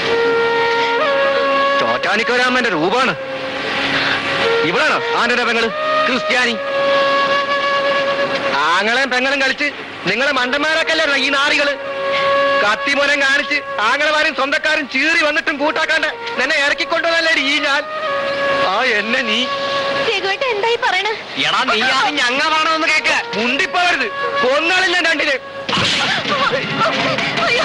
ചോറ്റാനിക്കരാമന്റെ രൂപാണ് ഇവളാണോ ആന്റെ പെങ്ങള് ക്രിസ്ത്യാനി ആങ്ങളെയും പെങ്ങളും കളിച്ച് നിങ്ങളെ മണ്ടന്മാരൊക്കെ അല്ലേ ഈ നാറികള് കത്തിമൂലം കാണിച്ച് ആങ്ങളമാരും സ്വന്തക്കാരും ചീറി വന്നിട്ടും കൂട്ടാക്കാണ്ട് നിന്നെ ഇറക്കിക്കൊണ്ടുവന്നല്ലേ ഈ ഞാൻ ആ എന്നെ നീ രഘുവേട്ട എന്തായി പറയണേ എടാ നീ ആദ്യം ഞങ്ങ പറയണമെന്ന് കേക്ക് മുണ്ടിപ്പോവരുത് കൊന്നാളില്ല രണ്ടിന് അയ്യോ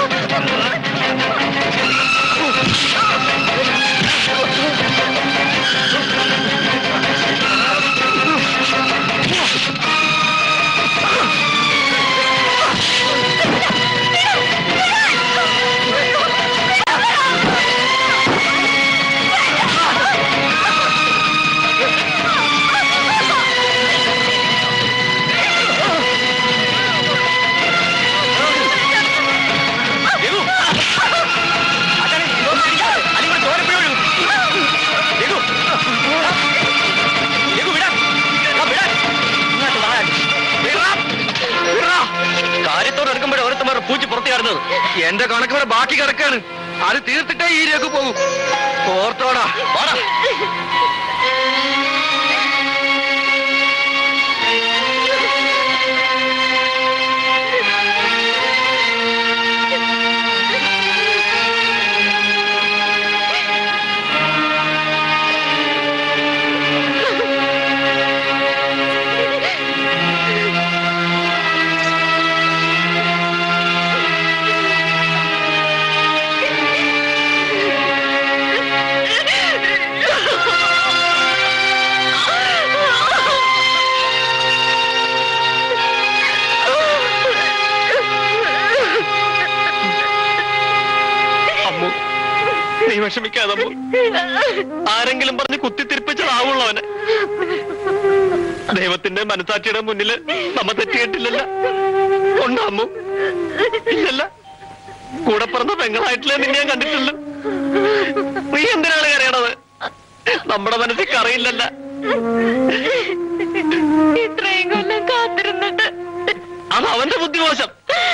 കാര്യത്തോട് എടുക്കുമ്പോഴേ ഓരോരുത്തന്മാർ പൂച്ചി പുറത്തു കടന്നത് എന്റെ കണക്ക് ഇവിടെ ബാക്കി കിടക്കാണ് അത് തീർത്തിട്ടേ ഈ രഘു പോകും ഓർത്തോടാ വാടാ അമ്മു നീ വിഷമിക്കാതെ അമ്മു ആരെങ്കിലും പറഞ്ഞ് കുത്തിത്തിരിപ്പിച്ചതാവുള്ളൂ അവനെ ദൈവത്തിന്റെ മനസാക്ഷിയുടെ മുന്നില് നമ്മ തെറ്റിയിട്ടില്ലല്ല ഉണ്ടോ അമ്മു ഇല്ലല്ല കൂടെ പിറന്ന പെങ്ങളായിട്ടില്ലേ നിന്നെ ഞാൻ കണ്ടിട്ടുള്ളൂ നീ എന്തിനാണ് കരയണത് നമ്മുടെ മനസ്സിൽ കറിയില്ലല്ല ഇത്രയും കൊല്ലം കാത്തിരുന്നിട്ട് അത് അവന്റെ ബുദ്ധിമോശം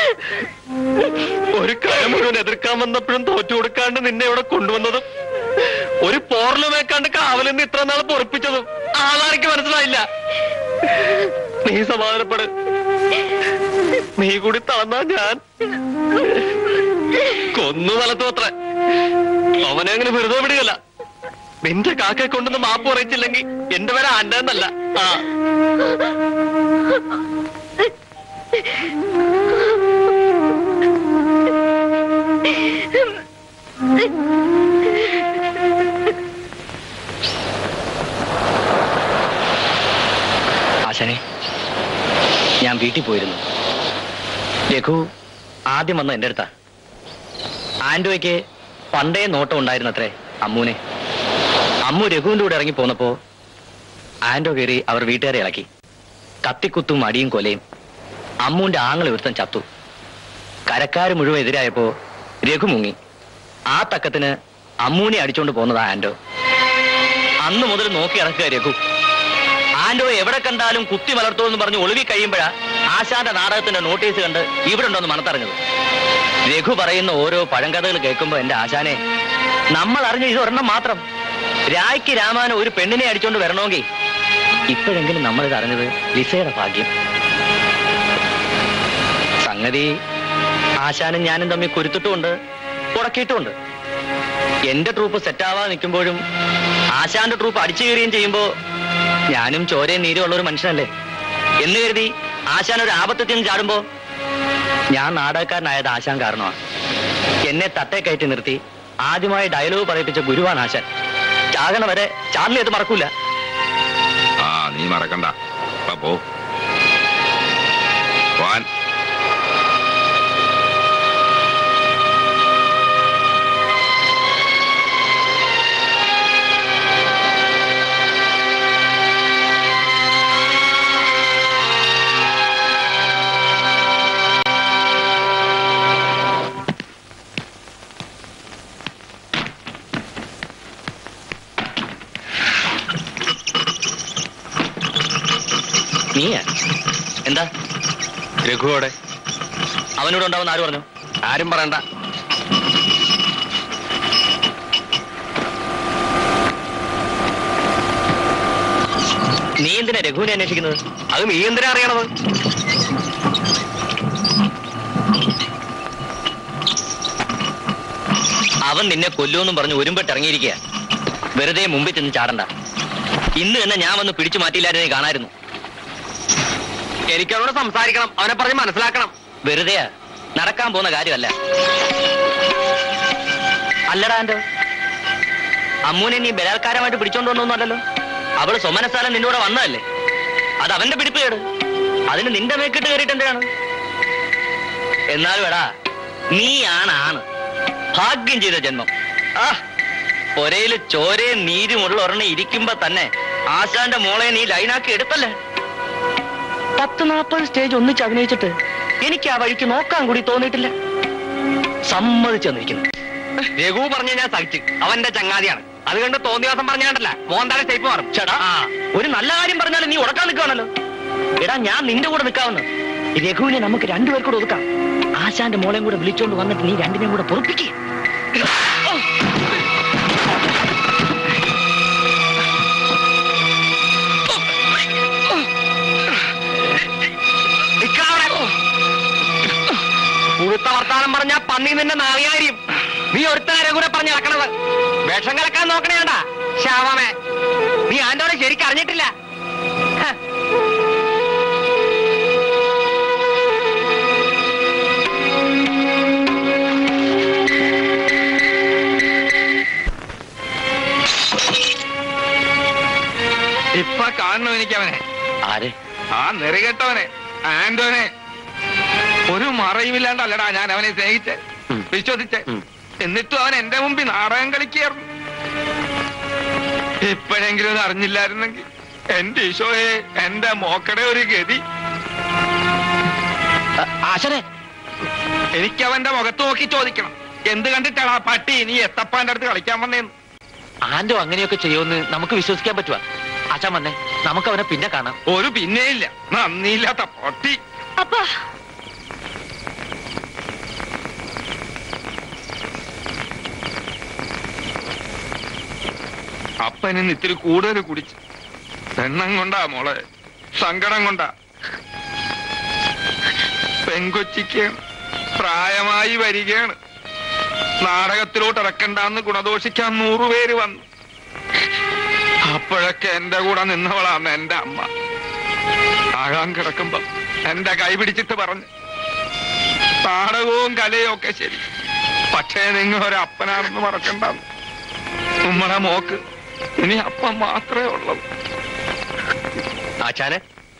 ഒരു കാര്യം മുഴുവൻ എതിർക്കാൻ വന്നപ്പോഴും തോറ്റു കൊടുക്കാണ്ട് നിന്നെ ഇവിടെ കൊണ്ടുവന്നതും ഒരു പോർലുമേക്കാണ്ട് കാവലെന്ന് ഇത്ര നാൾ പൊറപ്പിച്ചതും ആളാർക്ക് മനസ്സിലായില്ല നീ സമാധാനപ്പെട് നീ കൂടി തളർന്നാ ഞാൻ കൊന്നു വളർത്തു അത്ര അവനെ അങ്ങനെ വെറുതെ വിടുകയല്ല നിന്റെ കാക്കയെ കൊണ്ടൊന്ന് മാപ്പ് പറയിച്ചില്ലെങ്കിൽ എന്റെ പേര് ആന്റെ എന്നല്ല ആ ആശാനെ ഞാൻ വീട്ടിൽ പോയിരുന്നു രഘു ആദ്യം വന്ന എൻ്റെ അടുത്താ ആൻഡോയ്ക്ക് പണ്ടേ നോട്ടം ഉണ്ടായിരുന്നത്രേ അമ്മൂനെ അമ്മു രഘുവിന്റെ കൂടെ ഇറങ്ങി പോന്നപ്പോ ആൻഡോ കയറി അവർ വീട്ടുകാരെ ഇളക്കി കത്തിക്കുത്തും അടിയും കൊലയും അമ്മുവിന്റെ ആങ്ങളെ ഒരുത്തൻ ചത്തു കരക്കാര് മുഴുവൻ എതിരായപ്പോ രഘു മുങ്ങി ആ തക്കത്തിന് അമ്മൂനെ അടിച്ചോണ്ട് പോന്നതാ ആൻഡോ അന്ന് മുതൽ നോക്കി ഇറക്കുക രഘു ആൻഡോ എവിടെ കണ്ടാലും കുത്തി വളർത്തൂ എന്ന് പറഞ്ഞ് ഒളിവി കഴിയുമ്പോഴാ ആശാന്റെ നാടകത്തിന്റെ നോട്ടീസ് കണ്ട് ഇവിടെ ഉണ്ടോന്ന് മണത്തറിഞ്ഞത് രഘു പറയുന്ന ഓരോ പഴങ്കഥകൾ കേൾക്കുമ്പോ എന്റെ ആശാനെ നമ്മൾ അറിഞ്ഞ ഇത് ഒരെണ്ണം മാത്രം രായ്ക്ക് രാമാന ഒരു പെണ്ണിനെ അടിച്ചോണ്ട് വരണമെങ്കിൽ ഇപ്പോഴെങ്കിലും നമ്മളിത് അറിഞ്ഞത് ലിസയുടെ ഭാഗ്യം സംഗതി ആശാനും ഞാനും തമ്മിൽ കുരുത്തിട്ടുമുണ്ട് ഉടക്കിയിട്ടുമുണ്ട് എന്റെ ട്രൂപ്പ് സെറ്റാവാതെ നിൽക്കുമ്പോഴും ആശാന്റെ ട്രൂപ്പ് അടിച്ചു കയറുകയും ചെയ്യുമ്പോ ഞാനും ചോരയും നീരും ഉള്ള ഒരു മനുഷ്യനല്ലേ എന്ന് കരുതി ആശാൻ ഒരു ആപത്തിൽ നിന്ന് ചാടുമ്പോ ഞാൻ നാടകക്കാരനായത് ആശാൻ കാരണമാണ് എന്നെ തട്ടേ കയറ്റി നിർത്തി ആദ്യമായി ഡയലോഗ് പറയിപ്പിച്ച ഗുരുവാണ് ആശാൻ ചാകണ വരെ ചാർലി അത് മറക്കൂല ആ നീ മറക്കണ്ട ഇപ്പൊ പോ പോവാൻ നീയാ എന്താ രഘുവോടെ അവനോട് ഉണ്ടാവുന്ന ആര് പറഞ്ഞു ആരും പറയണ്ട നീ എന്തിനാ രഘുവിനെ അന്വേഷിക്കുന്നത് അത് നീ എന്തിനാ അറിയണത് അവൻ നിന്നെ കൊല്ലുമെന്നും പറഞ്ഞ് ഒരുമ്പെട്ട് ഇറങ്ങിയിരിക്കുക വെറുതെ മുമ്പിൽ ചെന്ന് ചാടണ്ട ഇന്ന് തന്നെ ഞാൻ വന്ന് പിടിച്ചു മാറ്റിയില്ലായിരുന്നു കാണായിരുന്നു എനിക്കവനോട് സംസാരിക്കണം അവനെ പറഞ്ഞ് മനസ്സിലാക്കണം വെറുതെയാ നടക്കാൻ പോകുന്ന കാര്യമല്ല അല്ലടാ എന്റെ അമ്മൂനെ നീ ബലാത്കാരമായിട്ട് പിടിച്ചോണ്ട് വന്നൊന്നുമല്ലല്ലോ അവള് സൊമനസ്ഥാനം നിന്റെ കൂടെ വന്നതല്ലേ അത് അവന്റെ പിടിപ്പ് കേട് അതിന് നിന്റെ മേക്കിട്ട് കയറിയിട്ട് എന്തിനാണ് എന്നാലും എടാ നീയാണ് ആണ് ഭാഗ്യം ചെയ്ത ജന്മം ആ പൊരയില് ചോരയും നീരുമുള്ള ഒരെണ്ണം ഇരിക്കുമ്പോ തന്നെ ആശാന്റെ മോളെ നീ ലൈനാക്കി എടുത്തല്ലേ പത്ത് നാൽപ്പത് സ്റ്റേജ് ഒന്നിച്ച് അഭിനയിച്ചിട്ട് എനിക്ക് ആ വഴിക്ക് നോക്കാൻ കൂടി തോന്നിയിട്ടില്ല സമ്മതിച്ചു തന്നിരിക്കുന്നു രഘു പറഞ്ഞ ഞാൻ സഹിച്ചു അവന്റെ ചങ്ങാതിയാണ് അത് കണ്ട് തോന്നിയ ദിവസം പറഞ്ഞാണ്ടല്ല മോന്താലെ സ്റ്റേപ്പ് മാറും ചേടാ ഒരു നല്ല കാര്യം പറഞ്ഞാലും നീ ഉടക്കാൻ നിൽക്കുകയാണല്ലോ എടാ ഞാൻ നിന്റെ കൂടെ നിൽക്കാവുന്ന രഘുവിനെ നമുക്ക് രണ്ടുപേർ കൂടെ ഒതുക്കാം ആശാന്റെ മോളെയും കൂടെ വിളിച്ചോണ്ട് വന്നിട്ട് നീ രണ്ടിനെയും കൂടെ പൊറപ്പിക്കേ പുഴുത്ത വർത്താനം പറഞ്ഞാ പന്നി നിന്നെ നാളിയായിരിക്കും നീ ഒരുത്തനെ കൂടെ പറഞ്ഞ് നടക്കണത് വിഷം കലക്കാൻ നോക്കണേണ്ട ശാവമേ നീ ആന്റോടെ ശരിക്കും അറിഞ്ഞിട്ടില്ല ഹ. ഇപ്പൊ കാണണം എനിക്ക് അവനെ ആരെ ആ നെറികെട്ടവനെ ആന്റോനെ ഒരു മറയുമില്ലാണ്ടല്ലടാ ഞാൻ അവനെ സ്നേഹിച്ച് ഉം. വിശ്വസിച്ച് ഉം. എന്നിട്ടും അവൻ എന്റെ മുമ്പിൽ നാടകം കളിക്കുകയായിരുന്നു ഇപ്പോഴെങ്കിലും ഇത് അറിഞ്ഞില്ലായിരുന്നെങ്കിൽ എന്റെ ഈശോയെ എന്റെ മോക്കടെ ഒരു ഗതി ആശനെ എനിക്ക് അവന്റെ മുഖത്ത് നോക്കി ചോദിക്കണം എന്ത് കണ്ടിട്ടാണ് ആ പട്ടി നീ എത്തപ്പാന്റെ അടുത്ത് കളിക്കാൻ വന്നേന്ന് ആന്റോ അങ്ങനെയൊക്കെ ചെയ്യുമെന്ന് നമുക്ക് വിശ്വസിക്കാൻ പറ്റുവാ ആശാൻ വന്നേ നമുക്ക് അവനെ പിന്നെ കാണാം ഒരു പിന്നെയില്ല നന്ദിയില്ലാത്ത പൊട്ടി അപ്പാ അപ്പനിന്ന് ഇത്തിരി കൂടുതൽ കുടിച്ച് പെണ്ണം കൊണ്ടാ മോളെ സങ്കടം കൊണ്ടാ പെങ്കൊച്ചിക്ക് പ്രായമായി വരികയാണ് നാടകത്തിലോട്ട് ഇറക്കണ്ടെന്ന് ഗുണദോഷിക്കാൻ നൂറുപേര് വന്നു അപ്പോഴൊക്കെ എന്റെ കൂടെ നിന്നവളാണ് എന്റെ അമ്മ ആകാൻ കിടക്കുമ്പോ എന്റെ കൈ പിടിച്ചിട്ട് പറഞ്ഞു നാടകവും കലയും ഒക്കെ ശരി പക്ഷേ നിങ്ങൾ ഒരു അപ്പനാണെന്ന് മറക്കണ്ട നമ്മളെ മോക്ക് ഇനി അപ്പം മാത്രമേ ഉള്ളൂ ആശാനെ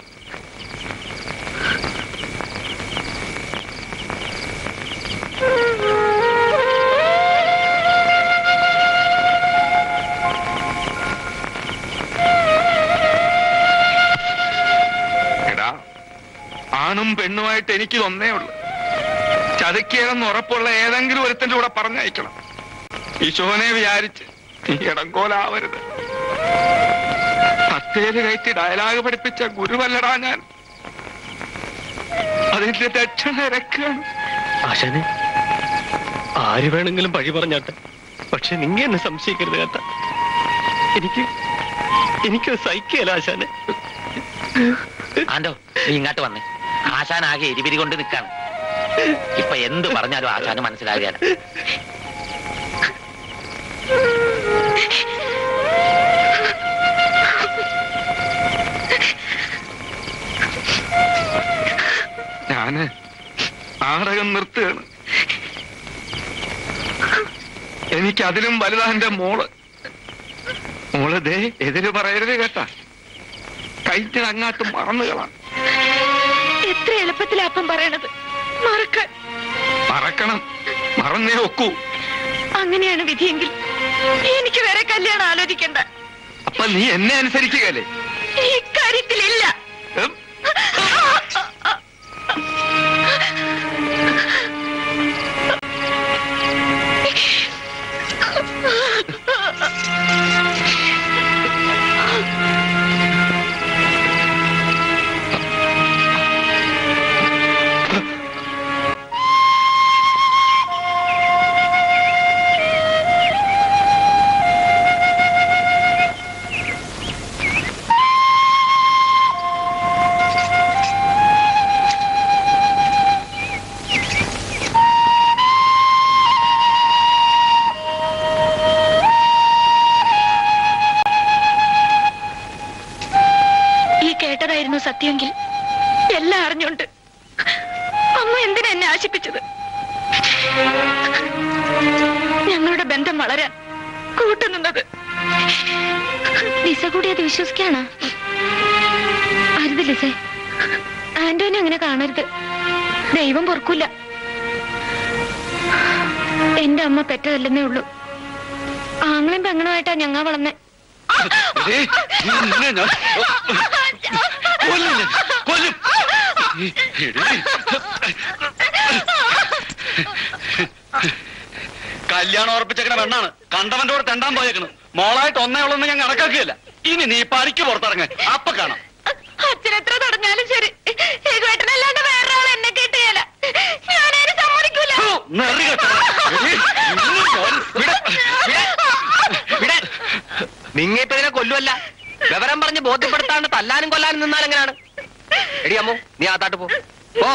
എടാ ആണും പെണ്ണുമായിട്ട് എനിക്ക് ഒന്നേ ഉള്ളു ചതുക്കിയതെന്ന് ഉറപ്പുള്ള ഏതെങ്കിലും ഒരുത്തന്റെ കൂടെ പറഞ്ഞയക്കണം ഈശോനെ വിചാരിച്ച് നീ ഇടങ്കോലാവരുത് പത്തേല് കയറ്റി ഡയലോഗ് പഠിപ്പിച്ച ഗുരുവല്ലടാ ഞാൻ അതിന്റെ ദക്ഷിണ ഇരക്കാണ് ആശാനെ ആര് വേണമെങ്കിലും പഴി പറഞ്ഞാട്ടെ പക്ഷെ നിങ്ങ എന്നെ സംശയിക്കരുത് കേട്ട എനിക്ക് എനിക്ക് സഹിക്കല ആശാനെ ആന്റോ നീ ഇങ്ങോട്ട് വന്നേ ആശാൻ ആകെ എരിപിരി കൊണ്ട് നിൽക്കാണ് ഇപ്പൊ എന്ത് പറഞ്ഞാലും ആശാന് മനസ്സിലാകുകയാണ് ഞാന് നാടകം നിർത്തുകയാണ് എനിക്ക് അതിലും വലുതാ എന്റെ മോള് മോള് ദേ എതിര് പറയരുത് കേട്ടാ കഴിഞ്ഞ അങ്ങാട്ട് മറന്നുകളാണ് എത്ര എളുപ്പത്തിലാ അപ്പം പറയണത് മറക്കാൻ മറക്കണം മറന്നേ ഒക്കൂ അങ്ങനെയാണ് വിധിയെങ്കിൽ എനിക്ക് വേറെ കല്യാണം ആലോചിക്കണ്ട അപ്പൊ നീ എന്നെ അനുസരിക്കുകയല്ലേ ഇക്കാര്യത്തിലില്ല ഉം? ഈ കേട്ടതായിരുന്നു സത്യമെങ്കിൽ എല്ലാം അറിഞ്ഞുണ്ട് അമ്മ എന്തിനാ എന്നെ ആശിപ്പിച്ചത് ഞങ്ങളുടെ ബന്ധം വളരാൻ കൂട്ടുനിന്നത് ലിസ കൂടി അത് വിശ്വസിക്കാണോ അരുത് ലിസേ ആന്റോനെ അങ്ങനെ കാണരുത് ദൈവം പൊറക്കൂല എന്റെ അമ്മ പെറ്റതല്ലെന്നേ ഉള്ളൂ ആങ്ങളും പെങ്ങളുമായിട്ടാ ഞങ്ങ വളർന്നേ എടീ, നിന്നെ ഞാൻ കൊല്ലും ഞാൻ, കൊല്ലും. എടീ. കല്യാണം ഉറപ്പിച്ചേക്കണ പെണ്ണാണ് കണ്ടവന്റെ കൂടെ തെണ്ടാൻ പോയേക്കണ് മോളായിട്ട് ഒന്നേ ഉള്ളെന്ന് ഞാൻ കണക്കാക്കുകയില്ല ഇനി നീ പണിക്ക് പുറത്തിറങ്ങ അപ്പൊ കാണാം അച്ഛനെത്ര തടഞ്ഞാലും ശരി ഏകവേട്ടനല്ലാണ്ട് വേറൊരാൾ എന്നെ കേട്ടുകയല്ല ഞാനതിന് സമ്മതിക്കൂല നെറി കെട്ടവൻ. എടീ, ഇന്ന് ഞാൻ- വിട്, വിട്, വിട്. നിങ്ങ ഇപ്പൊ ഇതിനെ കൊല്ലുമല്ല വിവരം പറഞ്ഞ് ബോധ്യപ്പെടുത്താണ്ട് തല്ലാനും കൊല്ലാനും നിന്നാൽ എങ്ങനെയാണ് എടി അമ്മു നീ ആത്താട്ട് പോ പോ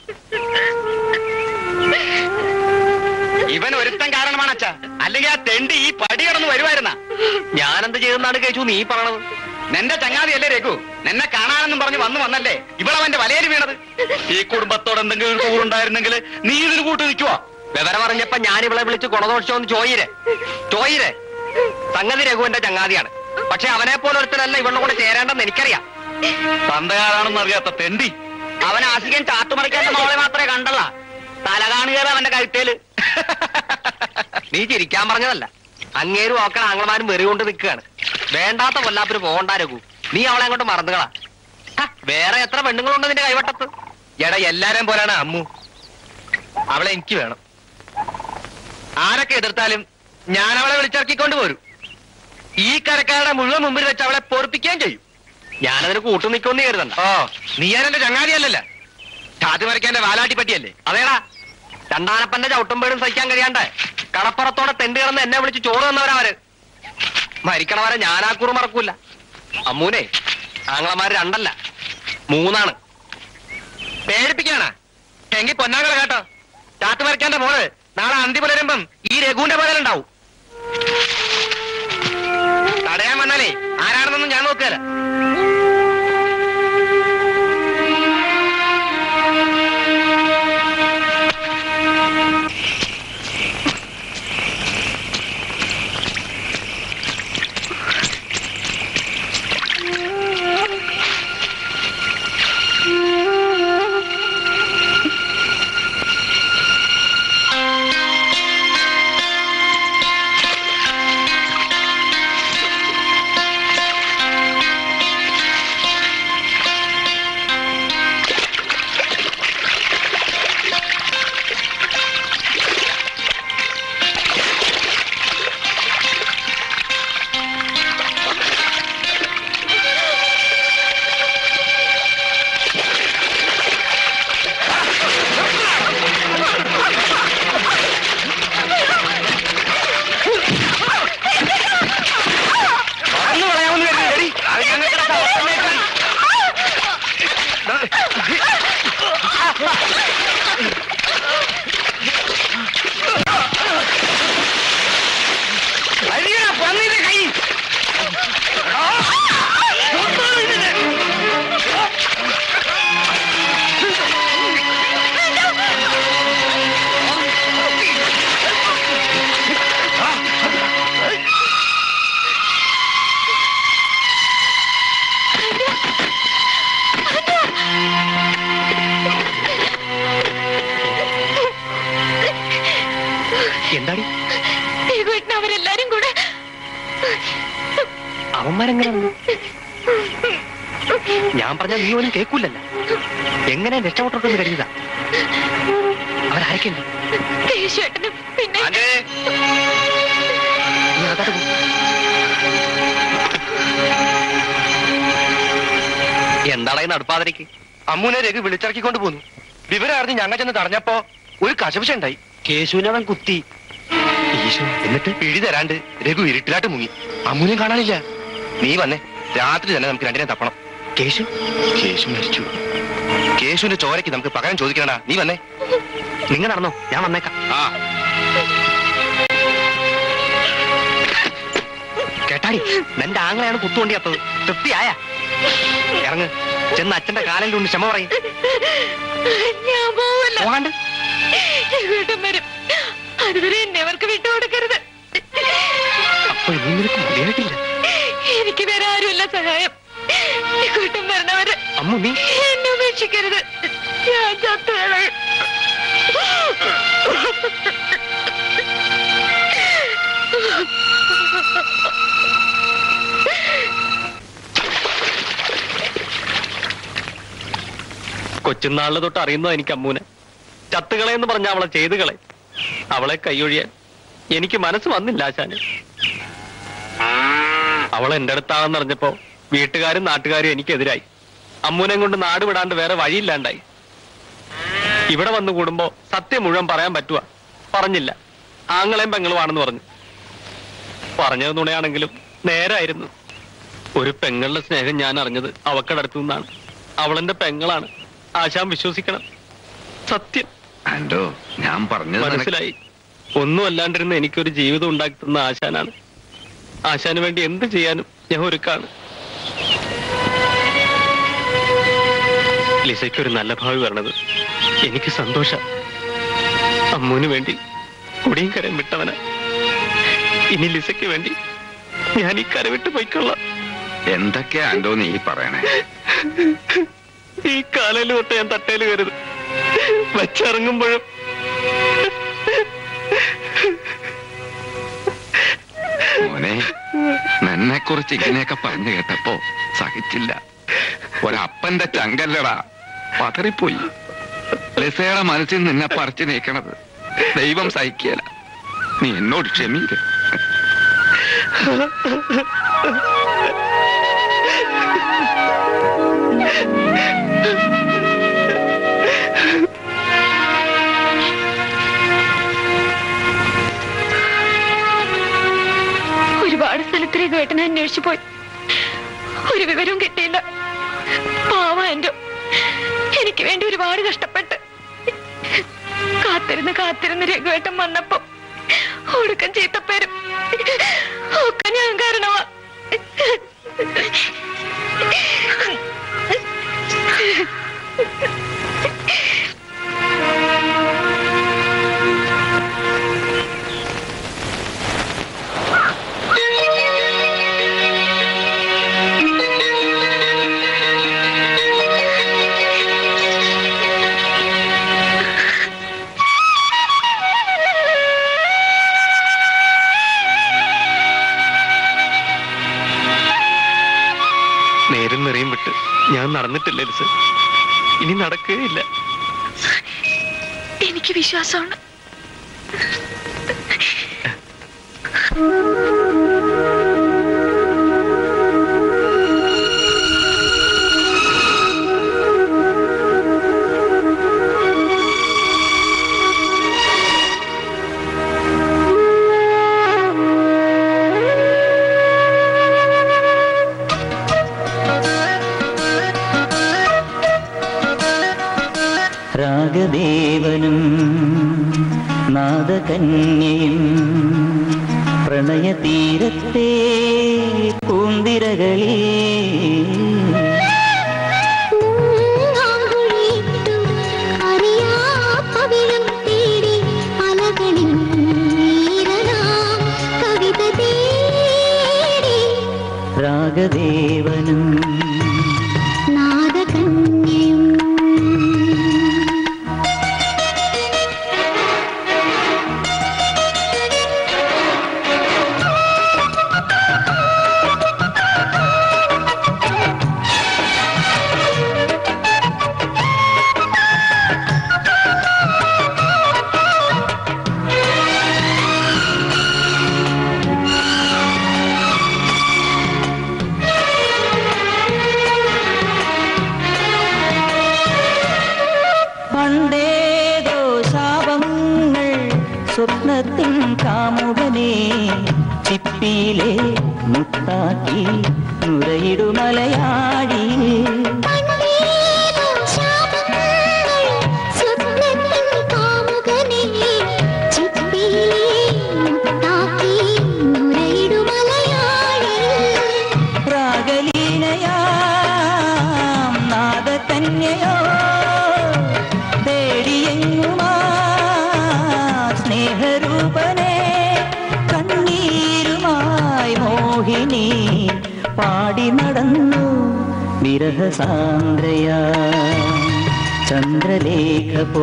ഇവൻ ഒരുത്തൻ കാരണമാണ് അച്ഛാ അല്ലെങ്കിൽ ആ തെണ്ടി ഈ പടി കടന്ന് വരുമായിരുന്ന ഞാനെന്ത് ചെയ്തെന്നാണ് കേച്ചു നീ പറയണത് നിന്റെ ചങ്ങാതിയല്ലേ രഘു നിന്നെ കാണാനെന്നും പറഞ്ഞ് വന്നു വന്നല്ലേ ഇവളവന്റെ വലയിൽ വീണത് ഈ കുടുംബത്തോട് എന്തെങ്കിലും ഒരു കൂടുണ്ടായിരുന്നെങ്കിൽ നീ ഇതിന് കൂട്ട് നിൽക്കുവാ വിവരം അറിഞ്ഞപ്പോ ഞാൻ ഇവളെ വിളിച്ച് ഗുണദോഷമെന്ന് ചോയിരെ ചോയിരെ സംഗതി രഘുവിന്റെ ചങ്ങാതിയാണ് പക്ഷെ അവനെ പോലെ ഒരുത്തനല്ല ഇവളുടെ കൂടെ ചേരേണ്ടെന്ന് എനിക്കറിയാം തന്തയാരാണെന്ന് അറിയാത്ത തെണ്ടി അവൻ ആസികൻ ചാത്തുമറിക്കാത്ത മോളെ മാത്രമേ കണ്ടല്ല തല കാണുകയല്ല അവന്റെ കഴുത്തേല് നീ ചിരിക്കാൻ പറഞ്ഞതല്ല അങ്ങേരും ഓക്കണ ആങ്ങളമാരും വെറി കൊണ്ട് നിൽക്കുകയാണ് വേണ്ടാത്ത കൊല്ലാപ്പിന് പോകണ്ട രഘു നീ അവളെ അങ്ങോട്ട് മറന്നുകളാ ഹ, വേറെ എത്ര പെണ്ണുങ്ങളുണ്ട് നിന്റെ കൈവട്ടത്ത് എടാ എല്ലാരെയും പോലാണ് അമ്മു അവളെ എനിക്ക് വേണം ആരൊക്കെ എതിർത്താലും ഞാൻ അവളെ വിളിച്ചിറക്കിക്കൊണ്ട് പോരും ഈ കരക്കാരുടെ മുഴുവൻ മുമ്പിൽ വെച്ച് അവളെ പൊറപ്പിക്കുകയും ചെയ്യും ഞാനതിന് കൂട്ടു നിൽക്കുമെന്ന് കരുതണ്ട ഓ നീ ഞാൻ എന്റെ ചങ്ങാതിയല്ലല്ല ചാത്തി മറിക്കാന്റെ വാലാട്ടി പറ്റിയല്ലേ അതേടാ രണ്ടാനപ്പന്റെ ചവിട്ടുമ്പോഴും സഹിക്കാൻ കഴിയാണ്ട് കടപ്പുറത്തോടെ തെണ്ട് കിടന്ന് എന്നെ വിളിച്ച് ചോറ് തന്നവരവര് മരിക്കണവരെ ഞാനാ കുറു മറക്കൂല അമ്മൂനെ ആങ്ങളമാര് രണ്ടല്ല മൂന്നാണ് പേടിപ്പിക്കാനാ എങ്കിൽ പൊന്നാങ്ങളെ കേട്ടോ ചാത്ത് മറിക്കാന്റെ മോള് നാളെ അന്തി പുലരുമ്പം ഈ രഘുവിന്റെ പകലുണ്ടാവും തടയാൻ വന്നാലേ ആരാണെന്നൊന്നും ഞാൻ നോക്കുകയല്ല രഘുവേട്ടൻ അവരെല്ലാരും കൂടെ അവന്മാരെങ്ങനെ വന്നു? ഞാൻ പറഞ്ഞ നീ ഒന്നും കേൾക്കൂലല്ല എങ്ങനെ രക്ഷപ്പെട്ടോട്ടെന്ന് കരുതാ അവരാരൊക്കെയുണ്ട് കേശുവേട്ടനും പിന്നെ ആന്റേ നീ അകത്തോട്ട് പോ. എന്താടാ ഈ നടുപ്പാതിരിക്ക് അമ്മൂനെ രഘു വിളിച്ചിറക്കിക്കൊണ്ട് പോന്നു വിവരം അറിഞ്ഞ് ഞങ്ങൾ ചെന്ന് തടഞ്ഞപ്പോ ഒരു കശപിശ ഉണ്ടായി കേശുവിനവൻ കുത്തി ഈശോ എന്നിട്ട് പിഴി തരാണ്ട് രഘു ഇരുട്ടിലാട്ട് മുങ്ങി അമ്മൂനെ കാണാനില്ല നീ വന്നേ രാത്രി തന്നെ നമുക്ക് രണ്ടിനെ തപ്പണം കേശു കേശു മരിച്ചു കേശുവിന്റെ ചോരയ്ക്ക് നമുക്ക് പകരം ചോദിക്കണടാ നീ വന്നേ നിങ്ങൾ നടന്നോ ഞാൻ വന്നേക്കാം ആ കേട്ടാടി നിന്റെ ആങ്ങളെയാണ് കുത്തുകൊണ്ടി അത്തത് തൃപ്തിയായ ഇറങ്ങ് ചെന്ന് അച്ഛന്റെ കാലിൽ കൊണ്ട് ക്ഷമ പറയും ഞാൻ പോവല്ല പോകാണ്ട് രഘുവേട്ടൻ വരും അതുവരെ എന്നെ അവർക്ക് വിട്ടുകൊടുക്കരുത് അപ്പൊ ഇനി നിനക്ക് മതിയായിട്ടില്ല എനിക്ക് വേറെ ആരുമില്ല സഹായം രഘുവേട്ടൻ വരണവരെ അമ്മു നീ എന്നെ ഉപേക്ഷിക്കരുത് ഞാൻ ചത്തുകളെ കൊച്ചുനാളിൽ തൊട്ട് അറിയുന്നോ എനിക്ക് അമ്മൂനെ ചത്തുകളെന്ന് പറഞ്ഞ അവളെ ചെയ്തു കളെ അവളെ കൈയൊഴിയാൻ എനിക്ക് മനസ്സ് വന്നില്ല ആശാന് അവൾ എന്റെ അടുത്താണെന്ന് അറിഞ്ഞപ്പോ വീട്ടുകാരും നാട്ടുകാരും എനിക്കെതിരായി അമ്മൂനെ കൊണ്ട് നാട് വിടാണ്ട് വേറെ വഴിയില്ലാണ്ടായി ഇവിടെ വന്നു കൂടുമ്പോ സത്യം മുഴുവൻ പറയാൻ പറ്റുക പറഞ്ഞില്ല ആങ്ങളെയും പെങ്ങളുമാണെന്ന് പറഞ്ഞു പറഞ്ഞത് നുണയാണെങ്കിലും നേരായിരുന്നു ഒരു പെങ്ങളുടെ സ്നേഹം ഞാൻ അറിഞ്ഞത് അവക്കടത്തു നിന്നാണ് അവളെന്റെ പെങ്ങളാണ് ആശാൻ വിശ്വസിക്കണം സത്യം ആന്റോ ഞാൻ പറഞ്ഞത് നിനക്ക് മനസ്സിലായി ഒന്നും അല്ലാണ്ടിരുന്ന എനിക്കൊരു ജീവിതം ഉണ്ടാക്കി തന്ന ആശാനാണ് ആശാന് വേണ്ടി എന്ത് ചെയ്യാനും ഞാൻ ഒരുക്കാണ് ലിസയ്ക്ക് ഒരു നല്ല ഭാവി വരണത് എനിക്ക് സന്തോഷ അമ്മൂന് വേണ്ടി കുടിയും കരം വിട്ടവന ഇനി ലിസയ്ക്ക് വേണ്ടി ഞാൻ ഈ കര വിട്ട് പോയിക്കൊള്ളാം എന്തൊക്കെയാ ആന്റോ നീ പറയണേ ഈ കാലയിൽ തൊട്ട് ഞാൻ തട്ടേല് കരുത് വച്ചിറങ്ങുമ്പോഴും മോനെ നിന്നെ കുറിച്ച് ഇങ്ങനെയൊക്കെ പറഞ്ഞു കേട്ടപ്പോ സഹിച്ചില്ല ഒരപ്പന്റെ ചങ്കല്ലടാ പതറിപ്പോയി ലിസയുടെ മനസ്സിൽ നിന്നെ പറിച്ചു നീക്കണത് ദൈവം സഹിക്കല നീ എന്നോട് ക്ഷമിക്ക ഒരുപാട് സ്ഥലത്ത് രഘുവേട്ടനെ അന്വേഷിച്ചു പോയി ഒരു വിവരവും കിട്ടിയില്ല പാവ എന്റെ എനിക്ക് വേണ്ടി ഒരുപാട് കഷ്ടപ്പെട്ട് കാത്തിരുന്ന് കാത്തിരുന്ന് രഘുവേട്ടൻ വന്നപ്പോ ഒടുക്കം ചീത്തപ്പേരും ഒക്കെ ഞാൻ കാരണമാ നേരും നിറയും വിട്ട് ഞാൻ നടന്നിട്ടില്ല ലിസ് ഇനി നടക്കുകയില്ല എനിക്ക് വിശ്വാസമാണ് രാഗദേവനും നാദകന്യയും പ്രണയതീരത്തെ പൂന്തിരകളേ രാഗദേവനും ചിപ്പിയിലെ മുത്താക്കി നുരയിടുമലയാടി കണ്ണീരും ശാപങ്ങളും സ്വപ്നത്തിൻ കാമുകനെ ചിപ്പിയിലെ മുത്താക്കി നുരയിടുമലയാളി രാഗലീലയാം നാദകന്യയോ തേടിയെങ്ങുമാ സ്നേഹരൂപനെ കണ്ണീരുമായി മോഹിനി പാടി നടന്നു വിരഹസാന്ദ്രയാ ചന്ദ്രലേഖ പോ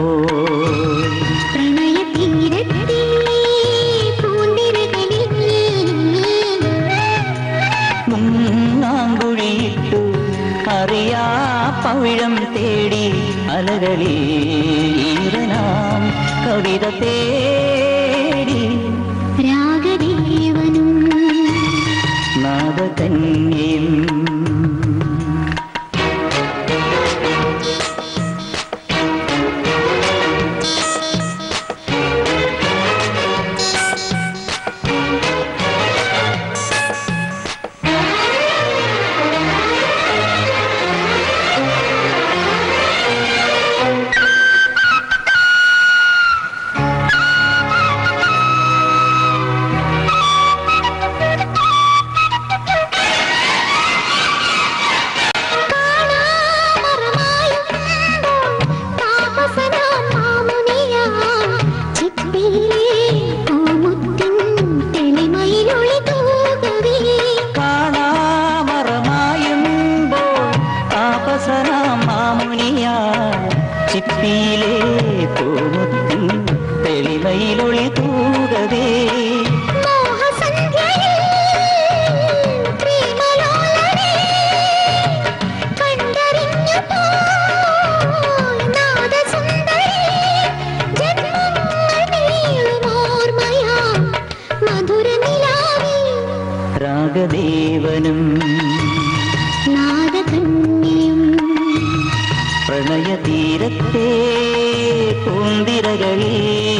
പ്രണയതീരത്തെ പൂന്തിരകളിൽ മുങ്ങാങ്കുഴിയിട്ടു അറിയാ പവിഴം തേടി അലകളിൽ ഈറനാം കവിത തേടി രാഗദേവനും നാദകന്യയും താപസനാം മാമുനിയാം ചിപ്പിയിലെ പൂമുത്തിൻ തെളിമയിലൊളി തൂകവേ കാണാമറമായുമ്പോൾ താപസനാം മാമുനിയാ ചിപ്പിയിലെ പൂമുത്തിൻ തെളിമയിലൊളി തൂകവേ മോഹസന്ധ്യയിൽ പ്രേമലോലനെ കണ്ടറിഞ്ഞു പോയി നാദസുന്ദരി ജന്മങ്ങൾ നീളും ഓർമ്മയാം മധുരനിലാവേ രാഗദേവനും നാദകന്യയും പ്രണയതീരത്തെ പൂന്തിരകളിൽ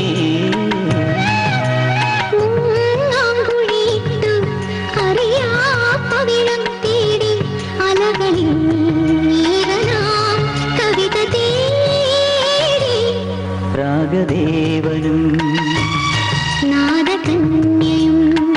മുങ്ങാങ്കുഴിയിട്ടു അറിയാ പവിഴം തേടി അലകളിൽ ഈറനാം കവിത തേടി രാഗദേവനും നാദകന്യയും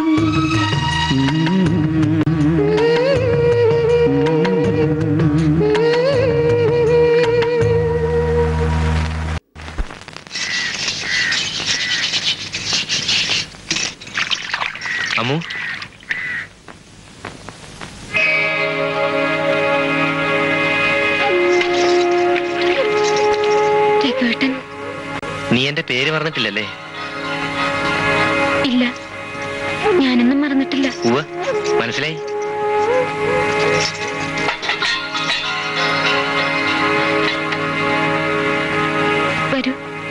അമ്മു രഘുവേട്ടൻ നീ എന്റെ പേര് പറഞ്ഞിട്ടില്ലല്ലേ ഇല്ല ഞാനൊന്നും മറന്നിട്ടില്ല ഉവ്വ് മനസ്സിലായി വരൂ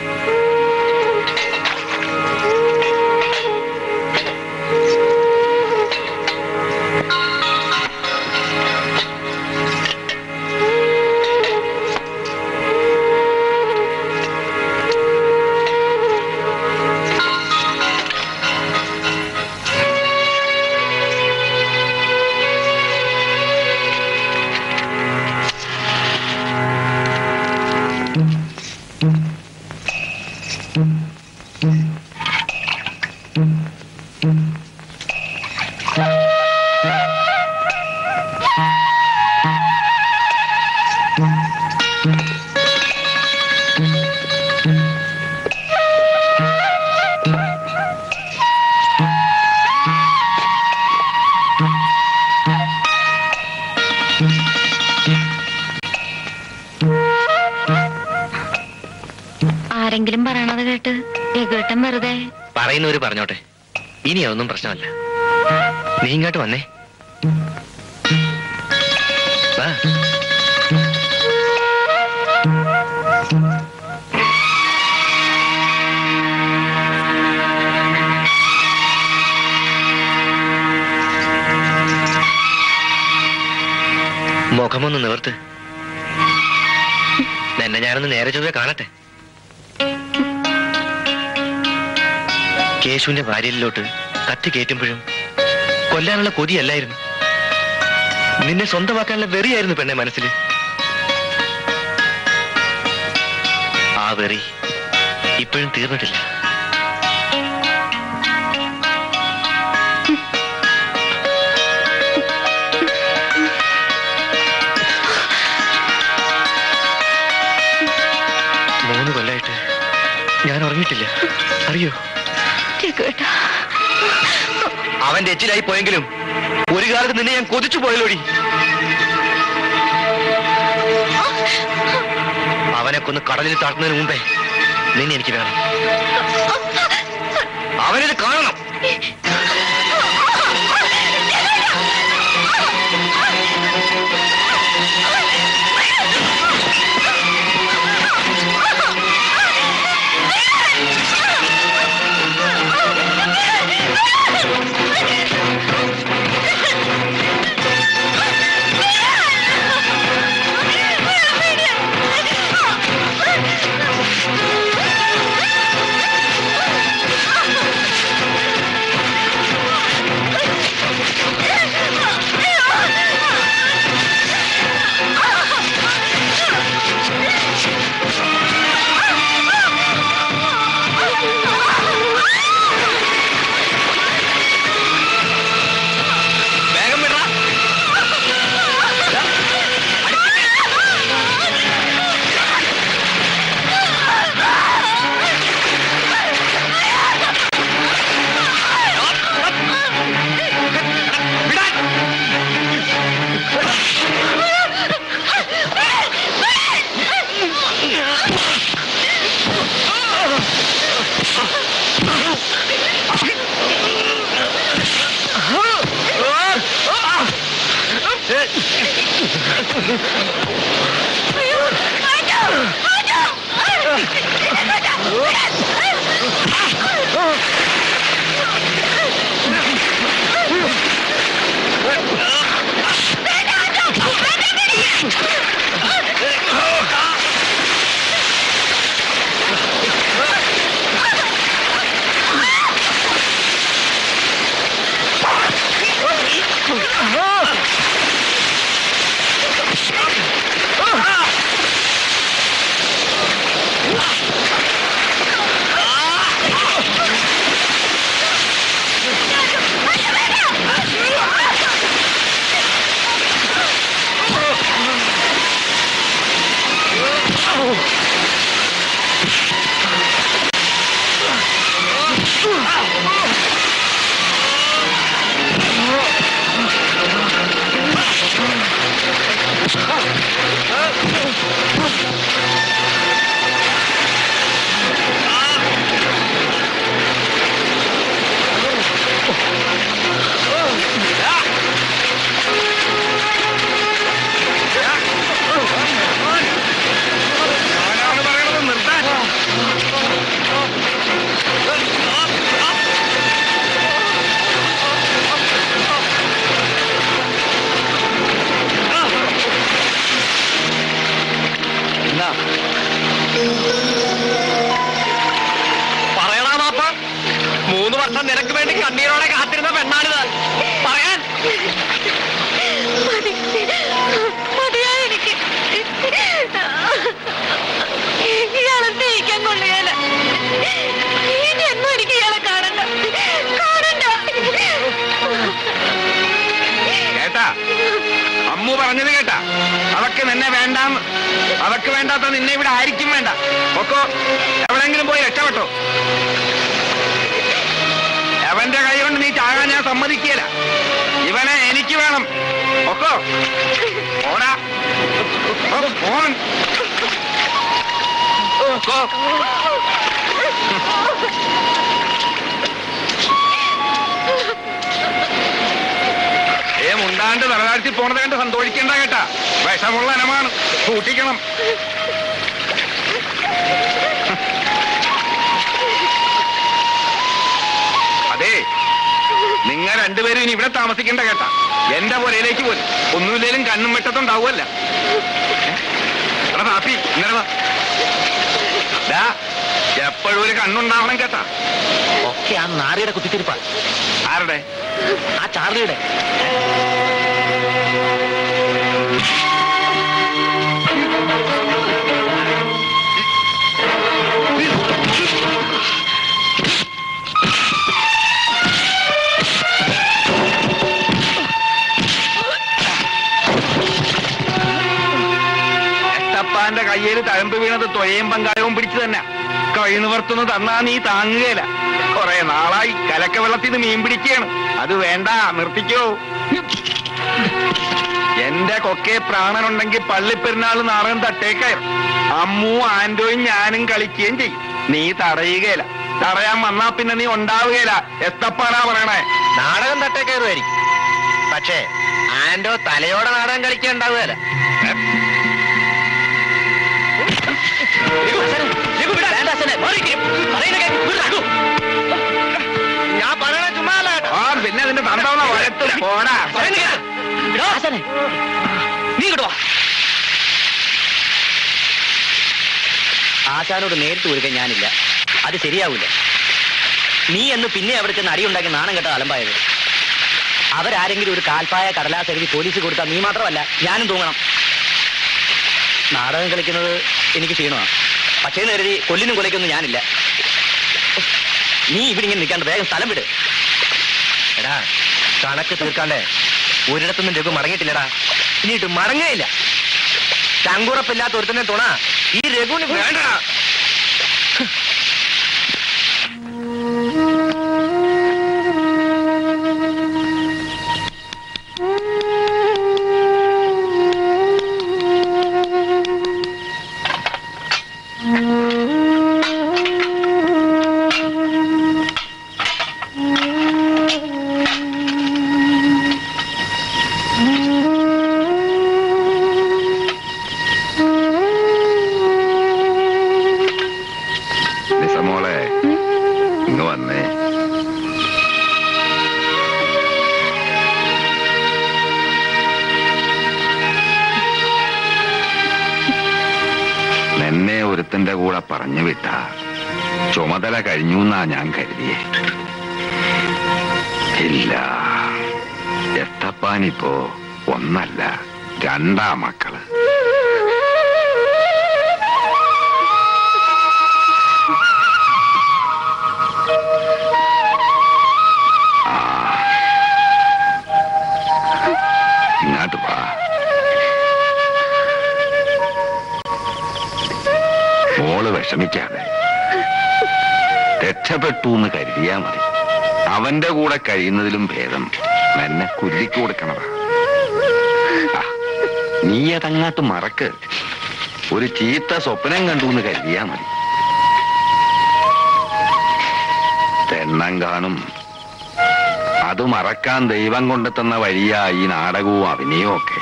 ആരെങ്കിലും പറയണത് കേട്ട് രഘുവേട്ടൻ വെറുതെ പറയുന്നവര് പറഞ്ഞോട്ടെ ഇനി അതൊന്നും പ്രശ്നമല്ല നീ ഇങ്ങോട്ട് വന്നേ വാ മുഖമൊന്ന് നിവർത്ത് എന്നെ ഞാനൊന്ന് നേരെ ചൊവ്വേ കാണട്ടെ കേശുവിന്റെ ഭാര്യയിലോട്ട് കത്തി കയറ്റുമ്പോഴും കൊല്ലാനുള്ള കൊതിയല്ലായിരുന്നു നിന്നെ സ്വന്തമാക്കാനുള്ള വെറിയായിരുന്നു പെണ്ണെ മനസ്സിൽ ആ വെറി ഇപ്പോഴും തീർന്നിട്ടില്ല മൂന്ന് കൊല്ലായിട്ട് ഞാൻ ഉറങ്ങിയിട്ടില്ല അറിയോ കേട്ടാ അവന്റെ എച്ചിലായി പോയെങ്കിലും ഒരു കാലത്ത് നിന്നെ ഞാൻ കൊതിച്ചു പോയല്ലോടി അവനെ കൊന്ന് കടലിൽ താഴ്ത്തുന്നതിന് മുമ്പേ നിന്നെ എനിക്ക് വേണം അവനിത് കാണണം വേഗം വിടറാ അവനാണ് പറയണത് നിർത്താൻ എന്നാ പറയണ മാപ്പ മൂന്ന് വർഷം നിനക്ക് വേണ്ടി കണ്ണീരോടെ കാത്തിരുന്ന പെണ്ണാണിത് പറയാൻ മതിയാ എനിക്ക് ഇയാളെ സ്നേഹിക്കാൻ കൊള്ളുകയല്ല ഈ ജന്മം എനിക്ക് ഇയാളെ കാണണ്ട കാണണ്ട കേട്ടാ അമ്മു പറഞ്ഞത് കേട്ടാ അവക്ക് നിന്നെ വേണ്ടാന്ന് അവക്ക് വേണ്ടാത്ത നിന്നെ ഇവിടെ ആയിരിക്കും വേണ്ട ഒക്കോ എവിടെങ്കിലും പോയി രക്ഷപ്പെട്ടോ അവന്റെ കൈ കൊണ്ട് നീ ചാകാൻ ഞാൻ സമ്മതിക്കുകയില്ല ഇവനെ എനിക്ക് വേണം ഒക്കോ ഓടാ ഓ, ഓൻ. ഒക്കോ. ഏ മുണ്ടാണ്ട് തലതാഴ്ത്തി പോണത് കണ്ട് സന്തോഷിക്കണ്ട കേട്ടാ വിഷമുള്ള അനമാണ് സൂക്ഷിക്കണം അതെ നിങ്ങൾ രണ്ടുപേരും ഇനി ഇവിടെ താമസിക്കണ്ട കേട്ടാ എന്റെ പുരയിലേക്ക് പോലും ഒന്നുമില്ലേലും കണ്ണും വെട്ടത്തുണ്ടാവുമല്ല എടാ പാപ്പി ഇങ്ങനെ വാ. ദാ, എപ്പോഴും ഒരു കണ്ണുണ്ടാവണം കേട്ടാ ഒക്കെ ആ നാറിയുടെ കുത്തിത്തിരിപ്പാ ആരുടെ ആ ചാർലിയുടെ എട്ടപ്പാന്റെ കയ്യിൽ തഴമ്പ് വീണത് തൊയയും പങ്കായവും പിടിച്ചു തന്നെ കൈ നിവർത്തുന്നു തന്നാ നീ താങ്ങുകയില്ല കൊറേ നാളായി കലക്ക വെള്ളത്തിൽ നിന്ന് മീൻ പിടിക്കുകയാണ് അത് വേണ്ട നിർത്തിക്കോ എന്റെ കൊക്കെ പ്രാണനുണ്ടെങ്കിൽ പള്ളിപ്പെരുന്നാൾ നാടകം തട്ടേക്കയർ അമ്മു ആന്റോയും ഞാനും കളിക്കുകയും ചെയ്യും നീ തടയുകയില്ല തടയാൻ വന്നാ പിന്നെ നീ ഉണ്ടാവുകയില്ല എത്തപ്പാനാ പറയണേ നാടകം തട്ടേക്കയറുമായിരിക്കും പക്ഷേ ആന്റോ തലയോടെ നാടകം കളിക്കാൻ ഉണ്ടാവുകയല്ല ഞാൻ പറയണ ചുമ്മാ അല്ല കേട്ടോ. ആ പിന്നെ അതിന്റെ തന്തവണ വഴത്ത് പോടാ നീ ഇങ്ങോട്ട് വാ ആശാനോട് നേരിട്ട് കൊടുക്കാൻ ഞാനില്ല അത് ശരിയാവില്ല നീ എന്ന് പിന്നെ അവിടെ ചെന്ന് അടിയുണ്ടാക്കി നാണം കെട്ട അലമ്പായത് അവരാരെങ്കിലും ഒരു കാൽപ്പായ കടലാസ് എഴുതി പോലീസ് കൊടുത്താൽ നീ മാത്രമല്ല ഞാനും തൂങ്ങണം നാടകം കളിക്കുന്നത് എനിക്ക് ക്ഷീണമാണ് പക്ഷേ എന്ന് കരുതി കൊല്ലിനും കൊലയ്ക്കൊന്നും ഞാനില്ല നീ ഇവിടെ ഇങ്ങനെ നിൽക്കാണ്ട് വേഗം സ്ഥലം വിട് എടാ കണക്ക് തീർക്കാണ്ടേ ഒരിടത്തുനിന്നും രഘു മടങ്ങിയിട്ടില്ലടാ ഇനിയിട്ട് മടങ്ങയില്ല ചങ്കുറപ്പില്ലാത്ത ഒരുത്തന്നെ തുണ ഈ രഘുവിന് വേണ്ട നിസമോളെ ഇങ്ങ് വന്നേ നിന്നെ ഒരുത്തന്റെ കൂടെ പറഞ്ഞു വിട്ട ചുമതല കഴിഞ്ഞു എന്നാ ഞാൻ കരുതിയേ ഇല്ല എത്തപ്പാനിപ്പോ ഒന്നല്ല രണ്ടാ മക്കള് ആ. ഇങ്ങോട്ട് വാ മോള് വിഷമിക്കാതെ രക്ഷപ്പെട്ടു എന്ന് കരുതിയാ മതി അവന്റെ കൂടെ കഴിയുന്നതിലും ഭേദം എന്നെ കുല്ലിക്ക് കൊടുക്കണതാ ആ, നീ അതങ്ങാട്ട് മറക്ക് ഒരു ചീത്ത സ്വപ്നം കണ്ടു എന്ന് കരുതിയാ മതി തെണ്ണം കാണും അത് മറക്കാൻ ദൈവം കൊണ്ടെത്തുന്ന വഴിയാ ഈ നാടകവും അഭിനയവും ഒക്കെ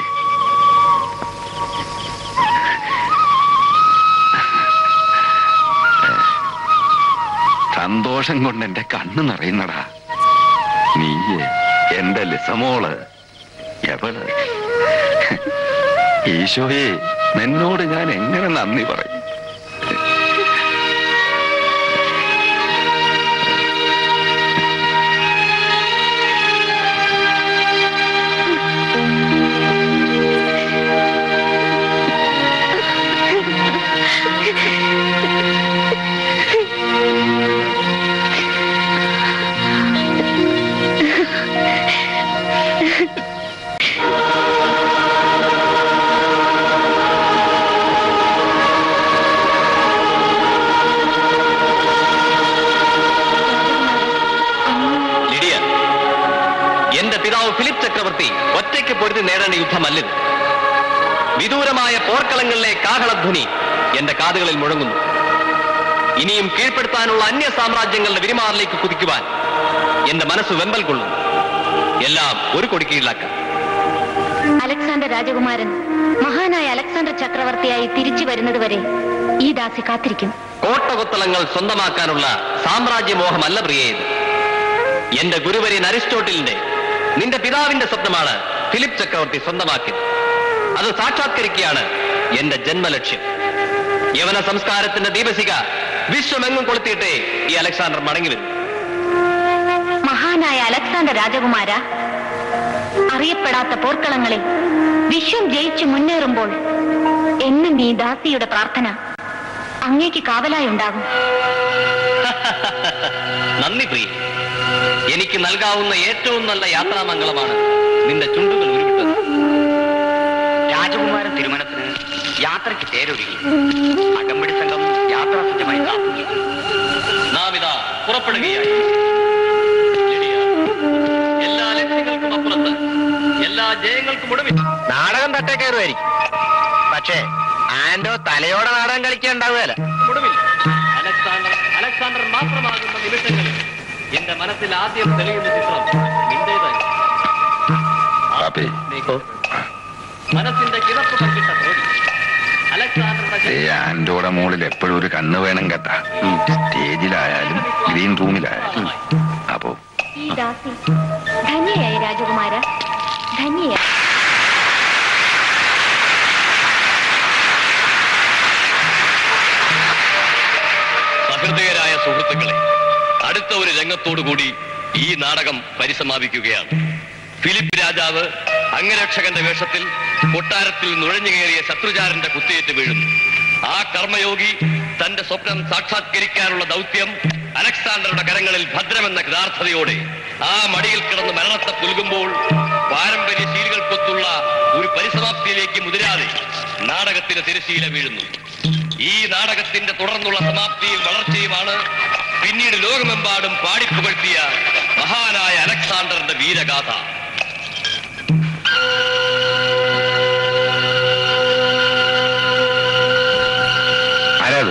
സന്തോഷം കൊണ്ട് എന്റെ കണ്ണ് നിറയുന്നടാ നീയേ എന്റെ ലിസമോള് എവള് ഈശോയെ നിന്നോട് ഞാൻ എങ്ങനെ നന്ദി പറയും ലിഡിയ എന്റെ പിതാവ് ഫിലിപ്പ് ചക്രവർത്തി ഒറ്റയ്ക്ക് പൊരുതി നേടേണ്ട യുദ്ധമല്ലിത് വിദൂരമായ പോർക്കളങ്ങളിലെ കാഹളധ്വനി എന്റെ കാതുകളിൽ മുഴങ്ങുന്നു ഇനിയും കീഴ്പ്പെടുത്താനുള്ള അന്യ സാമ്രാജ്യങ്ങളുടെ വിരിമാറിലേക്ക് കുതിക്കുവാൻ എന്റെ മനസ്സ് വെമ്പൽ കൊള്ളുന്നു എല്ലാം ഒരു കൊടി കീഴിലാക്കാം അലക്സാണ്ടർ രാജകുമാരൻ മഹാനായ അലക്സാണ്ടർ ചക്രവർത്തിയായി തിരിച്ചു വരുന്നതുവരെ ഈ ദാസി കാത്തിരിക്കും കോട്ടകൊത്തളങ്ങൾ സ്വന്തമാക്കാനുള്ള സാമ്രാജ്യമോഹമല്ല പ്രിയേത് എന്റെ ഗുരുവര്യൻ അരിസ്റ്റോട്ടിലിന്റെ നിന്റെ പിതാവിന്റെ സ്വപ്നമാണ് ഫിലിപ്പ് ചക്രവർത്തി സ്വന്തമാക്കിയത് അത് സാക്ഷാത്കരിക്കുകയാണ് എന്റെ ജന്മലക്ഷ്യം യവന സംസ്കാരത്തിന്റെ ദീപശിക വിശ്വമെങ്ങും കൊളുത്തിയിട്ടേ ഈ അലക്സാണ്ടർ മടങ്ങി വരും മഹാനായ അലക്സാണ്ടർ രാജകുമാര അറിയപ്പെടാത്ത പോർക്കളങ്ങളിൽ വിശ്വം ജയിച്ചു മുന്നേറുമ്പോൾ എന്നും ഈ ദാസിയുടെ പ്രാർത്ഥന അങ്ങേക്ക് കാവലായി ഉണ്ടാകും നന്ദി പ്രിയ എനിക്ക് നൽകാവുന്ന ഏറ്റവും നല്ല യാത്രാമംഗളമാണ് നിന്റെ ചുണ്ടുകൾ ഉരുവിട്ടത് രാജകുമാരൻ തിരുമണത്തിന് യാത്രയ്ക്ക് തേരൊരുങ്ങി അകമ്പടി സംഘം യാത്രാസജ്ജമായി കാത്തുനിൽക്കുന്നു. നാം ഇതാ പുറപ്പെടുകയായി ലിഡിയ, എല്ലാ ലക്ഷ്യങ്ങൾക്കും അപ്പുറത്ത് എല്ലാ ജയങ്ങൾക്കും ഒടുവിൽ നാടകം തട്ടേ കയറുമായിരിക്കും പക്ഷേ ആൻഡോ തലയോടെ നാടകം കളിക്കാൻ ഉണ്ടാവുകയല്ല ഒടുവിൽ അലക്സാണ്ടർ അലക്സാണ്ടർ മാത്രമാകുന്ന നിമിഷങ്ങളിൽ എന്റെ മനസ്സിൽ ആദ്യം തെളിയുന്ന ചിത്രം നിന്റേതായി പാപ്പി. മനസ്സിന്റെ കിടപ്പ് പങ്കിട്ട തോടി അലക്സാണ്ടറുടെ ഈ ആൻഡോടെ മുകളിൽ എപ്പോഴും ഒരു കണ്ണ് വേണം കേട്ടാ സ്റ്റേജിലായാലും ഗ്രീൻ റൂമിലായാലും അപ്പോ ഈ ദാസി ധന്യയായി രാജകുമാര ധന്യയായി സഹൃദയരായ സുഹൃത്തുക്കളെ അടുത്ത ഒരു രംഗത്തോടുകൂടി ഈ നാടകം പരിസമാപിക്കുകയാണ് ഫിലിപ്പ് രാജാവ് അംഗരക്ഷകന്റെ വേഷത്തിൽ കൊട്ടാരത്തിൽ നുഴഞ്ഞു കയറിയ ശത്രുചാരന്റെ കുത്തിയേറ്റ് വീഴുന്നു ആ കർമ്മയോഗി തന്റെ സ്വപ്നം സാക്ഷാത്കരിക്കാനുള്ള ദൗത്യം അലക്സാണ്ടറുടെ കരങ്ങളിൽ ഭദ്രമെന്ന കൃതാർത്ഥതയോടെ ആ മടിയിൽ കിടന്ന് മരണത്തെ പുൽകുമ്പോൾ പാരമ്പര്യ ശീലുകൾക്കൊത്തുള്ള ഒരു പരിസമാപ്തിയിലേക്ക് മുതിരാതെ നാടകത്തിന് തിരശീല വീഴുന്നു ഈ നാടകത്തിന്റെ തുടർന്നുള്ള സമാപ്തിയും വളർച്ചയുമാണ് പിന്നീട് ലോകമെമ്പാടും പാടിപ്പുകഴ്ത്തിയ മഹാനായ അലക്സാണ്ടറിന്റെ വീരഗാഥ ആരാത്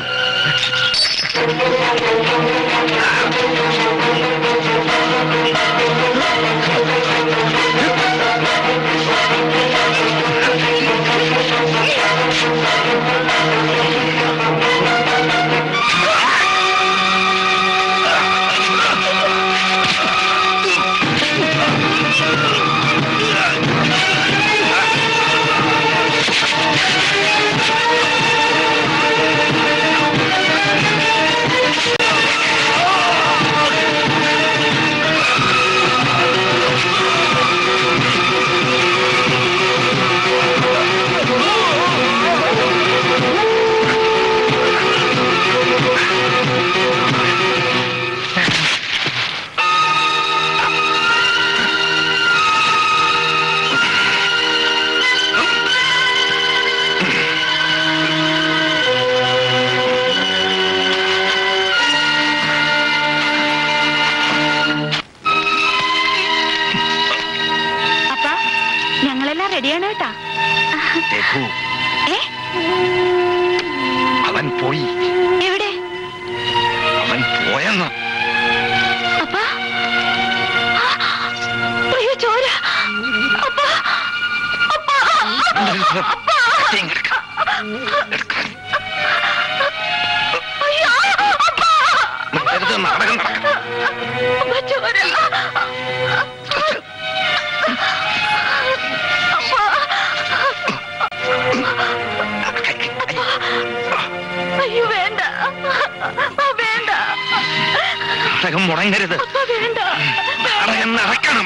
അപ്പ ഞങ്ങളെല്ലാം റെഡിയാണ് കേട്ടാ രഘു ഏ അവൻ പോയി എവിടെ അവൻ പോയെന്ന് അപ്പ അയ്യോ ചോര അപ്പ അപ്പ അയ്യോ അപ്പ മിണ്ടരുത്, നാടകം നടക്കും അപ്പ ചോര അയ്യോ വേണ്ട വേണ്ട നാടകം മുടങ്ങരുത് അപ്പ വേണ്ട നാടകം നടക്കണം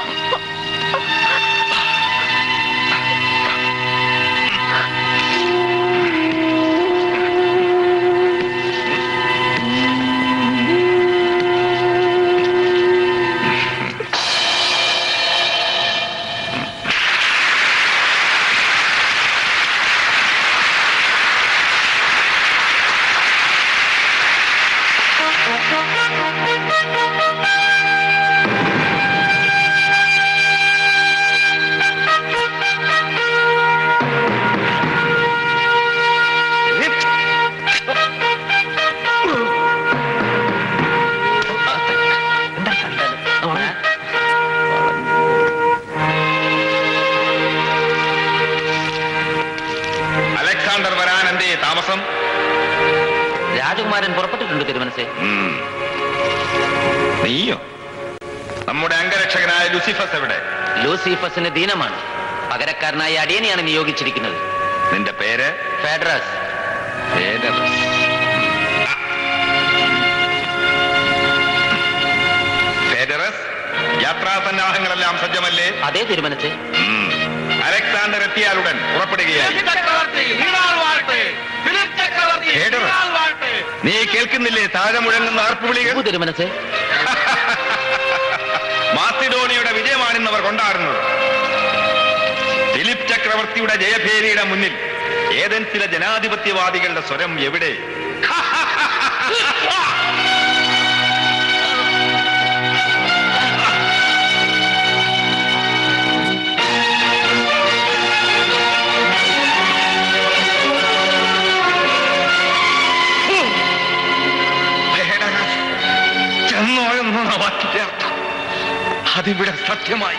അലക്സാണ്ടർ വരാൻ എന്തേ താമസം രാജകുമാരൻ പുറപ്പെട്ടിട്ടുണ്ട് തിരുമനസേ ഉം. നീയോ നമ്മുടെ അംഗരക്ഷകനായ ലുസിഫസ് എവിടെ ലൂസിഫസിന് ദീനമാണ് പകരക്കാരനായ അടിയനെയാണ് നിയോഗിച്ചിരിക്കുന്നത് നിന്റെ പേര് ഫെഡറസ് ഫേഡറസ്. ആ, യാത്രാ സന്നാഹങ്ങളെല്ലാം സജ്ജമല്ലേ അതേ തിരുമനസ് ഉം. അലക്സാണ്ടർ എത്തിയാലുടൻ പുറപ്പെടുകയായി കേട്ടോ? നീ കേൾക്കുന്നില്ലേ താഴെ മുഴങ്ങുന്ന ആർപ്പുവിളികൾ തിരുമനസ് മാസിഡോണിയുടെ വിജയമാണെന്നവർ കൊണ്ടാടുന്നത് ഫിലിപ്പ് ചക്രവർത്തിയുടെ ജയഭേരിയുടെ മുന്നിൽ ഏതൻസിലെ ജനാധിപത്യവാദികളുടെ സ്വരം എവിടെ പേടകൾ ചെന്നോയെന്ന വാക്കിന്റെ അർത്ഥം അതിവിടെ സത്യമായി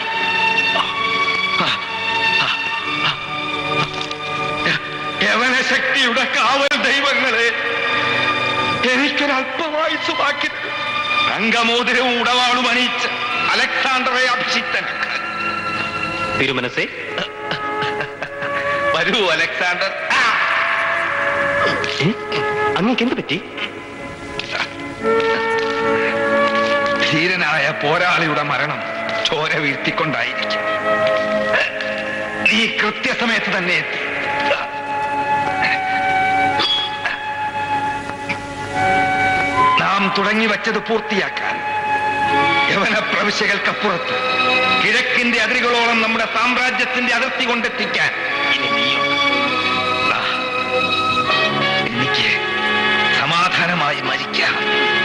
യവനശക്തിയുടെ കാവൽ ദൈവങ്ങളെ എനിക്കൊരല്പമായുസ് ബാക്കി തരൂ. തങ്കമോതിരവും ഉടവാളും അണിയിച്ച് അലക്സാണ്ടറെ അഭിഷിക്തനാക്കാൻ തിരുമനസേ വരൂ അലക്സാണ്ടർ ആ, അങ്ങേക്ക് എന്ത് പറ്റി ധീരനായ പോരാളിയുടെ മരണം ചോര വീഴ്ത്തിക്കൊണ്ടായിരിക്കും നീ കൃത്യസമയത്ത് തന്നെ എത്തി നാം തുടങ്ങി വച്ചത് പൂർത്തിയാക്കാൻ യവന പ്രവിശ്യകൾക്കപ്പുറത്ത് കിഴക്കിന്റെ അതിരുകളോളം നമ്മുടെ സാമ്രാജ്യത്തിന്റെ അതിർത്തി കൊണ്ടെത്തിക്കാൻ ഇനി നീയുണ്ട് ദാ, എനിക്ക് സമാധാനമായി മരിക്കാം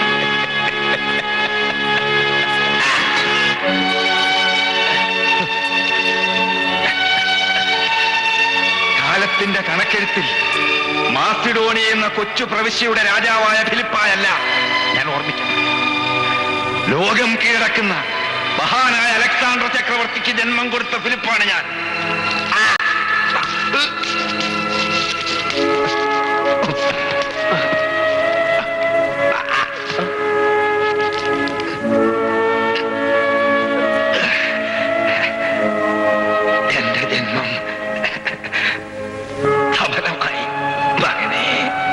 കാലത്തിന്റെ കണക്കെഴുത്തിൽ മാസിഡോണി എന്ന കൊച്ചു പ്രവിശ്യയുടെ രാജാവായ ഫിലിപ്പായല്ല ഞാൻ ഓർമ്മിക്കണം ലോകം കീഴടക്കുന്ന മഹാനായ അലക്സാണ്ടർ ചക്രവർത്തിക്ക് ജന്മം കൊടുത്ത ഫിലിപ്പാണ് ഞാൻ എന്റെ ജന്മം സഫലമായി മകനെ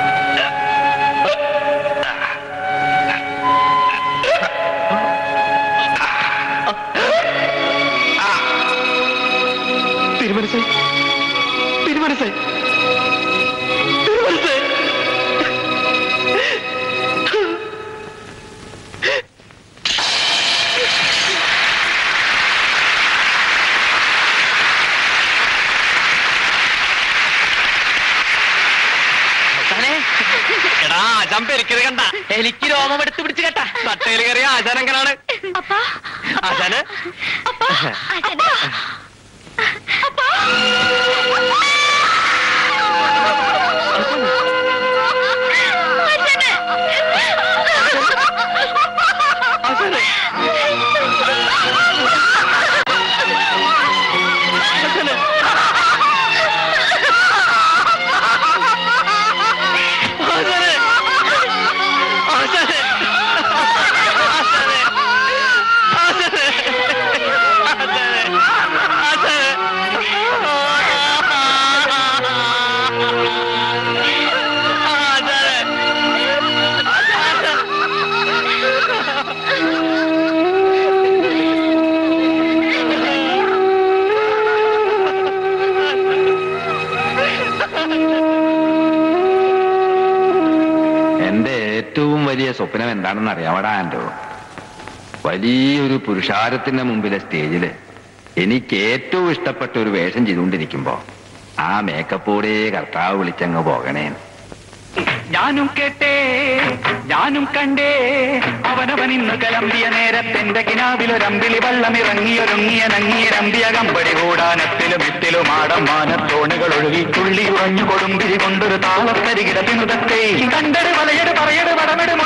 തിരുമനസേ തിരുമനസേ തിരുമനസേ എടാ ആശാൻ പെരിക്കത് കണ്ട എനിക്ക് രോമം എടുത്ത് പിടിച്ച് കേട്ട തട്ടയിൽ കയറിയ ആശാൻ എങ്ങനാണ് അപ്പാ ആശാന് അപ്പാ അപ്പാ അപ്പാ ആശാന് ആശാന് ആശാന് ആശാന് ആശാന് ആശാന് ആശാന് എന്റെ ഏറ്റവും വലിയ സ്വപ്നം എന്താണെന്ന് അറിയാവടാ ആൻഡോ വലിയൊരു പുരുഷാരത്തിന്റെ മുമ്പിലെ സ്റ്റേജില് എനിക്ക് ഏറ്റവും ഇഷ്ടപ്പെട്ട ഒരു വേഷം ചെയ്തുകൊണ്ടിരിക്കുമ്പോ ആ മേക്കപ്പോടെ കർത്താവ് വിളിച്ചങ്ങ് പോകണേ ഞാനും കേട്ടേ ഞാനും കണ്ടേ അവനവൻ ഇന്ന് കലമ്പിയ നേരത്തെന്റെ കിനാവിലൊരമ്പിളി വള്ളമിറങ്ങിയൊരുങ്ങിയ നങ്ങിയരമ്പിയ കമ്പടി കൂടാനത്തിലും ഇത്തിലും ആടം മാനത്തോണുകൾ ഒഴുകി തുള്ളി ഉറഞ്ഞു കൊടുമ്പിരി കൊണ്ടൊരു താളത്തരികിട പിന്നുതത്തെ കണ്ടട് വലയട് പറയട് വടമെട്